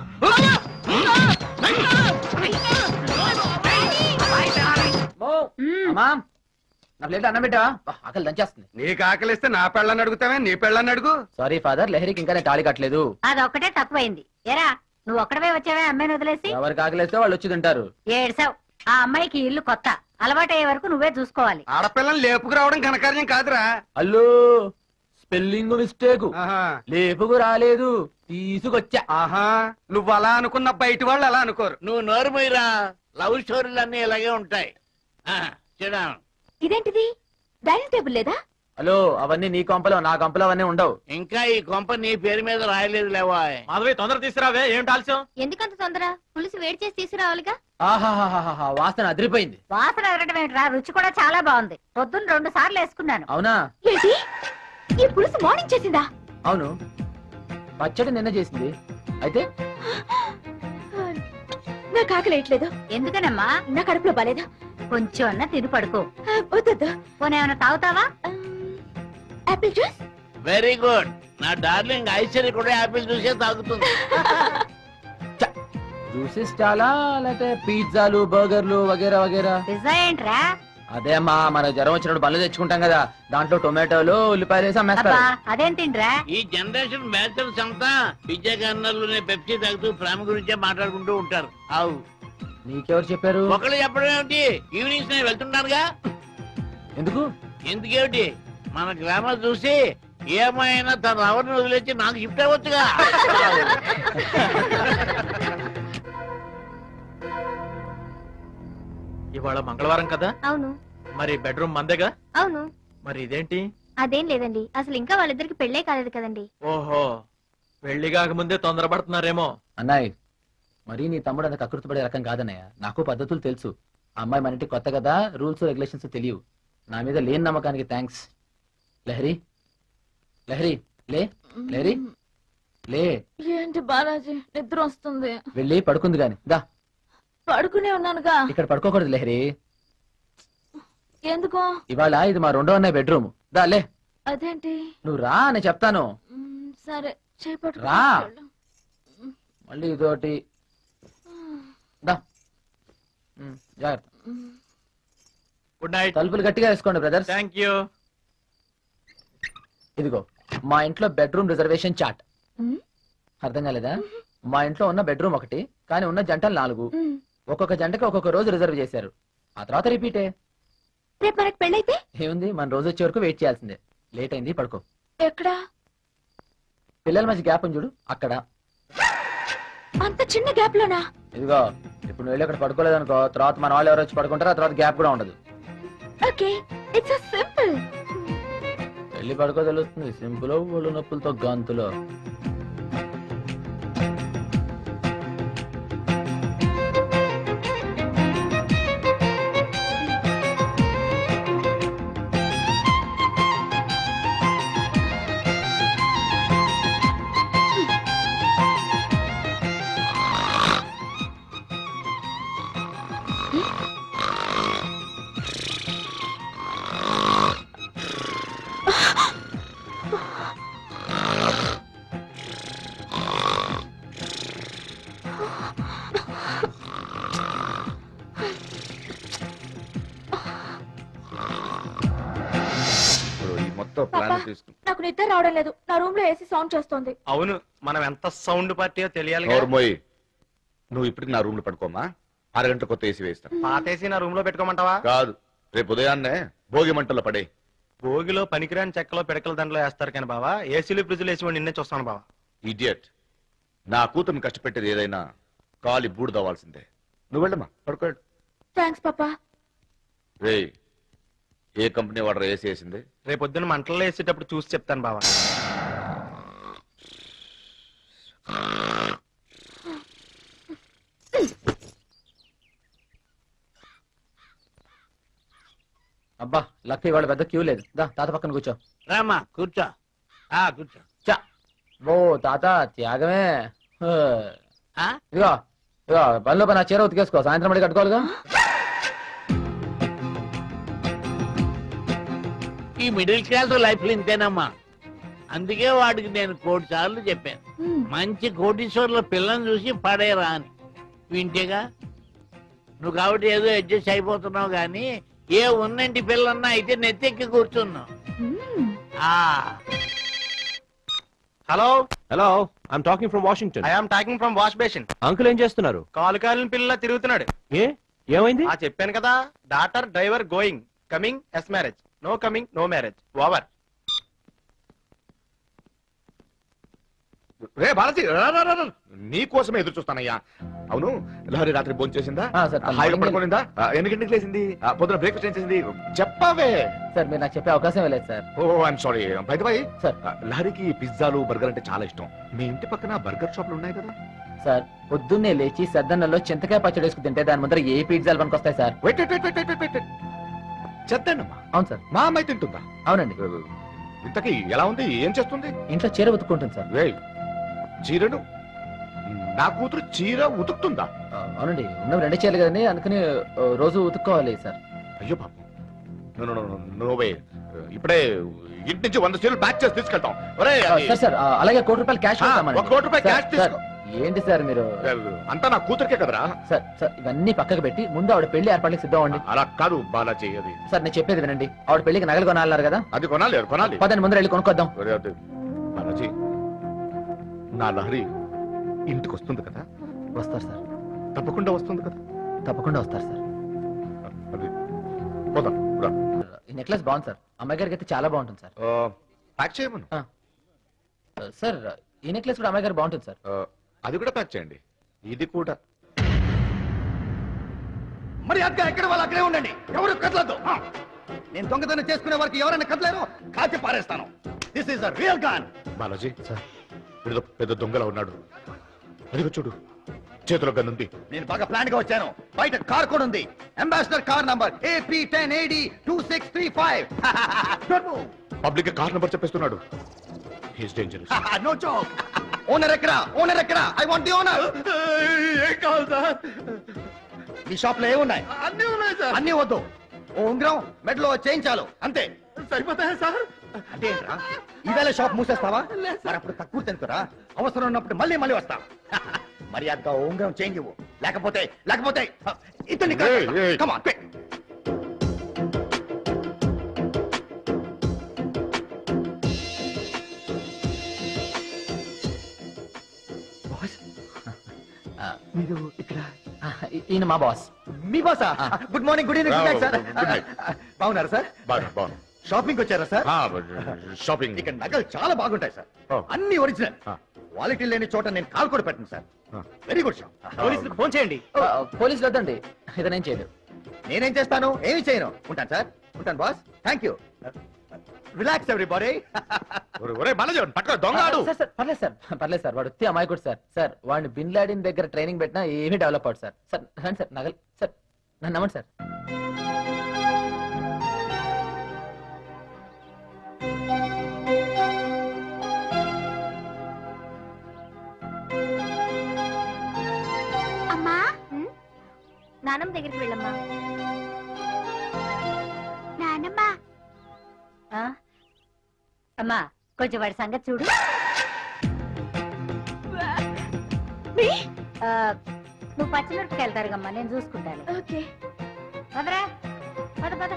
అమ్మా నా ప్లేట్ అన్నం పెట్టావా బా, ఆకలి దంచేస్తుంది నీకు ఆకలిస్తే నా పెళ్ళని అడుగుతావే నీ పెళ్ళని అడుగు సారీ ఫాదర్ లహరికి ఇంకా నేను తాళి కట్టలేదు అదొక్కటే తక్కువైంది ఎరా నువ్వు ఒక్కడవే వచ్చావే అమ్మాయిని వదిలేసి ఎవరికి ఆకలిస్తే వాళ్ళు వచ్చి తింటారు ఏడ్సావు ఆ అమ్మాయికి ఇల్లు కొత్త అలవాటయ్యే వరకు నువ్వే చూసుకోవాలి ఆడపిల్లని లేపుకు రావడం ఘనకార్యం కాదురా అల్లు స్పెల్లింగ్ మిస్టేక్ లేపుకు రాలేదు తీసుకొచ్చా ఆహా నువ్వు అలా అనుకున్న బయట వాళ్ళు అలా అనుకోరు నువ్వు నోరు మీరా లవ్ స్టోరీలు అన్ని ఇలాగే ఉంటాయి చూడా ఇదేంటిది డైనింగ్ టేబుల్ లేదా హలో అవన్నీ నీ కొంపలో నా కొంపలో అవన్నీ ఉండవు ఇంకా ఈ కొంప నీ పేరు మీద రాయలేదు లేవా మాధవి తొందర తీసుకురావే ఏమిటి ఆలస్యం ఎందుకంత తొందర పులుసు వేడి చేసి తీసుకురావాలిగా ఆహాహాహాహా వాసన అదిరిపోయింది వాసన ఎరగడం ఏంట్రా రుచి కూడా చాలా బాగుంది పొద్దున్న రెండు సార్లు వేసుకున్నాను అవునా ఏంటి ఈ పులుసు మార్నింగ్ చేసిందా అవును పచ్చడి నిన్న చేసింది అయితే నాకు ఆకలేయట్లేదు ఎందుకనమ్మా నా కడుపులో బాలేదు కొంచెం అన్న తిని పడుకో వద్దొద్దు పోనీ ఏమైనా తాగుతావా యాపిల్ జ్యూస్ వెరీ గుడ్ నా డార్లింగ్ ఐశ్వర్య కూడా యాపిల్ జ్యూసే తాగుతుంది జ్యూసెస్ చాలా లేకపోతే పిజ్జాలు బర్గర్లు వగేరా వగేరా పిజ్జా ఏంట్రా అదే అమ్మా మన జ్వరం వచ్చినప్పుడు బళ్ళు తెచ్చుకుంటాం కదా దాంట్లో టొమాటోలు ఉల్లిపాయలు వేసి అమ్మేస్తారు అబ్బా అదేం తిండ్రా ఈ జనరేషన్ బ్యాచర్స్ అంతా పిజ్జా కార్నర్లోనే పెప్సీ తాగుతూ ప్రేమ గురించే మాట్లాడుకుంటూ ఉంటారు అవు నీకెవరు చెప్పారు ఒకళ్ళు చెప్పడం ఏమిటి ఈవినింగ్స్ నేను వెళ్తుంటానుగా ఎందుకు ఎందుకేమిటి మన గ్రామర్ చూసి ఏమైనా తన రవర్ని వదిలేసి నాకు షిఫ్ట్ అవ్వచ్చుగా ఇవాళ మంగళవారం కదా అవును మరి బెడ్రూమ్ మందేగా అవును మరి ఇదేంటి అదేం లేదండి అసలు ఇంకా వాళ్ళిద్దరికి పెళ్ళే కాలేదు కదండి ఓహో పెళ్లి కాకముందే తొందరపడుతున్నారేమో అన్నాయ్ మరీ నీ తమ్ముడు అంత కకృతిపడే రకం కాదన్నయ్య నాకు పద్ధతులు తెలుసు ఆ అమ్మాయి మన ఇంటికి కొత్త కదా రూల్స్ రెగ్యులేషన్స్ తెలియవు నా మీద లేని నమ్మకానికి థ్యాంక్స్ లహరి లహరి లే లహరి లే ఏంటి బాలాజీ నిద్ర వస్తుంది వెళ్ళి పడుకుంది గాని దా పడుకునే ఉన్నానుగా ఇక్కడ పడుకోకూడదు లహరి ఎందుకు ఇవాళ ఇది మా రెండో అన్నయ్య బెడ్రూమ్ దా లే అదేంటి నువ్వు రా నేను చెప్తాను మ్, సరే చేపట్టు రా మళ్ళీ ఇదోటి దా ఉమ్, జాగ్రత్త గుడ్ నైట్ తలుపులు గట్టిగా వేసుకోండి బ్రదర్స్ థ్యాంక్ యూ ఇదిగో మా ఇంట్లో బెడ్రూమ్ రిజర్వేషన్ చార్ట్ మ్. అర్థం కాలేదా మా ఇంట్లో ఉన్న బెడ్రూమ్ ఒకటి కానీ ఉన్న జంటలు నాలుగు ఒక్కొక్క జంటకి ఒక్కొక్క రోజు రిజర్వ్ చేశారు ఆ తర్వాత రిపీటే రేపు మనకు పెళ్ళైతే ఏముంది మన రోజు వచ్చే వరకు వెయిట్ చేయాల్సిందే లేట్ అయింది పడుకో ఎక్కడా పిల్లల మధ్య గ్యాప్ ఉంది చూడు అక్కడ అంత చిన్న గ్యాప్ లోనా ఇదిగో ఇప్పుడు నువ్వు వెళ్ళి అక్కడ పడుకోలేదు అనుకో తర్వాత మన వాళ్ళు ఎవరు వచ్చి పడుకుంటారో ఆ తర్వాత గ్యాప్ కూడా ఉండదు ఓకే ఇట్స్ సింపుల్ వెళ్ళి పడుకో తెలుస్తుంది సింపుల్ ఒళ్ళు నొప్పులతో గంతులో ఇప్పుడు ఈ మొత్తం ప్లాన్ తీసుకుని నాకు నిద్ర రావడం లేదు నా రూమ్ లో ఏసీ సౌండ్ చేస్తోంది అవును మనం ఎంత సౌండ్ పార్టీయో తెలియాలి నోరు మోయి నువ్వు ఇప్పటికి నా రూమ్ లో పడుకోమా అరగంట కొత్త ఏసీ వేస్తాను పాతేసి నా రూమ్ లో పెట్టుకోమంటావా కాదు రేపు ఉదయాన్నే భోగి మంటల్లో పడే భోగిలో పనికిరాని చెక్కలో పిడకల దండలో వేస్తారు కానీ బావా ఏసీలు ఫ్రిడ్జ్లు వేసి వాడు నిన్నే చూస్తాను బావా ఇడియట్ నా కూతురు కష్టపెట్టేది ఏదైనా కాలి బూడిదవ్వాల్సిందే నువ్వు వెళ్ళమ్మా పడుకోడు థ్యాంక్స్ పాపా రే ఏ కంపెనీ వాడు ఏసీ వేసింది రేపు పొద్దున్న మంటల్లో వేసేటప్పుడు చూసి చెప్తాను బావా అబ్బా లక్కీ వాళ్ళ పెద్ద క్యూ లేదు దా తాత పక్కన కూర్చో రామా కూర్చో ఆ కూర్చో చా ఓ తాత త్యాగమే హ. ఆ? ఇదిగో ఇదిగో పనిలో పని ఆ చీర ఉతికేసుకో సాయంత్రం మళ్ళీ కట్టుకోవాలిగా ఈ మిడిల్ క్లాస్ లైఫ్ ఇంతేనమ్మా అందుకే వాడికి నేను కోటి సార్లు చెప్పాను మంచి కోటీశ్వర్ల పిల్లని చూసి పడేరా అని వింటేగా నువ్వు కాబట్టి ఏదో అడ్జస్ట్ అయిపోతున్నావు కానీ ఏ ఉన్నంటి పిల్లన్నా అయితే నెత్తెక్కి కూర్చున్నావు ఆ hello hello I'm talking from Washington I'm talking from wash basin uncle ఏం చేస్తున్నారు కాలు కాలిన పిల్ల తిరుగుతున్నాడు ఏ ఏమైంది ఆ చెప్పాను కదా daughter driver going coming yes marriage no coming no marriage over రే బాలాజీ రా, రా, రా, రా. నీకోసమే ఎదురు చూస్తానయ్యా అవును లహరి రాత్రి భోజనం చేసిందా ఆ, సార్, తను హాయిగా morning పడుకోనిందా ఆ, ఎన్ని గంటలకు లేచింది ఆ, పొద్దున బ్రేక్ఫాస్ట్ ఏం చేసింది చెప్పావే సార్ మీరు నాకు చెప్పే అవకాశం లేదు sir oh I'm sorry bye bye sir లహరికి పిజ్జాలు బర్గర్ అంటే చాలా ఇష్టం మీ ఇంటి పక్కన బర్గర్ షాపులు ఉన్నాయి కదా సార్ పొద్దున్నే లేచి సద్దన్నంలో చింతకాయ పచ్చడి వేసుకు తింటే దాని ముందర ఏ పిజ్జాలు పనికి వస్తాయి sir wait wait wait wait wait wait చెద్దన్నమ్మా అవును సార్ మా అమ్మాయి తింటుందా అవునండి ఇంతకీ ఎలా ఉంది ఏం చేస్తుంది ఇంట్లో చీర ఉతుక్కుంటుంది సార్ రేయ్, చీరను నా కూతురు చీర ఉతుకుతుందా ఆ, అవునండి ఉన్నవి రెండే చీరలు కదండి అందుకని ఆ, రోజు ఉతుక్కోవాలి సార్ అయ్యో పాపం no, no, no, no, no way ఇప్పుడే ఇంటి నుంచి వంద చీరలు ప్యాక్ చేసి తీసుకెళ్తాం ఒరేయ్, ఆ, అది- సార్ సార్ ఆ, అలాగే కోటి రూపాయలు క్యాష్ ఆ, ఇస్తామండి. ఒక కోటి రూపాయలు సార్, క్యాష్ తీసుకో. సార్, ఏంటి సార్ మీరు అంతా నా కూతురికే కదరా సార్ సార్ ఇవన్నీ పక్కకు పెట్టి ముందు ఆవిడ పెళ్లి ఏర్పాట్లకి సిద్ధం అవ్వండి అలా కాదు బాలాజీ అది సార్ నేను చెప్పేది వినండి ఆవిడ పెళ్లికి నగలు కొనాలన్నారు కదా అది కొనాలి అది కొనాలి పదండి ముందర వెళ్ళి కొనుక్కొద్దాం ఒరే, అది బాలాజీ నా లహరి ఇంటికి వస్తుంది కదా వస్తారు సార్ తప్పకుండా వస్తుంది కదా తప్పకుండా వస్తారు సార్ అది పోదాం రా. ఈ నెక్లెస్ బాగుంది సార్ అమ్మాయి గారికి అయితే చాలా బాగుంటుంది సార్ ఆ, ప్యాక్ చేయమను ఆ. సార్ ఈ నెక్లెస్ కూడా అమ్మాయి గారు బాగుంటుంది సార్ ఆ, అది కూడా ప్యాక్ చేయండి ఇది కూడా మరి అక్క ఎక్కడ వాళ్ళు అక్కడే ఉండండి ఎవరు కదలద్దు ఆ. నేను దొంగతనం చేసుకునే వారికి ఎవరైనా కదలేరు కాల్చి పారేస్తాను this is real gun Balaji ఏదో పెద్ద దొంగలా ఉన్నాడు అదిగో చూడు చేతిలో గన్నుంది నేను బాగా ప్లాన్ గా వచ్చాను బయట కార్ కూడా ఉంది Ambassador car number AP ten AD two six three five public car number చెప్పేస్తున్నాడు he's dangerous no joke owner ఎక్కడ ఓనర్ ఎక్కడ ఐ వాంట్ ది ఓనర్ ఏం కావాలి సార్ మీ షాప్ లో ఏమున్నాయి అన్ని ఉన్నాయి సార్ అన్ని వద్దు ఓ ఉంగరం మెడలో చేయించాలు అంతే సరిపోతాయా సార్ అంటే ఏంట్రా ఈవేళ షాప్ మూసేస్తావా మరి అప్పుడు తక్కువ తినుకురా అవసరం ఉన్నప్పుడు మళ్ళీ మళ్ళీ వస్తా మర్యాదగా ఓ ఉంగరం చేంజ్ ఇవ్వు లేకపోతే లేకపోతే ఇతన్ని ఏయ్, ఏయ్. కమాన్ క్విక్ మీరు ఇక్కడ ఈయన మా బాస్ మీ బాసా good morning good evening good night sir Good night. బాగున్నారా సార్ బాగా బాగుంది షాపింగ్ వచ్చారా సార్ షాపింగ్ ఇక్కడ నగలు చాలా బాగుంటాయి సార్ అన్ని ఒరిజినల్ క్వాలిటీ లేని చోట నేను కాల్ కూడా పెట్టను సార్ వెరీ గుడ్ షాప్ పోలీసులకు ఫోన్ చేయండి పోలీసులు వద్దండి ఇదనేం చేయదు నేనేం చేస్తాను ఏమి చేయను ఉంటాను సార్ ఉంటాను boss thank you relax everybody ఒరే బాలాజీ పట్టుకో దొంగాడు సార్ సార్ పర్లేదు సార్ పర్లేదు సార్ వాడు ఉత్తి అమాయకుడు సార్ సార్ వాడిని బిన్ లాడిన్ దగ్గర ట్రైనింగ్ పెట్టినా ఏమీ డెవలప్ అవుతుంది సార్ సార్ రండి సార్ నగలు సార్ నన్ను నమ్మండి సార్ అమ్మా నానమ్మ దగ్గరికి వెళ్ళమ్మా నానమ్మ ఆ? అమ్మా కొంచెం వాడి సంగతి చూడు ఆ, నువ్వు పచ్చిమిరపకాయలు తరగమ్మా నేను చూసుకుంటాను ఓకే పదరా పద పద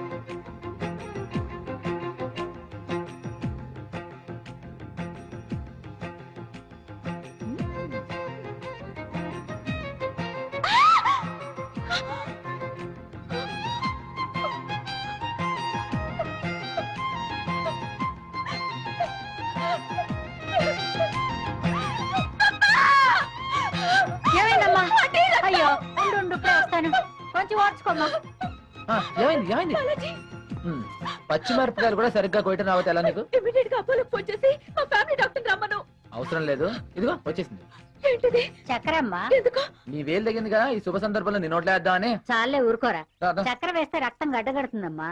ఏమైందమ్మా అయ్యో ఉండు ఉండు ఇప్పుడే వస్తాను కొంచెం ఓర్చుకోమ్మా ఆ, ఏమైంది ఏమైంది ఉమ్, పచ్చిమిరపకాయలు కూడా సరిగ్గా కొయ్యటం రావద్దు ఎలా నీకు ఇమీడియట్ గా అపోలో ఫోన్ చేసి మా ఫ్యామిలీ డాక్టర్ రమ్మను అవసరం లేదు ఇదిగో వచ్చేసింది ఏంటిది చక్రమ్మా ఎందుకు నీ వేలు తగింది కదా ఈ శుభ సందర్భంలో నీ నోట్లో వేద్దామని చాలే ఊరుకోరా రా, రా. చక్కెర వేస్తే రక్తం గడ్డగడుతుందమ్మా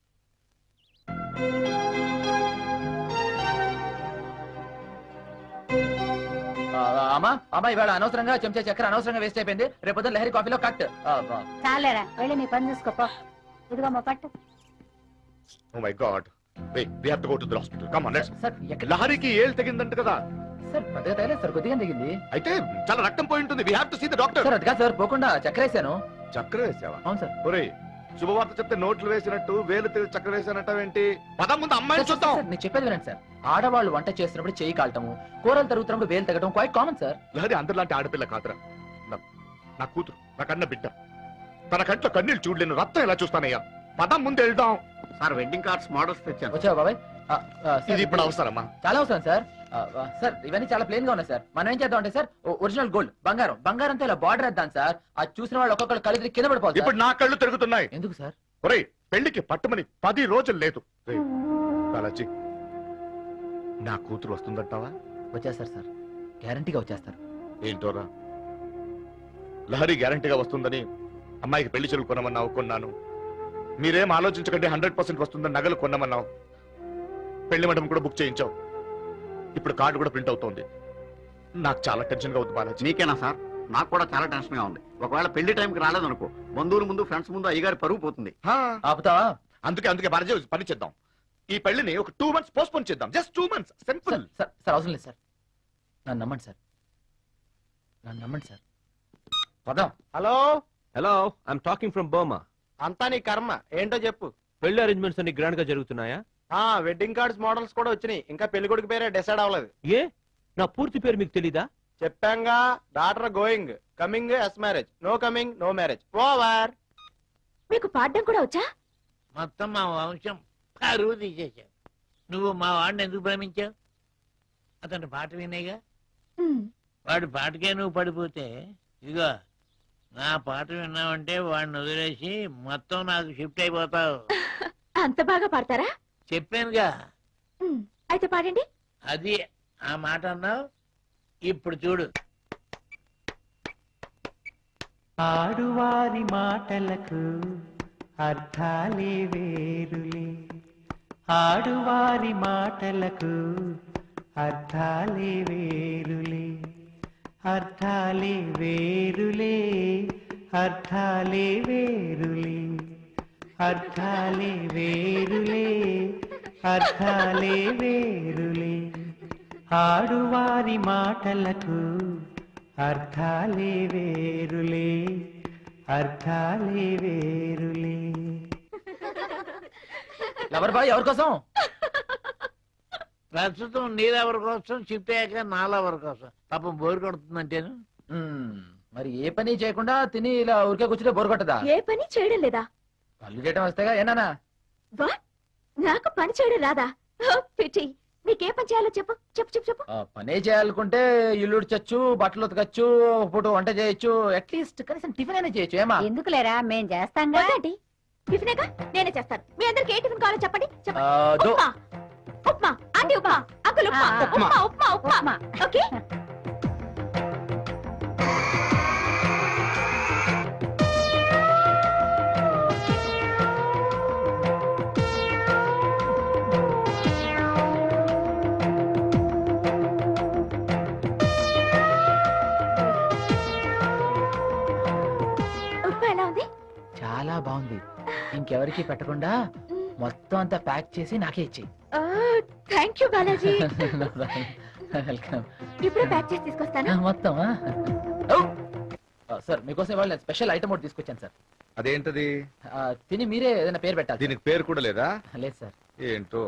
ఆ, అమ్మా అమ్మా ఇవాళ అనవసరంగా చెంచా చక్కెర అనవసరంగా వేస్ట్ అయిపోయింది రేపు పొద్దున్న లహరి కాఫీలో కట్ ఆ, ఆ. చాలేరా వెళ్ళి నీ పని చూసుకోపో ఇదిగోమ్మా పట్టు oh my God we have to go to the hospital come on let's sir ఎక్కడ లహరికి ఏల్ తగిందంట కదా సార్ పెద్దగా తగలేదు సార్ కొద్దిగా తగింది అయితే చాలా రక్తం పోయి ఉంటుంది we have to see the doctor sir అదిగా సార్ పోకుండా చక్కెర వేసాను చక్కెర వేసావా అవును సార్ ఒరేయ్ శుభవార్త చెప్తే నోట్లు వేసినట్టు వేలు తిరిగి చక్కెర వేసానంటావేంటి పదం ముందు అమ్మాయిని సార్, చూద్దాం సార్, నేను చెప్పేది వినండి సార్ ఆడవాళ్ళు వంట చేస్తున్నప్పుడు చేయి కాలటము కూరలు తరుగుతున్నప్పుడు వేలు తగ్గడం క్వైట్ కామన్ సార్ లహరి అందరిలాంటి ఆడపిల్ల కాదురా నా- నా కూతురు నా కన్న బిడ్డ తన కంట్లో కన్నీళ్ళు చూడలేను రక్తం ఎలా చూస్తానయ్యా పదం ముందు వెళ్దాం సార్ వెడ్డింగ్ కార్డ్స్ మోడల్స్ తెచ్చాను వచ్చావా బాబాయ్ ఆ, ఆ, సార్, ఇది ఇప్పుడు అవసరమా చాలా అవసరం సార్ ఆ, ఆ, సార్ ఇవన్నీ చాలా ప్లేన్ గా ఉన్నాయి సార్ మనం ఏం చేద్దాం అంటే సార్ ఓ- ఒరిజినల్ గోల్డ్ బంగారం బంగారంతో ఇలా బార్డర్ వేద్దాం సార్ అది చూసిన వాళ్ళు ఒక్కొక్కరు కళ్ళు తిరిగి కింద పడిపోతుంది ఇప్పుడు నా కళ్ళు తిరుగుతున్నాయి ఎందుకు సార్ ఒరేయ్ పెళ్లికి పట్టుమని పది రోజులు లేదు రేయ్, బాలాజీ నా కూతురు వస్తుందంటావా వచ్చేస్తారు సార్ గ్యారంటీగా వచ్చేస్తారు ఏంటోరా లహరి గ్యారంటీగా వస్తుందని అమ్మాయికి పెళ్లి చెరుకు కొనమన్నావు కొన్నాను మీరేం ఆలోచించకండి హండ్రెడ్ పర్సెంట్ వస్తుందని నగలు కొనమన్నావు పెళ్లి మండపం కూడా బుక్ చేయించావు ఇప్పుడు కార్డు కూడా ప్రింట్ అవుతోంది నాకు చాలా టెన్షన్ గా ఉంది బాలాజీ నీకేనా సార్ నాకు కూడా చాలా టెన్షన్ గా ఉంది ఒకవేళ పెళ్లి టైంకి రాలేదనుకో బంధువుల ముందు ఫ్రెండ్స్ ముందు అయ్యగారి పరుగు పోతుంది ఆపుతావా అందుకే అందుకే బాలాజీ పని చేద్దాం ఈ పెళ్లిని ఒక టూ మంత్స్ పోస్ట్పోన్ చేద్దాం just two months simple sir sir అవసరం లేదు సార్ నన్ను నమ్మండి సార్ నన్ను నమ్మండి సార్ పదం hello hello I'm talking from Burma అంతా నీ కర్మ ఏంటో చెప్పు పెళ్లి అరేంజ్మెంట్స్ అన్ని గ్రాండ్ గా జరుగుతున్నాయా ఆ వెడ్డింగ్ కార్డ్స్ మోడల్స్ కూడా వచ్చినాయి ఇంకా పెళ్లి కొడుకు పేరే డిసైడ్ అవ్వలేదు ఏ నా పూర్తి పేరు మీకు తెలీదా చెప్పాంగా daughter going coming yes marriage no coming no marriage over మీకు పాడడం కూడా వచ్చా మొత్తం మా వంశం పరువు తీసేశావు నువ్వు మా వాడిని ఎందుకు ప్రేమించావు అతని పాట వినేగా వాడి పాటకే నువ్వు పడిపోతే ఇదిగో నా పాట విన్నావంటే వాడిని వదిలేసి మొత్తం నాకు షిఫ్ట్ అయిపోతావు అంత బాగా పాడతారా చెప్పానుగా ఉమ్, అయితే పాడండి అది ఆ మాట అన్నావు ఇప్పుడు చూడు ఆడువారి మాటలకు అర్థాలే వేరులే ఆడువారి మాటలకు అర్థాలే వేరులే అర్థాలే వేరులే అర్థాలే వేరులే అర్థాలే వేరులే అర్థాలే వేరులే ఆడువారి మాటలకు అర్థాలే వేరులే అర్థాలే వేరులే లవర్ బాయ్ ఎవరి కోసం ప్రస్తుతం నీరెవరి కోసం షిఫ్ట్ అయ్యాక నాలెవరి కోసం పాపం బోరు కొడుతుందంటేను మ్మ్. మరి ఏ పని చేయకుండా తిని ఇలా ఊరికే కూర్చుంటే బోర్ కొట్టదా ఏ పని చేయడం లేదా కళ్ళు చేయడం వస్తేగా ఏనానా వాట్ నాకు పని చేయడం రాదా పిటి నీకే పని చేయాలో చెప్పు చెప్పు చెప్పు చెప్పు ఆ, పనే చేయాలనుకుంటే ఇల్లు ఉడ్చొచ్చు బట్టలు ఉతకచ్చు ఒక పూట వంట చేయొచ్చు అట్లీస్ట్ కనీసం టిఫిన్ అయినా చేయొచ్చు ఏమా ఎందుకు లేరా మేం చేస్తాంగా వద్దండి టిఫినేగా నేనే చేస్తాను మీ అందరికి ఏ టిఫిన్ కావాలో చెప్పండి చెప్పండి ఆ, దో- ఉప్మా ఉప్మా ఆంటీ ఉప్మా అంకుల్ ఉప్మా ఆ, ఉప్మా ఉప్మా ఉప్మా ఓకే ఉప్మా ఎలా ఉంది చాలా బాగుంది ఇంకెవరికి పెట్టకుండా మొత్తం అంతా ప్యాక్ చేసి నాకే ఇచ్చి థ్యాంక్ యూ బాలాజీ వెల్కమ్ ఇప్పుడే ప్యాక్ చేసి తీసుకొస్తాను మొత్తం సార్ మీకోసం ఇవాళ స్పెషల్ ఐటమ్ ఒకటి తీసుకొచ్చాను సార్ అదేంటది ఆ, తిని మీరే ఏదైనా పేరు పెట్టాలి దీనికి పేరు కూడా లేదా లేదు సార్ ఏంటో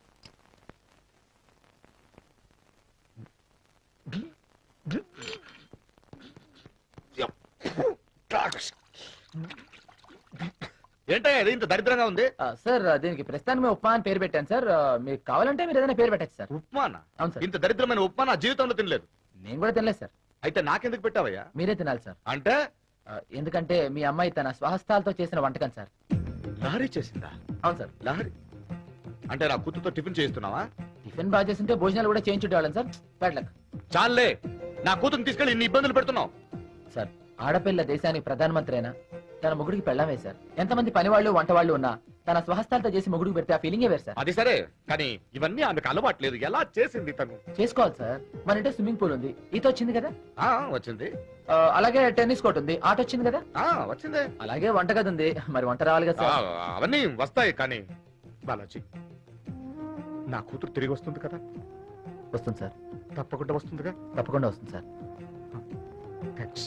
ఏంటయ్యా ఇది ఇంత దరిద్రంగా ఉంది ఆ, సార్ దీనికి ప్రస్తుతానికి మేము ఉప్మా అని పేరు పెట్టాను సార్ ఆ, మీకు కావాలంటే మీరు ఏదైనా పేరు పెట్టచ్చు సార్ ఉప్మానా అవును సార్ ఇంత దరిద్రమైన ఉప్మా నా జీవితంలో తినలేదు నేను కూడా తినలేదు సార్ అయితే నాకెందుకు పెట్టావయ్యా మీరే తినాలి సార్ అంటే ఆ, ఎందుకంటే మీ అమ్మాయి తన స్వహస్తాలతో చేసిన వంటకం సార్ లహరి చేసిందా అవును సార్ లహరి అంటే నా కూతురుతో టిఫిన్ చేస్తున్నావా టిఫిన్ బాగా చేస్తుంటే భోజనాలు కూడా చేయించుండేవాళ్ళం సార్ బ్యాడ్ లక్ చాలే నా కూతురుని తీసుకెళ్ళి ఇన్ని ఇబ్బందులు పెడుతున్నావు సార్ ఆడపిల్ల దేశానికి ప్రధానమంత్రి అయినా తన మొగుడికి పెళ్ళామే సార్ ఎంతమంది పనివాళ్ళు వంటవాళ్ళు ఉన్నా తన స్వహస్తాలతో చేసి మొగుడికి పెడితే ఆ ఫీలింగే వేరు సార్ అది సరే కానీ ఇవన్నీ ఆమెకు అలవాట్లేదు ఎలా చేసింది తను చేసుకోవాలి సార్ మన ఇంటే స్విమ్మింగ్ పూల్ ఉంది ఈత వచ్చింది కదా ఆ వచ్చింది ఆ, అలాగే టెన్నిస్ కోర్ట్ ఉంది ఆట వచ్చింది కదా ఆ వచ్చిందే అలాగే వంటగది ఉంది మరి వంట రావాలి కదా ఆ, సార్ అవన్నీ వస్తాయి కానీ బాలాజీ నా కూతురు తిరిగి వస్తుంది కదా వస్తుంది సార్ తప్పకుండా వస్తుందిగా తప్పకుండా వస్తుంది సార్ థ్యాంక్స్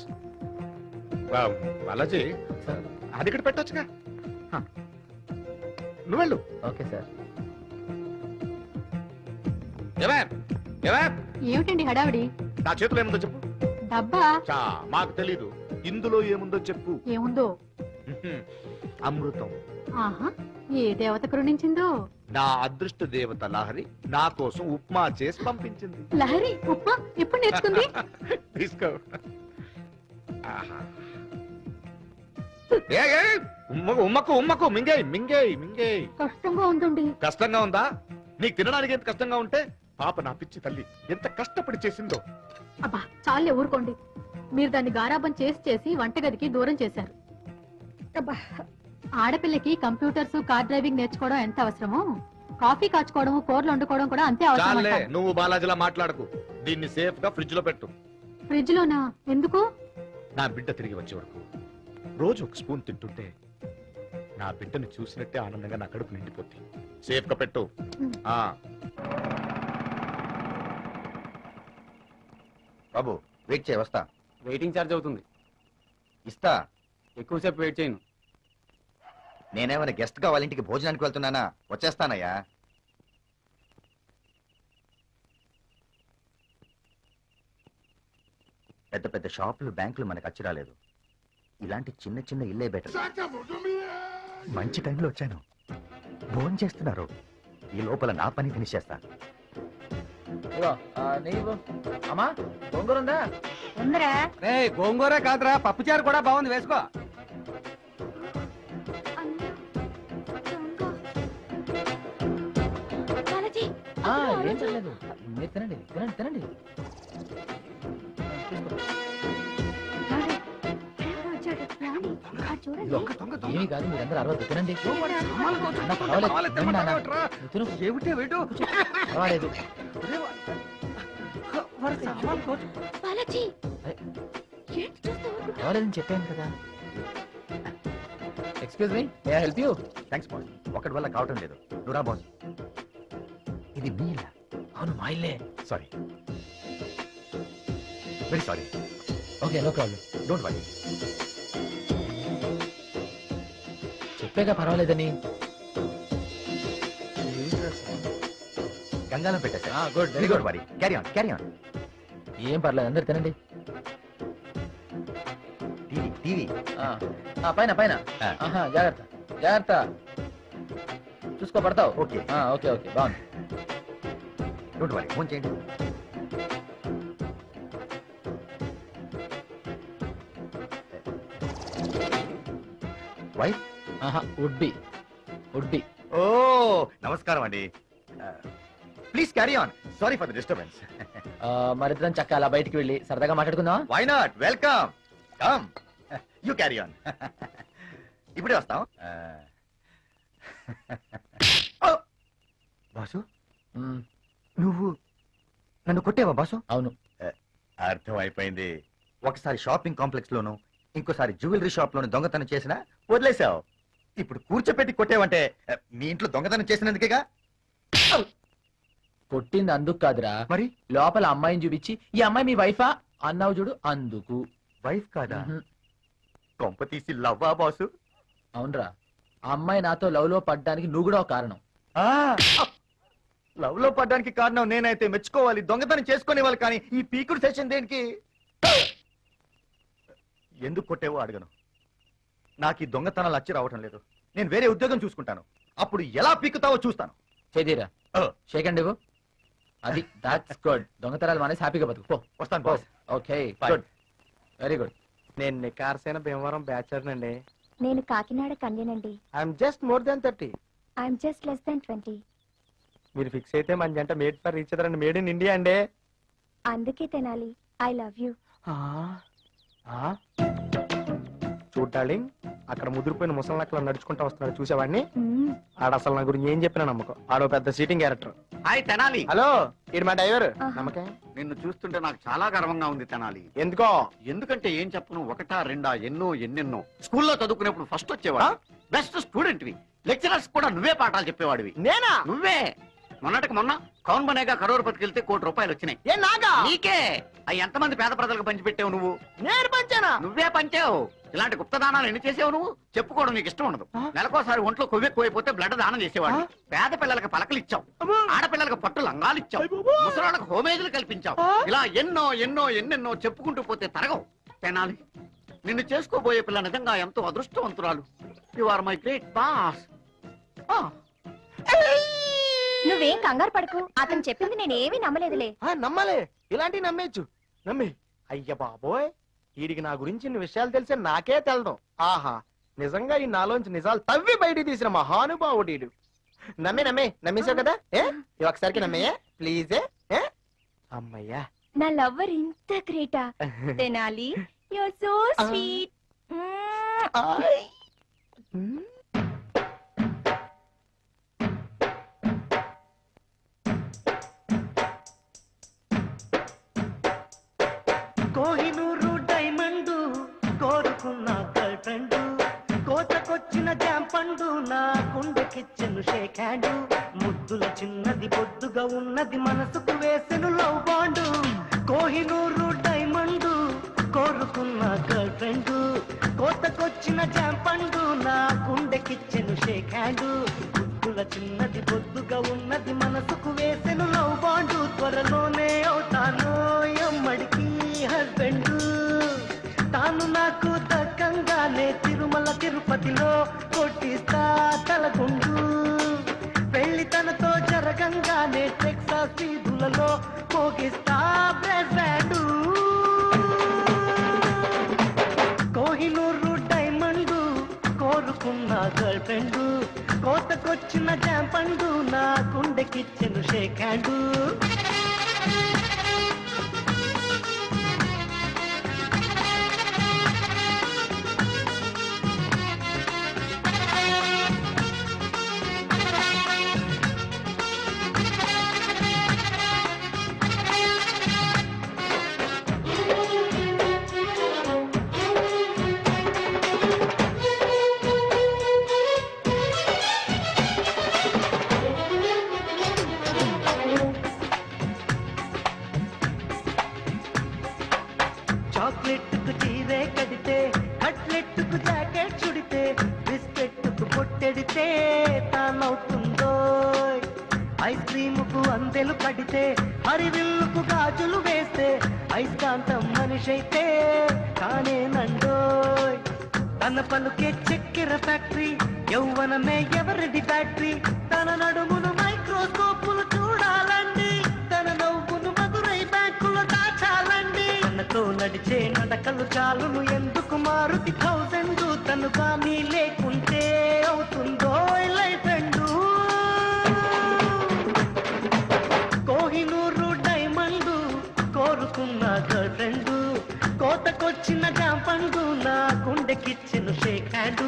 బాలాజీ అది ఇక్కడ పెట్టొచ్చుగా హ. నువ్వు వెళ్ళు ఓకే సార్ ఏవే ఏవే ఏమిటండి హడావిడి నా చేతిలో ఏముందో చెప్పు డబ్బా చా మాకు తెలీదు ఇందులో ఏముందో చెప్పు ఏముందో హ్మ్. అమృతం ఆహా ఏ దేవత కరుణించిందో నా అదృష్ట దేవత లహరి నా కోసం ఉప్మా చేసి పంపించింది లహరి ఉప్మా ఎప్పుడు నేర్చుకుంది తీసుకో ఆహా. ఏ, ఏ, ఉమ్మకు ఉమ్మకు ఉమ్మకు మింగేయ్ మింగేయ్ మింగేయ్ కష్టంగా ఉందండి కష్టంగా ఉందా నీకు తినడానికి ఎంత కష్టంగా ఉంటే పాప నా పిచ్చి తల్లి ఎంత కష్టపడి చేసిందో అబ్బా చాలే ఊరుకోండి మీరు దాన్ని గారాబం చేసి చేసి వంటగదికి దూరం చేశారు అబ్బా ఆడపిల్లకి కంప్యూటర్స్ కార్ డ్రైవింగ్ నేర్చుకోవడం ఎంత అవసరమో కాఫీ కాచుకోవడం కూరలు వండుకోవడం కూడా అంతే అవసరం చాలే అంటారు. నువ్వు బాలాజీలా మాట్లాడకు దీన్ని సేఫ్ గా ఫ్రిడ్జ్ లో పెట్టు ఫ్రిడ్జ్ లోనా ఎందుకు నా బిడ్డ తిరిగి వచ్చే వరకు రోజు ఒక స్పూన్ తింటుంటే నా బిడ్డను చూసినట్టే ఆనందంగా నా కడుపు నిండిపోద్ది సేఫ్ గా పెట్టు ఆ బాబు వెయిట్ చేయ వస్తా వెయిటింగ్ ఛార్జ్ అవుతుంది ఇస్తా ఎక్కువసేపు వెయిట్ చేయను నేనేమైనా గెస్ట్ గా వాళ్ళ ఇంటికి భోజనానికి వెళ్తున్నానా వచ్చేస్తానయ్యా పెద్ద పెద్ద షాపులు బ్యాంకులు మనకు అచ్చి రాలేదు ఇలాంటి చిన్న చిన్న ఇల్లే బెటర్ మంచి టైంలో వచ్చాను భోజనం చేస్తున్నారు ఈ లోపల నా పని ఫినిష్ చేస్తా ఇగో ఆ, నీవు అమ్మా గోంగూర ఉందా ఉందరా రే గోంగూర కాదురా పప్పుచారు కూడా బాగుంది వేసుకో ఆ, ఏం పర్లేదు మీరు తినండి తినండి తినండి ఇదిగో, ఏమీ కాదు మీరందరూ అరవద్దు తినండి అన్న, పర్వాలేదు తినండి నాన్న. నువ్వు తిను. ఏమిటే వెయిటు పర్వాలేదు బాలాజీ పర్వాలేదని చెప్పాను కదా excuse me may help you thanks boss ఒకటి వల్ల కావటం లేదు నువ్వు బాస్ ఇది మీ ఇల్లా అవును మా ఇల్లే sorry very sorry okay no problem don't worry చెప్పాక పర్వాలేదని గంగాలో పెట్టేసా good very good worry carry on carry on ఏం పర్లేదు అందరు తినండి టీవీ టీవీ ఆ, ఆ, పైన పైన ఆహా, జాగ్రత్త జాగ్రత్త చూసుకో పడతావు ఓకే ఓకే ఓకే బాగుంది డోంట్ వరీ ఫోన్ చేయండి వైఫ్ ఆహా would be would be oh నమస్కారం అండి please carry on sorry for the disturbance మరిద్దరం చక్క అలా బయటికి వెళ్ళి సరదాగా మాట్లాడుకుందాం why not welcome come you carry on ఇప్పుడే వస్తాం Oh! బాసు నువ్వు నన్ను కొట్టేవా బాసు అవును అర్థం అయిపోయింది ఒకసారి షాపింగ్ కాంప్లెక్స్ లోను ఇంకోసారి జ్యువెలరీ షాప్ లోను దొంగతనం చేసినా వదిలేసావు ఇప్పుడు కూర్చోపెట్టి కొట్టేవంటే eh, మీ ఇంట్లో దొంగతనం చేసినందుకేగా కొట్టింది అందుకు కాదురా మరి లోపల అమ్మాయిని చూపించి ఈ అమ్మాయి మీ వైఫా అన్నావు చూడు అందుకు వైఫ్ కాదా కొంప తీసి లవ్వా బాసు అవునరా ఆ అమ్మాయి నాతో లవ్ లో పడ్డానికి నువ్వు కూడా ఒక కారణం లవ్ లో పడ్డానికి కారణం నేనైతే మెచ్చుకోవాలి దొంగతనం చేసుకునే వాళ్ళు కానీ ఈ పీకుడు సెషన్ దేనికి ఎందుకు కొట్టేవో అడగను నాకు ఈ దొంగతనాలు అచ్చి రావటం లేదు నేను వేరే ఉద్యోగం చూసుకుంటాను అప్పుడు ఎలా పీకుతావో చూస్తాను చేదీరా షేక్ అండ్ ఇవ్వు అది దాట్స్ గుడ్ దొంగతనాలు మానేసి హ్యాపీగా బతుకు పో వస్తాను boss okay Bye. Good very good నేను నికార్సైన భీమవరం బ్యాచర్ అండి నేను కాకినాడ కన్యనండి I'm just more than thirty I'm just less than twenty మీరు ఫిక్స్ అయితే మన జంట మేడ్ ఫర్ రీచ్ అదర్ అండి మేడ్ ఇన్ ఇండియా అండి అందుకే తినాలి ఐ లవ్ యూ చూడ్ డార్లింగ్ అక్కడ ముదిరిపోయిన ముసలి అక్కడ నడుచుకుంటా వస్తున్నాడు చూసేవాడిని ఆడ అసలు నా గురించి ఏం చెప్పినా నమ్మకం ఆడో పెద్ద cheating character hi Tenali hello ఇది మా డ్రైవర్ నమ్మకం నిన్ను చూస్తుంటే నాకు చాలా గర్వంగా ఉంది తెనాలి ఎందుకో ఎందుకంటే ఏం చెప్పను ఒకటా రెండా ఎన్నో ఎన్నెన్నో స్కూల్లో చదువుకునేప్పుడు ఫస్ట్ వచ్చేవాడు బెస్ట్ స్టూడెంట్వి లెక్చరర్స్ కూడా నువ్వే పాఠాలు చెప్పేవాడివి నేనా నువ్వే మొన్నటికి మొన్న కౌన్ బనేగా కరోర్పతికి వెళ్తే కోటి రూపాయలు వచ్చినాయి ఏ నాగా నీకే అవి ఎంతమంది పేద ప్రజలకు పంచిపెట్టావు నువ్వు నేను పంచానా నువ్వే పంచావు ఇలాంటి గుప్తదానాలు ఎన్ని చేసావు నువ్వు చెప్పుకోవడం నీకు ఇష్టం ఉండదు నెలకోసారి ఒంట్లో కొవ్వెక్కువైపోతే బ్లడ్ దానం చేసేవాడు పేద పిల్లలకు పలకలు ఇచ్చావు ఆడపిల్లలకు పట్టు లంగాలు ఇచ్చావు ముసలాళ్ళకు హోమేజీలు కల్పించావు ఇలా ఎన్నో ఎన్నో ఎన్నెన్నో చెప్పుకుంటూ పోతే తరగవు తెనాలి నిన్ను చేసుకోబోయే పిల్ల నిజంగా ఎంతో అదృష్టవంతురాలు you are my great boss నువ్వేం కంగారు పడకు అతను చెప్పింది నేనేమీ నమ్మలేదులే ఆ, నమ్మాలే ఇలాంటివి నమ్మేచ్చు నమ్మి అయ్య బాబోయ్ వీడికి నా గురించి ఇన్ని విషయాలు తెలిసే నాకే తెలడం ఆహా నిజంగా ఈ నాలోంచి నిజాలు తవ్వి బయటికి తీసిన మహానుభావుడు ఈడు. నమ్మే నమ్మే నమ్మేశావు కదా ఏ ఇది ఒకసారికి నమ్మేయే ప్లీజ్ ఏ అమ్మయ్యా నా లవ్వర్ ఇంత గ్రేటా Tenali your so sweet Kohinoor diamond కోరుకున్న గర్ల్ ఫ్రెండ్ కోతకొచ్చిన జాంపండు నా గుండెకిచ్చెను షేక్ హ్యాండ్ ముద్దుల చిన్నది బొద్దుగా ఉన్నది మనసుకు వేసెను లవ్ బాండు కోహినూరు డైమండు కోరుకున్న గర్ల్ ఫ్రెండ్ కోతకొచ్చిన జాంపండు నా గుండెకిచ్చెను షేక్ హ్యాండ్ ముద్దుల చిన్నది బొద్దుగా ఉన్నది మనసుకు వేసెను లవ్ బాండు త్వరలోనే అవుతాను ఎమ్మడికి హస్బెండ్ తాను నాకు దక్కంగానే తిరుమల తిరుపతిలో కొట్టిస్తా తలగుండు పెళ్లి తనతో జరగంగానే టెక్సాస్ వీధులలో మోగిస్తా బ్రెడ్ బ్యాండు కోహినూరు డైమండు కోరుకున్న గర్ల్ ఫ్రెండ్ కోతకొచ్చిన జాంపండు నా గుండెకిచ్చెను షేక్ హ్యాండు చాక్లెట్కు చీరే కడితే కట్లెట్కు జాకెట్ చుడితే బిస్కెట్కు పొట్టెడితే తానవుతుందో ఐస్ క్రీముకు అందెలు కడితే హరివిల్లుకు గాజులు వేస్తే ఐస్కాంతం మనిషైతే కానేనండోయ్ తన పలుకే చక్కెర ఫ్యాక్టరీ యౌవనమే ఎవరిది ఫ్యాక్టరీ తన నడుమును మైక్రోస్కోపులు చూడాలండి తన నవ్వును మధురై బ్యాంకులో దాచాలండి తనతో నడిచే నడకలు చాలును ఎందుకు మారుతి థౌసండ్ తను కానీ లేకుంటే అవుతుందో లైఫ్ ఎండు కోహినూరు డైమండు కోరుకున్న గర్ల్ ఫ్రెండ్ కోతకొచ్చిన జాంపండు నా గుండెకిచ్చిన షేక్ హ్యాండు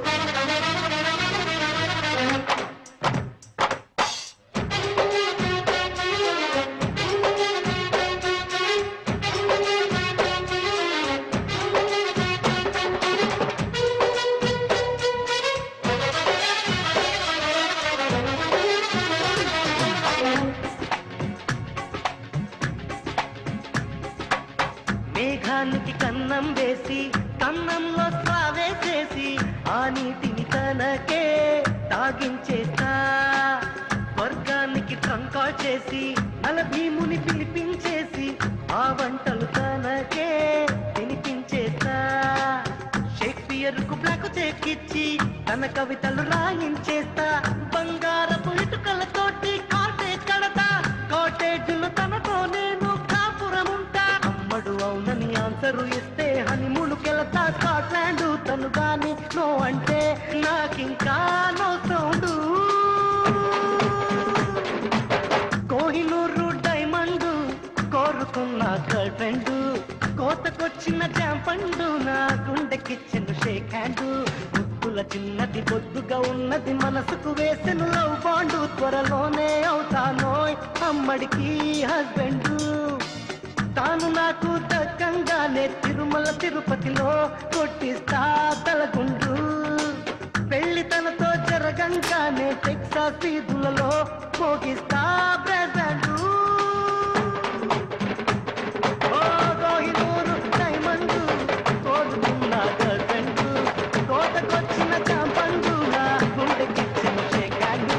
మేఘానికి కన్నం వేసి కన్నంలో స్రావేసేసి ఆ నీటిని తనకే తాగించేస్తా వర్గానికి ట్రంకా చేసి నల భీముని పిలిపించేసి ఆ వంటలు తనకే తినిపించేస్తా షేక్స్పియర్ కు బ్లాక్ చెక్కిచ్చి తన కవితలు రాయించేస్తా బంగారపు ఇటుకలతోటి కాటేజ్ కడతా కాటేజీలు తనతో నేను కాపురం ఉంటా అమ్మడు అవునని ఆన్సరు ఇస్తే హనీమూన్కెళ్తా స్కాట్లాండ్ తను గాని నో అంటే నాకింకా నో సౌండ్ కోహినూరు డైమండ్ కోరుకున్న గర్ల్ ఫ్రెండ్ కోతకొచ్చిన జాంపండు నా గుండెకిచ్చిన షేక్ హ్యాండ్ ముద్దుల చిన్నది బొద్దుగా ఉన్నది మనసుకు వేసిన లవ్ బాండు త్వరలోనే అవుతానోయ్ అమ్మడికి హస్బెండ్ తాను నాకు దక్కంగానే తిరుమల తిరుపతిలో కొట్టిస్తా తలగుండు పెళ్లి తనతో జరగంగానే టెక్సాస్ వీధులలో మోగిస్తా బ్రెజండు ఓ కోహినూరు డైమండు కోరుకున్న గర్ల్ఫ్రెండ్ కోటకొచ్చిన చాంపండు నా గుండెకిచ్చిన షేకాండు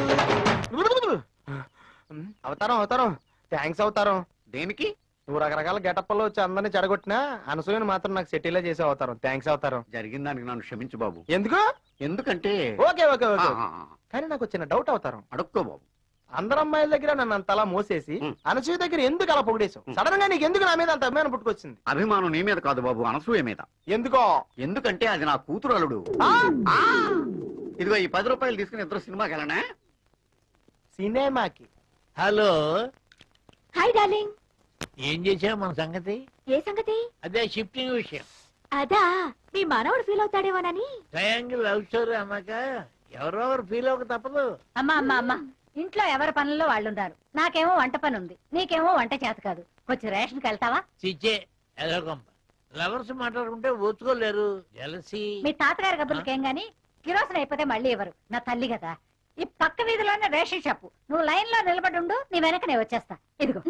అవతారం అవతారం థ్యాంక్స్ అవతారం దేనికి నువ్వు రకరకాల గెటప్లో వచ్చి అందరిని చెడగొట్టినా అనసూయని మాత్రం నాకు సెటిలే చేసే అవతారం థ్యాంక్స్ అవతారం జరిగిన దానికి నన్ను క్షమించు బాబు ఎందుకు ఎందుకంటే ఓకే ఓకే ఓకే ఆ, ఆ, ఆ. కానీ నాకు వచ్చిన డౌట్ అవతారం అడుక్కో బాబు అందరు అమ్మాయిల దగ్గర నన్ను అంతలా మోసేసి అనసూయ దగ్గర ఎందుకు అలా పొగిడేశావు సడన్ గా నీకు ఎందుకు నా మీద అంత అభిమానం పుట్టుకొచ్చింది అభిమానం నీ మీద కాదు బాబు అనసూయ మీద ఎందుకో ఎందుకంటే అది నా కూతురు అల్లుడు ఆ! ఇదిగో ఈ పది రూపాయలు తీసుకుని ఇద్దరు సినిమాకి వెళ్ళనా సినిమాకి హలో హాయ్ డార్లింగ్ ఏం చేసావు మన సంగతి ఏ సంగతి అదే షిఫ్టింగ్ విషయం అదా మీ మనవడు ఫీల్ అవుతాడేమోనని ట్రయాంగిల్ లవ్ స్టోరీ అన్నాక ఎవరెవరు ఫీల్ అవ్వక తప్పదు అమ్మా అమ్మా అమ్మా ఇంట్లో ఎవరి పనుల్లో వాళ్ళు ఉన్నారు నాకేమో వంట పని ఉంది నీకేమో వంట చేత కాదు కొంచెం రేషన్కి వెళ్తావా చిచ్చే ఎదగొంప లవర్స్ మాట్లాడుకుంటే ఓచుకోలేరు జలసి మీ తాతగారి గబ్బులకేం గాని కిరోసన అయిపోతే మళ్ళీ ఇవ్వరు నా తల్లి కదా ఈ పక్క వీధిలోనే రేషన్ షాపు నువ్వు లైన్ లో నిలబడి ఉండు నీ వెనక నేను వచ్చేస్తా ఇదిగో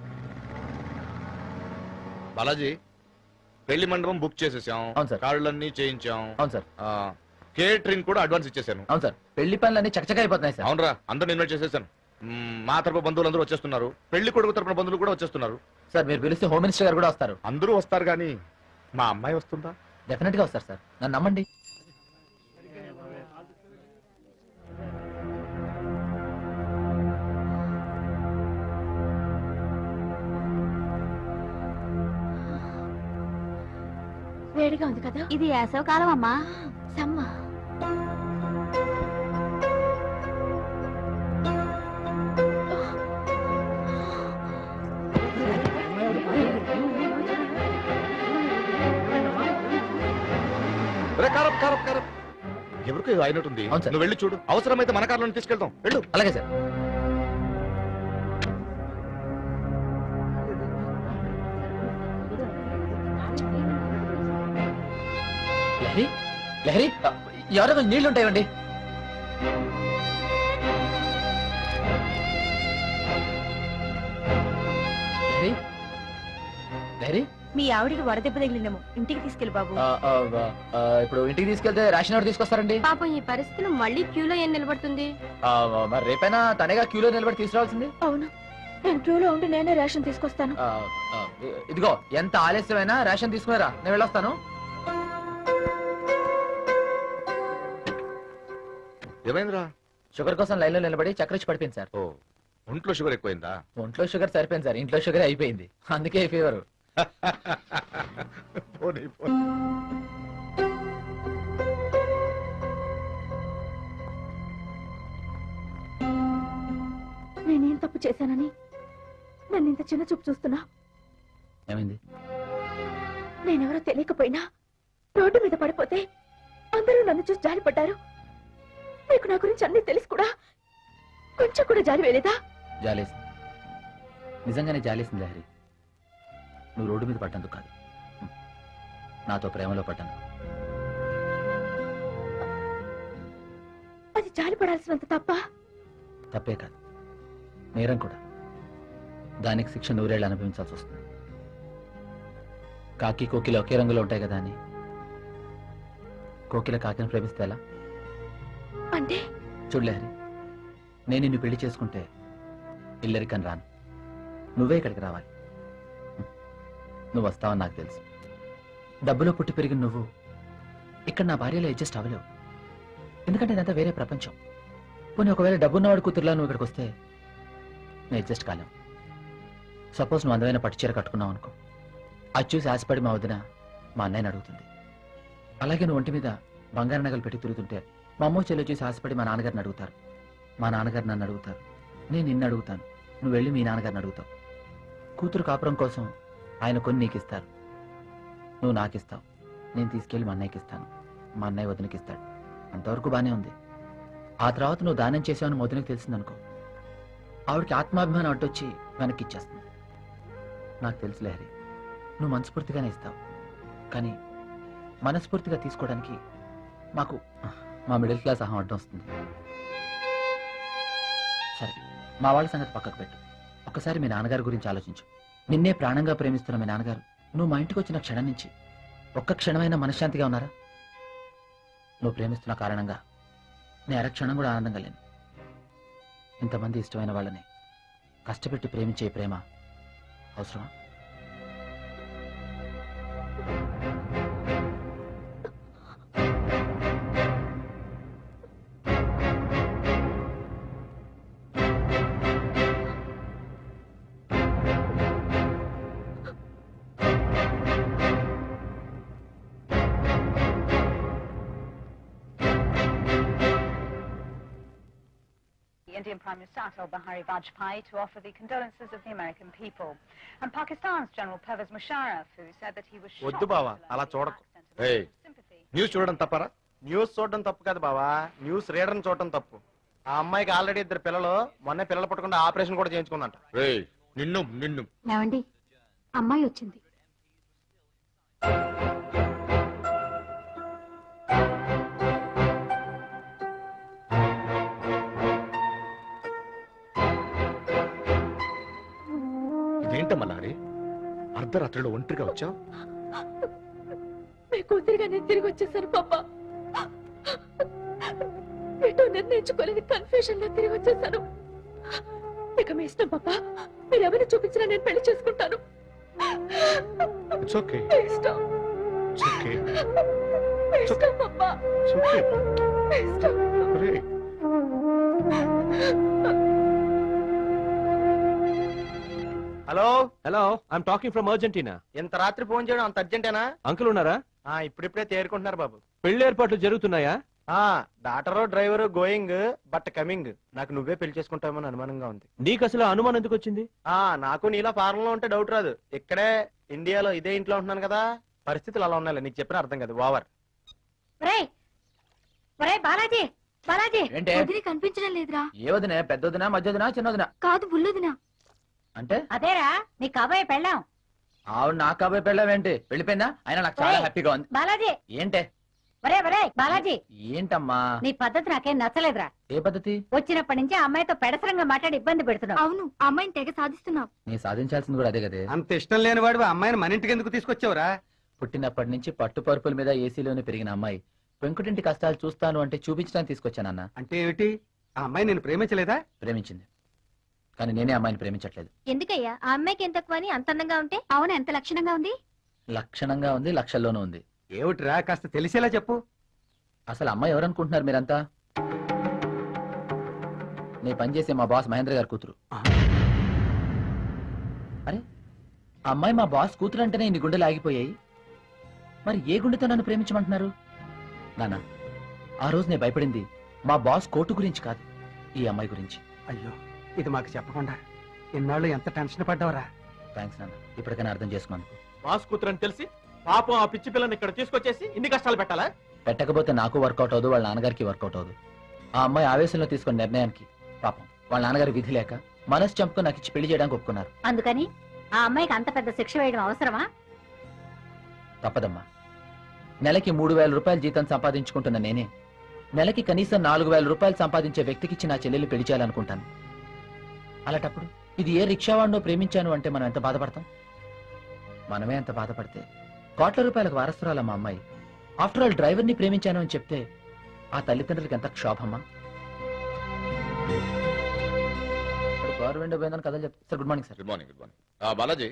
బాలాజీ పెళ్లి మండపం బుక్ చేసేసాం అవును సార్. కార్డులన్నీ చేయించాం అవును సార్ కేటరింగ్ కూడా అడ్వాన్స్ ఇచ్చేసాను అవును సార్ పెళ్లి పనులన్నీ చకచక అయిపోతున్నాయి సార్ అవునరా అందరిని ఇన్వైట్ చేసేసాను మ్మ్, మా తరపు బంధువులందరూ వచ్చేస్తున్నారు పెళ్లి కొడుకు తరపున బంధువులు కూడా వచ్చేస్తున్నారు సార్ మీరు పిలిస్తే హోమ్ మినిస్టర్ గారు కూడా వస్తారు అందరూ వస్తారు కానీ మా అమ్మాయి వస్తుందా డెఫినెట్ గా వస్తారు సార్ నన్ను నమ్మండి వేడిగా ఉంది కదా ఇది వేసవ కాలం అమ్మా సమ్మ రే, కారప్ కారప్ కారప్ ఎవరికో ఏదో అయినట్టుంది నువ్వు వెళ్ళి చూడు అవసరమైతే మన కార్లో తీసుకెళ్తాం వెళ్ళు అలాగే సార్ లహరి లహరి ఆ, ఎవరో కొంచెం నీళ్లు ఉంటాయండి లహరి లహరి మీ ఆవిడికి వడదెబ్బ తగిలిందేమో ఇంటికి తీసుకెళ్ళి బాబు ఆ, ఆ, ఆ, ఇప్పుడు ఇంటికి తీసుకెళ్తే రేషన్ ఎవరు తీసుకొస్తారండి పాపం ఈ పరిస్థితిలో మళ్ళీ క్యూలో ఏం నిలబడుతుంది ఆ, మరి రేపైనా తనేగా క్యూలో నిలబడి తీసుకురావాల్సింది అవును నేను క్యూలో ఉండి నేనే రేషన్ తీసుకొస్తాను ఆ, ఆ, ఇదిగో ఎంత ఆలస్యమైనా రేషన్ తీసుకున్నారా నేను వెళ్ళొస్తాను ఏమైందిరా షుగర్ కోసం లైన్ లో నిలబడి చక్కెర వచ్చి పడిపోయింది సార్ ఓ ఒంట్లో షుగర్ ఎక్కువైందా ఒంట్లో షుగర్ సరిపోయింది సార్ ఇంట్లో షుగర్ అయిపోయింది అందుకే ఫీవర్ పోనీ, పోనీ. నేనేం తప్పు చేశానని నన్ను ఇంత చిన్న చూపు చూస్తున్నా ఏమైంది నేనెవరో తెలియకపోయినా రోడ్డు మీద పడిపోతే అందరూ నన్ను చూసి జాలిపడ్డారు నీకు నా గురించి అన్ని తెలిసి కూడా కొంచెం కూడా జాలి వేలేదా జాలేసింది నిజంగానే జాలేసింది హరి నువ్వు రోడ్డు మీద పడ్డందుకు కాదు నాతో ప్రేమలో పడ్డాను అది జాలి పడాల్సినంత తప్ప తప్పే కాదు నేరం కూడా దానికి శిక్ష నూరేళ్ళు అనుభవించాల్సి వస్తుంది కాకి కోకిల ఒకే రంగులో ఉంటాయి కదా అని కోకిల కాకిని ప్రేమిస్తే ఎలా అంటే చూడలే హరి నేను నిన్ను పెళ్లి చేసుకుంటే ఇల్లరికని రాను నువ్వే ఇక్కడికి రావాలి నువ్వు వస్తావని నాకు తెలుసు డబ్బులో పుట్టి పెరిగిన నువ్వు ఇక్కడ నా భార్యలో అడ్జస్ట్ అవ్వలేవు ఎందుకంటే ఇదంతా వేరే ప్రపంచం పోనీ ఒకవేళ డబ్బున్నవాడు కూతురులా నువ్వు ఇక్కడికి వస్తే నేను అడ్జస్ట్ కాలేం సపోజ్ నువ్వు అందమైన పట్టు చీర కట్టుకున్నావు అనుకో అది చూసి ఆశపడి మా వదిన మా అన్నయ్యని అడుగుతుంది అలాగే నువ్వు ఒంటి మీద బంగారు నగలు పెట్టి తిరుగుతుంటే మా అమ్మ చెల్లి చూసి ఆశపడి మా నాన్నగారిని అడుగుతారు మా నాన్నగారు నన్ను అడుగుతారు నేను నిన్ను అడుగుతాను నువ్వు వెళ్ళి మీ నాన్నగారిని అడుగుతావు కూతురు కాపురం కోసం ఆయన కొన్ని నీకు ఇస్తారు నువ్వు నాకు ఇస్తావు నేను తీసుకెళ్ళి మా అన్నయ్యకి ఇస్తాను మా అన్నయ్య వదినకి ఇస్తాడు అంతవరకు బానే ఉంది ఆ తర్వాత నువ్వు దానం చేసావని మా వదినకి తెలిసిందనుకో ఆవిడకి ఆత్మాభిమానం అడ్డొచ్చి వెనక్కి ఇచ్చేస్తుంది నాకు తెలుసు లహరి నువ్వు మనస్ఫూర్తిగానే ఇస్తావు కానీ మనస్ఫూర్తిగా తీసుకోవడానికి మాకు మా మిడిల్ క్లాస్ అహం అడ్డం వస్తుంది సరే మా వాళ్ళ సంగతి పక్కకు పెట్టు ఒక్కసారి మీ నాన్నగారి గురించి ఆలోచించు నిన్నే ప్రాణంగా ప్రేమిస్తున్న మీ నాన్నగారు నువ్వు మా ఇంటికి వచ్చిన క్షణం నుంచి ఒక్క క్షణమైనా మనశ్శాంతిగా ఉన్నారా నువ్వు ప్రేమిస్తున్న కారణంగా నేను అరక్షణం కూడా ఆనందంగా లేను ఇంతమంది ఇష్టమైన వాళ్ళని కష్టపెట్టి ప్రేమించే ఈ ప్రేమ అవసరమా Indian Prime Minister Atal Bihari Vajpayee to offer the condolences of the American people. And Pakistan's General Pervez Musharraf, who said that he was వద్దు shocked బావా అలా చూడకు ఏయ్, న్యూస్ చూడడం తప్పరా న్యూస్ చూడడం తప్పు కదా బావా న్యూస్ రీడర్ చూడడం తప్పు ఆ అమ్మాయికి ఆల్రెడీ ఇద్దరు పిల్లలు మొన్న పిల్లలు పుట్టకుండా ఆపరేషన్ కూడా చేయించుకుందంట రేయ్ నిన్ను నిన్ను ఏమండి అమ్మాయి వచ్చింది ఇదేంటమ్మా లారీ అర్ధరాత్రిలో ఒంటరిగా వచ్చావు మీ కూతురిగా నేను తిరిగి వచ్చేసాను పాప ఎటో నిర్ణయించుకోలేని కన్ఫ్యూజన్ లో తిరిగి వచ్చేసాను ఇక మీ ఇష్టం పాప మీరు ఎవరిని చూపించినా నేను పెళ్లి చేసుకుంటాను ఇట్స్ ఓకే మీ ఇష్టం ఇట్స్ ఓకే మీ ఇష్టం పాప ఇట్స్ ఓకే మీ ఇష్టం రేయ్ hello hello I'm talking from Argentina ఇంత రాత్రి ఫోన్ చేయడం అంత అర్జెంటేనా అంకుల్ ఉన్నారా ఆ ఇప్పుడిప్పుడే తేరుకుంటున్నారు బాబు పెళ్లి ఏర్పాట్లు జరుగుతున్నాయా ఆ doctor driver going but coming నాకు నువ్వే పెళ్లి చేసుకుంటామని అనుమానంగా ఉంది నీకు అసలు అనుమానం ఎందుకు వచ్చింది ఆ నాకు నీలా ఫారెన్ లో ఉంటే డౌట్ రాదు ఇక్కడే ఇండియాలో ఇదే ఇంట్లో ఉంటున్నాను కదా పరిస్థితులు అలా ఉన్నాయి నీకు చెప్పిన అర్థం కాదు ఓవర్ ఒరేయ్ ఒరేయ్ బాలాజీ బాలాజీ ఏంటే? వదిలి కనిపించడం లేదురా ఏ వదిన పెద్దొదినా మధ్యొదినా చిన్నదినా కాదు బుల్లొదినా అంటే అదేరా నీ కాబోయే పెళ్ళాం ఆవిడ నాకు కాబోయే పెళ్ళావేంటి వెళ్ళిపోయిందా అయినా నాకు చాలా ఏయ్. హ్యాపీగా ఉంది బాలాజీ ఏంటే ఒరే ఒరే బాలాజీ ఏంటమ్మా నీ పద్ధతి నాకేం నచ్చలేదురా ఏ పద్ధతి వచ్చినప్పటి నుంచి ఆ అమ్మాయితో పెడసరంగా మాట్లాడి ఇబ్బంది పెడుతున్నావు అవును ఆ అమ్మాయిని తెగ సాధిస్తున్నావు నీ సాధించాల్సింది కూడా అదే కదే అంత ఇష్టం లేని వాడు అమ్మాయిని మన ఇంటికి ఎందుకు తీసుకొచ్చావురా పుట్టినప్పటి నుంచి పట్టు పరుపుల మీద ఏసీలోనే పెరిగిన అమ్మాయి పెంకుటింటి కష్టాలు చూస్తాను అంటే చూపించడానికి తీసుకొచ్చానన్న అంటే ఏమిటి ఆ అమ్మాయి నేను ప్రేమించలేదా ప్రేమించింది కానీ నేనే అమ్మాయిని ప్రేమించట్లేదు ఎందుకయ్యా ఆ అమ్మాయికి ఎంత తక్కువ అని అంత అందంగా ఉంటే అవును ఎంత లక్షణంగా ఉంది లక్షణంగా ఉంది లక్షల్లోనూ ఉంది ఏమిటిరా కాస్త తెలిసేలా చెప్పు అసలు అమ్మాయి ఎవరనుకుంటున్నారు మీరంతా నీ పనిచేసే మా బాస్ మహేంద్ర గారి కూతురు అరే ఆ అమ్మాయి మా బాస్ కూతురు అంటేనే ఇన్ని గుండెలు ఆగిపోయాయి మరి ఏ గుండెతో నన్ను ప్రేమించమంటున్నారు నాన్న ఆ రోజు నేను భయపడింది మా బాస్ కోటు గురించి కాదు ఈ అమ్మాయి గురించి అయ్యో ఇది మాకు చెప్పకుండా ఇన్నాళ్ళు ఎంత టెన్షన్ పడ్డావురా థ్యాంక్స్ నాన్న ఇప్పటికైనా అర్థం చేసుకున్నాను బాస్ కూతురు అని తెలిసి పాపం ఆ పిచ్చి పిల్లని ఇక్కడ తీసుకొచ్చేసి ఇన్ని కష్టాలు పెట్టాలా పెట్టకపోతే నాకు వర్కౌట్ అవ్వదు వాళ్ళ నాన్నగారికి వర్కౌట్ అవ్వదు ఆ అమ్మాయి ఆవేశంలో తీసుకున్న నిర్ణయానికి పాపం వాళ్ళ నాన్నగారి విధి లేక మనసు చంపుకొని నాకు ఇచ్చి పెళ్లి చేయడానికి ఒప్పుకున్నారు అందుకని ఆ అమ్మాయికి అంత పెద్ద శిక్ష వేయడం అవసరమా తప్పదమ్మా నెలకి మూడు వేల రూపాయలు జీతం సంపాదించుకుంటున్న నేనే నెలకి కనీసం నాలుగు వేల రూపాయలు సంపాదించే వ్యక్తికిచ్చి నా చెల్లెలు పెళ్లి చేయాలనుకుంటాను అలాంటప్పుడు ఇది ఏ రిక్షావాడినో ప్రేమించాను అంటే మనం ఎంత బాధపడతాం మనమే ఎంత బాధపడితే కోట్ల రూపాయలకు వారసురాల మా అమ్మాయి ఆఫ్టర్ ఆల్ డ్రైవర్ని ప్రేమించాను అని చెప్తే ఆ తల్లిదండ్రులకి ఎంత క్షోభమ్మా ఇప్పుడు కారు విండో పోయిందని కథలు చెప్తా sir good morning sir good morning good morning ఆ బాలాజీ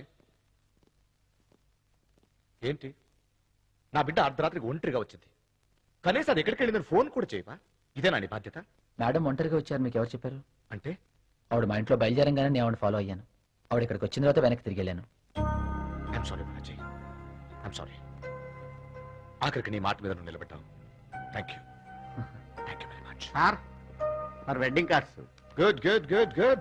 ఏంటి నా బిడ్డ అర్ధరాత్రికి ఒంటరిగా వచ్చింది కనీసం అది ఎక్కడికి వెళ్ళిందని ఫోన్ కూడా చేయవా ఇదేనా నీ బాధ్యత మేడం ఒంటరిగా వచ్చారు మీకు ఎవరు చెప్పారు అంటే ఆవిడ మా ఇంట్లో బయలుదేరంగానే నేను ఆవిడ ఫాలో అయ్యాను ఆవిడ ఇక్కడికి వచ్చిన తర్వాత వెనక్కి తిరిగి వెళ్ళాను I'm sorry Balaji I'm sorry ఆఖరికి నీ మాట మీద నువ్వు నిలబెట్టావు thank you thank you very much sir మరి wedding cards good good good good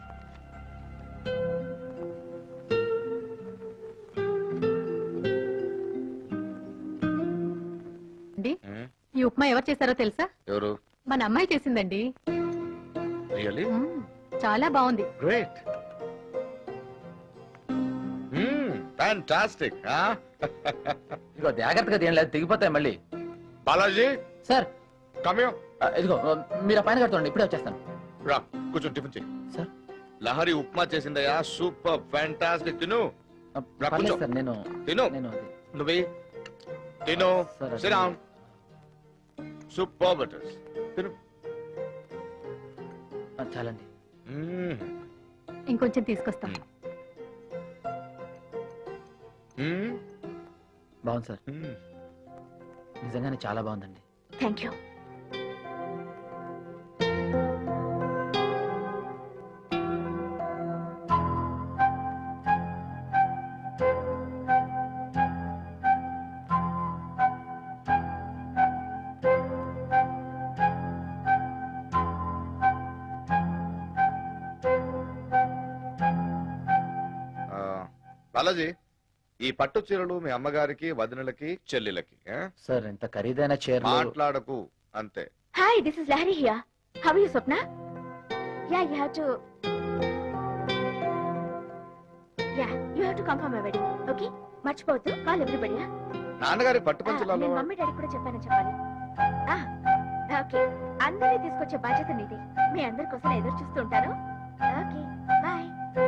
అండి ఈ ఉప్మా ఎవరు చేశారో తెలుసా ఎవరు మన అమ్మాయి చేసిందండి రియల్లీ మ్మ్, చాలా బాగుంది గ్రేట్ ఫ్యాంటాస్టిక్ ఇదిగో జాగ్రత్తగా ఏం లేదు తెగిపోతాయి మళ్ళీ బాలాజీ సార్ కమ్యో ఇదిగో మీరు ఆ పైన కడుతుండండి ఇప్పుడే వచ్చేస్తాను రా కూర్చొని టిఫిన్ చెయ్యి సార్ లహరి ఉప్మా చేసిందయ్యా సూపర్ ఫ్యాంటాస్టిక్ తిను రా పర్లేదు కూర్చో సార్ నేను తిను నేను అది- నువ్వే తిను సార్, అది- సిట్ డౌన్ సూపర్ బటర్స్ తిను ఆ, చాలండి మ్మ్. ఇంకొంచెం తీసుకొస్తాం మ్మ్. బాగుంది సార్ మ్మ్. నిజంగానే చాలా బాగుందండి థ్యాంక్ యూ బాలాజీ ఈ పట్టు చీరలు మీ అమ్మగారికి వదినలకి చెల్లెలకి ఆ? సార్ ఇంత ఖరీదైన చీరలు మాట్లాడకు అంతే hi this is Lahari here how you Swapna yeah you have to yeah you have to come for my wedding okay మర్చిపోవద్దు కాల్ ఎవ్రీబడి నాన్నగారి పట్టు పంచలలో నేను మమ్మీ డాడీ కూడా చెప్పానని చెప్పాలి ఓకే అందరినీ తీసుకొచ్చే బాధ్యత నీది మీ అందరి కోసం ఎదురు చూస్తూ ఉంటాను okay bye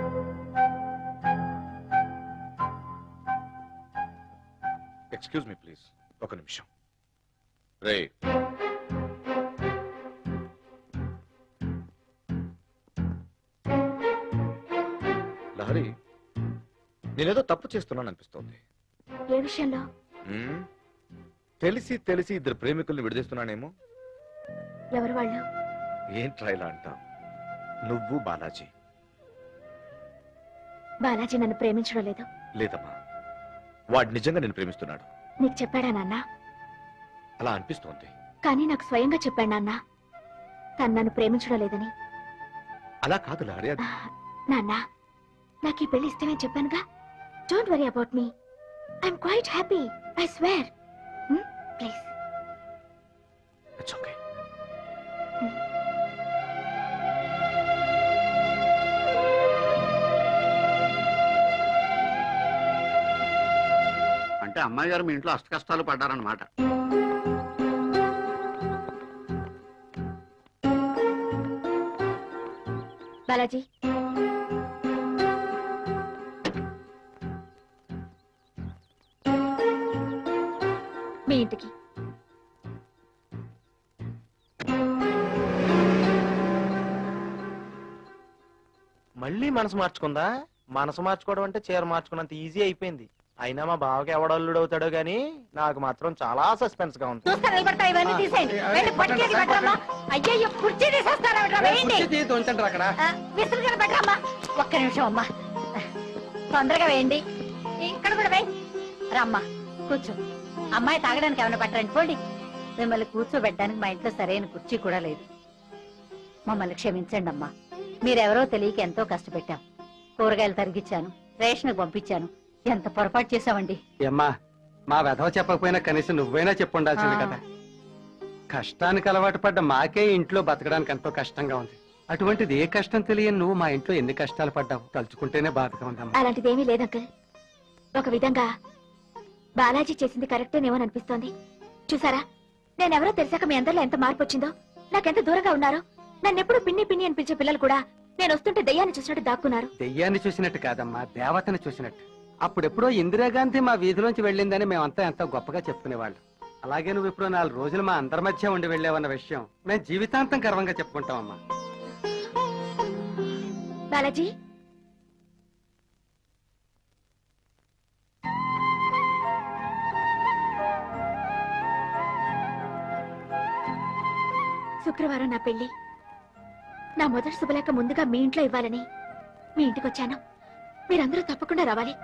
excuse me please ఒక నిమిషం రే లహరి నేనేదో తప్పు చేస్తున్నాను అనిపిస్తోంది ఏ విషయంలో హ్మ్? తెలిసి తెలిసి ఇద్దరు ప్రేమికుల్ని విడదీస్తున్నానేమో ఎవరు వాళ్ళు ఏంట్రా ఇలా అంటావు నువ్వు బాలాజీ బాలాజీ నన్ను ప్రేమించడం లేదు లేదమ్మా వాడు నిజంగా నేను ప్రేమిస్తున్నాడు నీకు చెప్పాడా నాన్న అలా అనిపిస్తోంది కానీ నాకు స్వయంగా చెప్పాడు నాన్న తను నన్ను ప్రేమించడం లేదని అలా కాదు లహరి అది నాన్న నాకు ఈ పెళ్లి ఇష్టమే చెప్పానుగా don't worry about me I'm quite happy I swear please it's okay అంటే అమ్మాయి గారు మీ ఇంట్లో అష్ట కష్టాలు పడ్డారన్నమాట బాలాజీ మీ ఇంటికి మళ్ళీ మనసు మార్చుకుందా మనసు మార్చుకోవడం అంటే చీర మార్చుకున్నంత ఈజీ అయిపోయింది అయినా మా బావకి ఎవడల్లుడు అవుతాడో గానీ నాకు మాత్రం చాలా సస్పెన్స్ గా ఉంది చూస్తా నిలబడతా ఇవన్నీ తీసేయండి వెళ్ళి పట్టుకెళ్ళి పెట్టరమ్మా అయ్యయ్యో కుర్చీ తీసేస్తారా వేయండి అక్కడ ఆ, విసురుగా పెట్టరమ్మా ఒక్క నిమిషం అమ్మా తొందరగా వేయండి ఇక్కడ కూడా వేయి రమ్మా కూర్చో అమ్మాయి తాగడానికి ఏమైనా పట్టరండి పోండి మిమ్మల్ని కూర్చోబెట్టడానికి మా ఇంట్లో సరైన కుర్చీ కూడా లేదు మమ్మల్ని క్షమించండి అమ్మా మీరెవరో తెలియక ఎంతో కష్టపెట్టాం కూరగాయలు తరిగిచ్చాను రేషన్ పంపించాను ఎంత పొరపాటు చేశామండి ఏమ్మా మా వెధవ చెప్పకపోయినా కనీసం నువ్వైనా చెప్పుండాల్సింది ఆ. కదా కష్టానికి అలవాటు పడ్డ మాకే ఇంట్లో బతకడానికి ఎంతో కష్టంగా ఉంది అటువంటిది ఏ కష్టం తెలియని నువ్వు మా ఇంట్లో ఎన్ని కష్టాలు పడ్డావు తలుచుకుంటేనే బాధగా ఉందమ్మా అలాంటిదేమీ లేదు అంకుల్ ఒక విధంగా బాలాజీ చేసింది కరెక్టేనేమో అనిపిస్తోంది చూసారా నేనెవరో తెలిసాక మీ అందరిలో ఎంత మార్పు వచ్చిందో నాకెంత దూరంగా ఉన్నారో నన్నెప్పుడు పిన్ని పిన్ని అని పిలిచే పిల్లలు కూడా నేను వస్తుంటే దయ్యాన్ని చూసినట్టు దాక్కున్నారు దెయ్యాన్ని చూసినట్టు కాదమ్మా దేవతని చూసినట్టు అప్పుడెప్పుడో ఇందిరాగాంధీ మా వీధిలోంచి వెళ్ళిందని మేమంతా ఎంతో గొప్పగా చెప్పుకునేవాళ్ళం అలాగే నువ్వు ఇప్పుడు నాలుగు రోజులు మా అందరి మధ్య ఉండి వెళ్ళావన్న విషయం మేము జీవితాంతం గర్వంగా చెప్పుకుంటామమ్మా బాలాజీ శుక్రవారం నా పెళ్లి నా మొదటి శుభలేఖ ముందుగా మీ ఇంట్లో ఇవ్వాలని మీ ఇంటికి వచ్చాను మీరందరూ తప్పకుండా రావాలి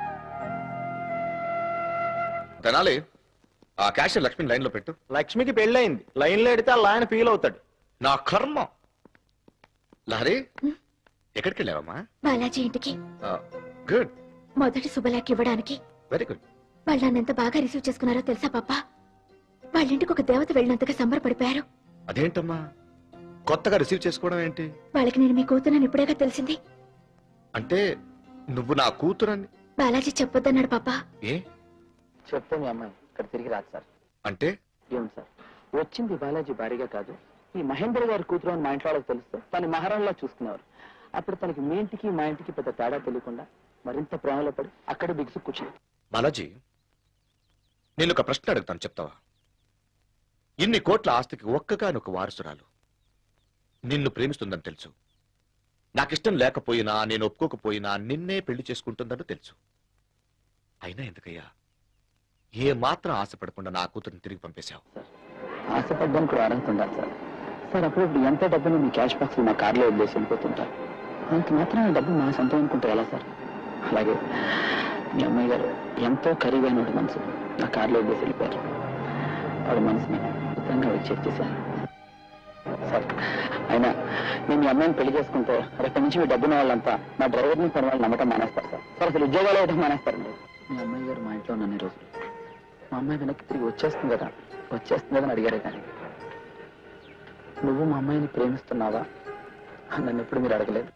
తెనాలి ఆ క్యాషియర్ లక్ష్మిని లైన్ లో పెట్టు లక్ష్మికి పెళ్ళయింది లైన్ లో ఎడితే వాళ్ళ ఆయన ఫీల్ అవుతాడు నా కర్మ లహరి ఎక్కడికి వెళ్ళావమ్మా బాలాజీ ఇంటికి గుడ్ మొదటి శుభలేఖ ఇవ్వడానికి వెరీ గుడ్ వాళ్ళు నన్ను ఎంత బాగా రిసీవ్ చేసుకున్నారో తెలుసా పాప వాళ్ళ ఇంటికి ఒక దేవత వెళ్ళినంతగా సంబరపడిపోయారు అదేంటమ్మా కొత్తగా రిసీవ్ చేసుకోవడం ఏంటి వాళ్ళకి నేను మీ కూతురని ఇప్పుడేగా తెలిసింది అంటే నువ్వు నా కూతురని బాలాజీ చెప్పొద్దన్నాడు పాప ఏ చెప్తే మీ అమ్మాయి ఇక్కడ తిరిగి రాదు సార్ అంటే ఏం సార్ వచ్చింది బాలాజీ భారీగా కాదు ఈ మహేంద్ర గారి కూతురు అని మా ఇంట్లో వాళ్ళకి తెలిస్తే తను మహారాణిలా చూసుకునేవారు అప్పుడు తనకి మీ ఇంటికి మా ఇంటికి పెద్ద తేడా తెలియకుండా మరింత ప్రేమలో పడి అక్కడ బిగుసు కూర్చుంది బాలాజీ నేను ఒక ప్రశ్న అడుగుతాను చెప్తావా ఇన్ని కోట్ల ఆస్తికి ఒక్కగానొక వారసురాలు నిన్ను ప్రేమిస్తుందని తెలుసు నాకిష్టం లేకపోయినా నేను ఒప్పుకోకపోయినా నిన్నే పెళ్లి చేసుకుంటుందని తెలుసు అయినా ఎందుకయ్యా ఏ మాత్రం ఆశపడకుండా నా కూతురిని తిరిగి పంపేశావు ఆశపడ్డానికి కూడా అర్హత ఉండాలి సార్ సార్ అప్పుడప్పుడు ఎంత డబ్బును మీ క్యాష్ బాక్స్ మా కార్లో వదిలేసి వెళ్ళిపోతుంటారు అంత మాత్రం ఆ డబ్బు మా సొంతం అనుకుంటే ఎలా సార్ అలాగే మీ అమ్మాయి గారు ఎంతో ఖరీదైన వాడి మనసు నా కార్లో వదిలేసి వెళ్ళిపోయారు వాడి మనసుని ఉత్తరంగా వచ్చి చేశాను సార్ అయినా నేను మీ అమ్మాయిని పెళ్లి చేసుకుంటే రేపటి నుంచి మీ డబ్బున్న వాళ్ళంతా నా డ్రైవర్ని పని వాళ్ళు నమ్మకం మానేస్తారు సార్ సార్ అసలు ఉద్యోగాలు అయితే మానేస్తారండి మీ అమ్మాయి గారు మా ఇంట్లో ఉన్నాను ఈ రోజు మా అమ్మాయి వెనక్కి తిరిగి వచ్చేస్తుంది కదా వచ్చేస్తుంది కదా అని అడిగారే కానీ నువ్వు మా అమ్మాయిని ప్రేమిస్తున్నావా అని నన్ను ఎప్పుడు మీరు అడగలేదు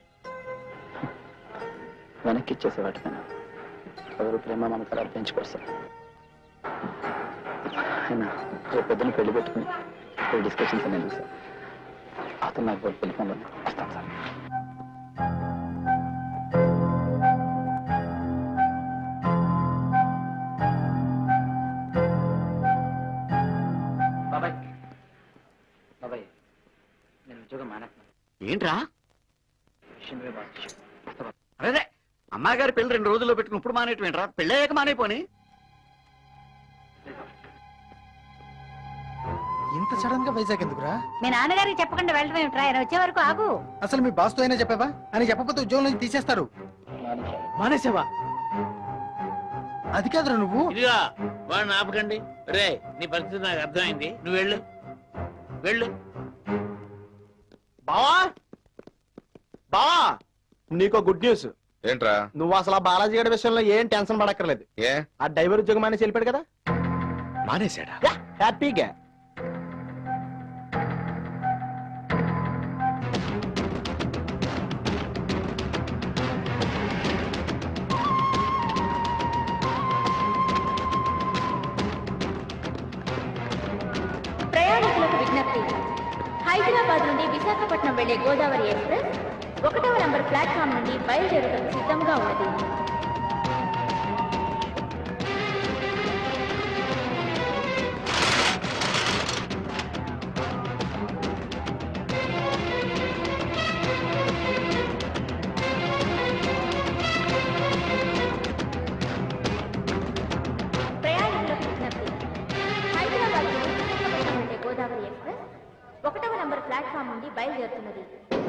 వెనక్కి ఇచ్చేసేవాటికైనా ఎవరు ప్రేమ మమకారాలు పెంచుకోరు సార్ అయినా రేపు పొద్దున్న పెళ్లి పెట్టుకుని ఇప్పుడు డిస్కషన్స్ అనేది సార్ అతను నాకు ఒక పెళ్లి పనులు ఉన్నాయి. వస్తాను సార్ బాబాయ్ బాబాయ్ నేను ఉద్యోగం మానేస్తున్నాను ఏంట్రా విషయం మీద బాగా విషయం. వస్తా బాబాయ్. అరే అమ్మాయి గారి పెళ్లి రెండు రోజుల్లో పెట్టుకుని ఇప్పుడు మానేయటమేంట్రా పెళ్ళయ్యాక మానేపోని ఇంత సడన్ గా వైజాగ్ ఎందుకురా మీ నాన్నగారికి చెప్పకుండా వెళ్ళడం ఏమిట్రా ఆయన వచ్చే వరకు ఆగు అసలు మీ బాస్తో అయినా చెప్పావా అని చెప్పకపోతే ఉద్యోగం నుంచి తీసేస్తారు మానేసావా అది కాదురా నువ్వు ఇదిగా వాడిని ఆపకండి రే నీ పరిస్థితి నాకు అర్థమైంది నువ్వు వెళ్ళు వెళ్ళు బావా బావా నీకో గుడ్ న్యూస్ ఏంట్రా నువ్వు అసలు ఆ బాలాజీ గడి విషయంలో ఏం టెన్షన్ పడక్కర్లేదు ఏ ఆ డ్రైవర్ ఉద్యోగం మానేసి వెళ్ళిపోయాడు కదా మానేశాడా యా, హ్యాపీగా ప్రయాణికులకు విజ్ఞప్తి హైదరాబాద్ నుండి విశాఖపట్నం వెళ్లే గోదావరి ఎక్స్ప్రెస్ ఒకటవ నంబర్ ప్లాట్ఫామ్ నుండి బయలుదేరుటకు సిద్ధంగా ఉన్నది ప్రయాణికులకు విజ్ఞప్తి హైదరాబాద్ నుండి విశాఖపట్నం వెళ్లే గోదావరి ఎక్స్ప్రెస్ ఒకటవ నంబర్ ప్లాట్ఫామ్ నుండి బయలుదేరుతున్నది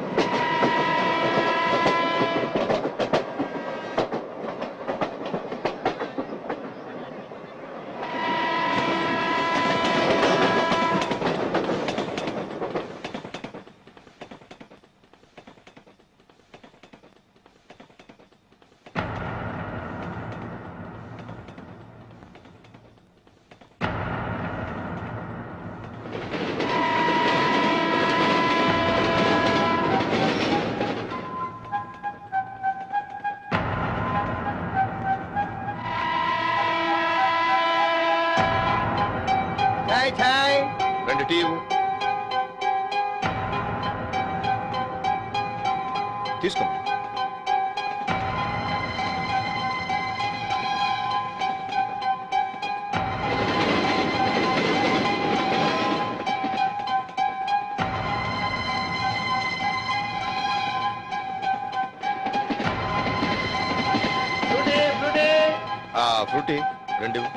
ఛాయ్ ఛాయ్ రెండు టీ ఇవ్వు. తీసుకో ఫ్రూటీ ఫ్రూటీ ఆ ఫ్రూటీ రెండు ఇవ్వు.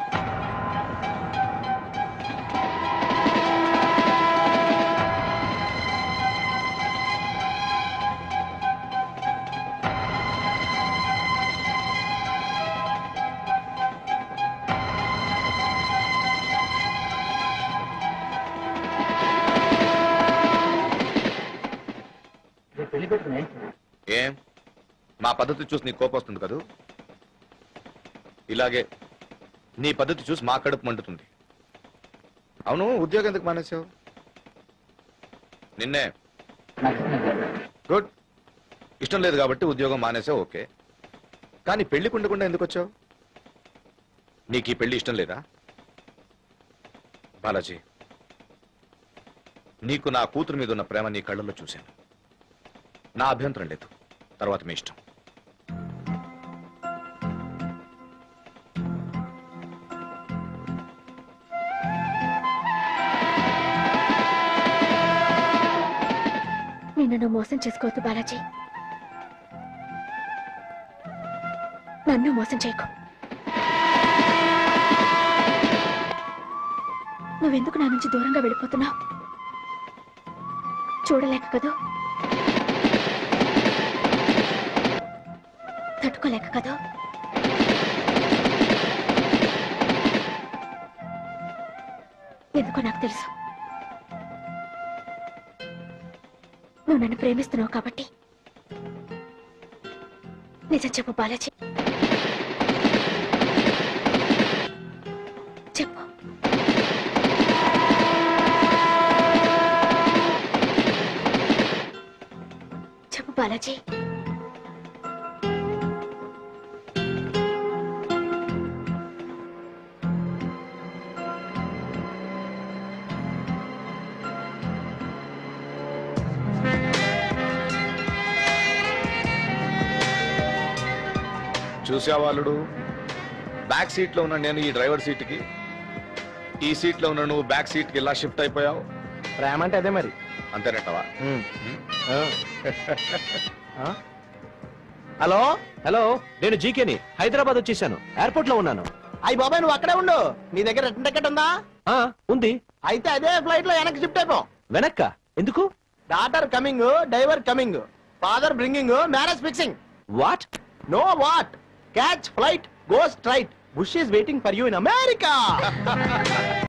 రేపు పెళ్లి పెట్టుకుని ఏం మా పద్ధతి చూసి నీకు కోపం వస్తుంది కదూ ఇలాగే నీ పద్ధతి చూసి మా కడుపు మండుతుంది అవును ఉద్యోగం ఎందుకు మానేసావు నిన్నే గుడ్ ఇష్టం లేదు కాబట్టి ఉద్యోగం మానేసావు ఓకే కానీ పెళ్లి కుండకుండా ఎందుకు వచ్చావు నీకు ఈ పెళ్లి ఇష్టం లేదా బాలాజీ నీకు నా కూతురు మీద ఉన్న ప్రేమ నీ కళ్ళల్లో చూశాను నా అభ్యంతరం లేదు తర్వాత మీ ఇష్టం నిన్ను నువ్వు మోసం చేసుకోవద్దు బాలాజీ నన్ను మోసం చేయకు నువ్వెందుకు నా నుంచి దూరంగా వెళ్ళిపోతున్నావు చూడలేక కదూ తట్టుకోలేక కదూ ఎందుకో నాకు తెలుసు నువ్వు నన్ను ప్రేమిస్తున్నావు కాబట్టి నిజం చెప్పు బాలాజీ చెప్పు చెప్పు బాలాజీ చూసా వాళ్ళుడు బ్యాక్ సీట్ లో ఉన్న నేను ఈ డ్రైవర్ సీట్ కి ఈ సీట్ లో ఉన్న నువ్వు బ్యాక్ సీట్ కి ఇలా షిఫ్ట్ అయిపోయావు ప్రేమ అంటే అదే మరి అంతేనట్టవా హలో హలో నేను జీకేని హైదరాబాద్ వచ్చేసాను ఎయిర్పోర్ట్ లో ఉన్నాను అయ్యి బాబాయ్ నువ్వు అక్కడే ఉండు నీ దగ్గర రిటర్న్ టికెట్ ఉందా ఆ ఉంది అయితే అదే ఫ్లైట్ లో వెనక్కి షిఫ్ట్ అయిపో వెనక్క ఎందుకు daughter coming driver coming father bringing marriage fixing what no what catch flight go straight Bush is waiting for you in America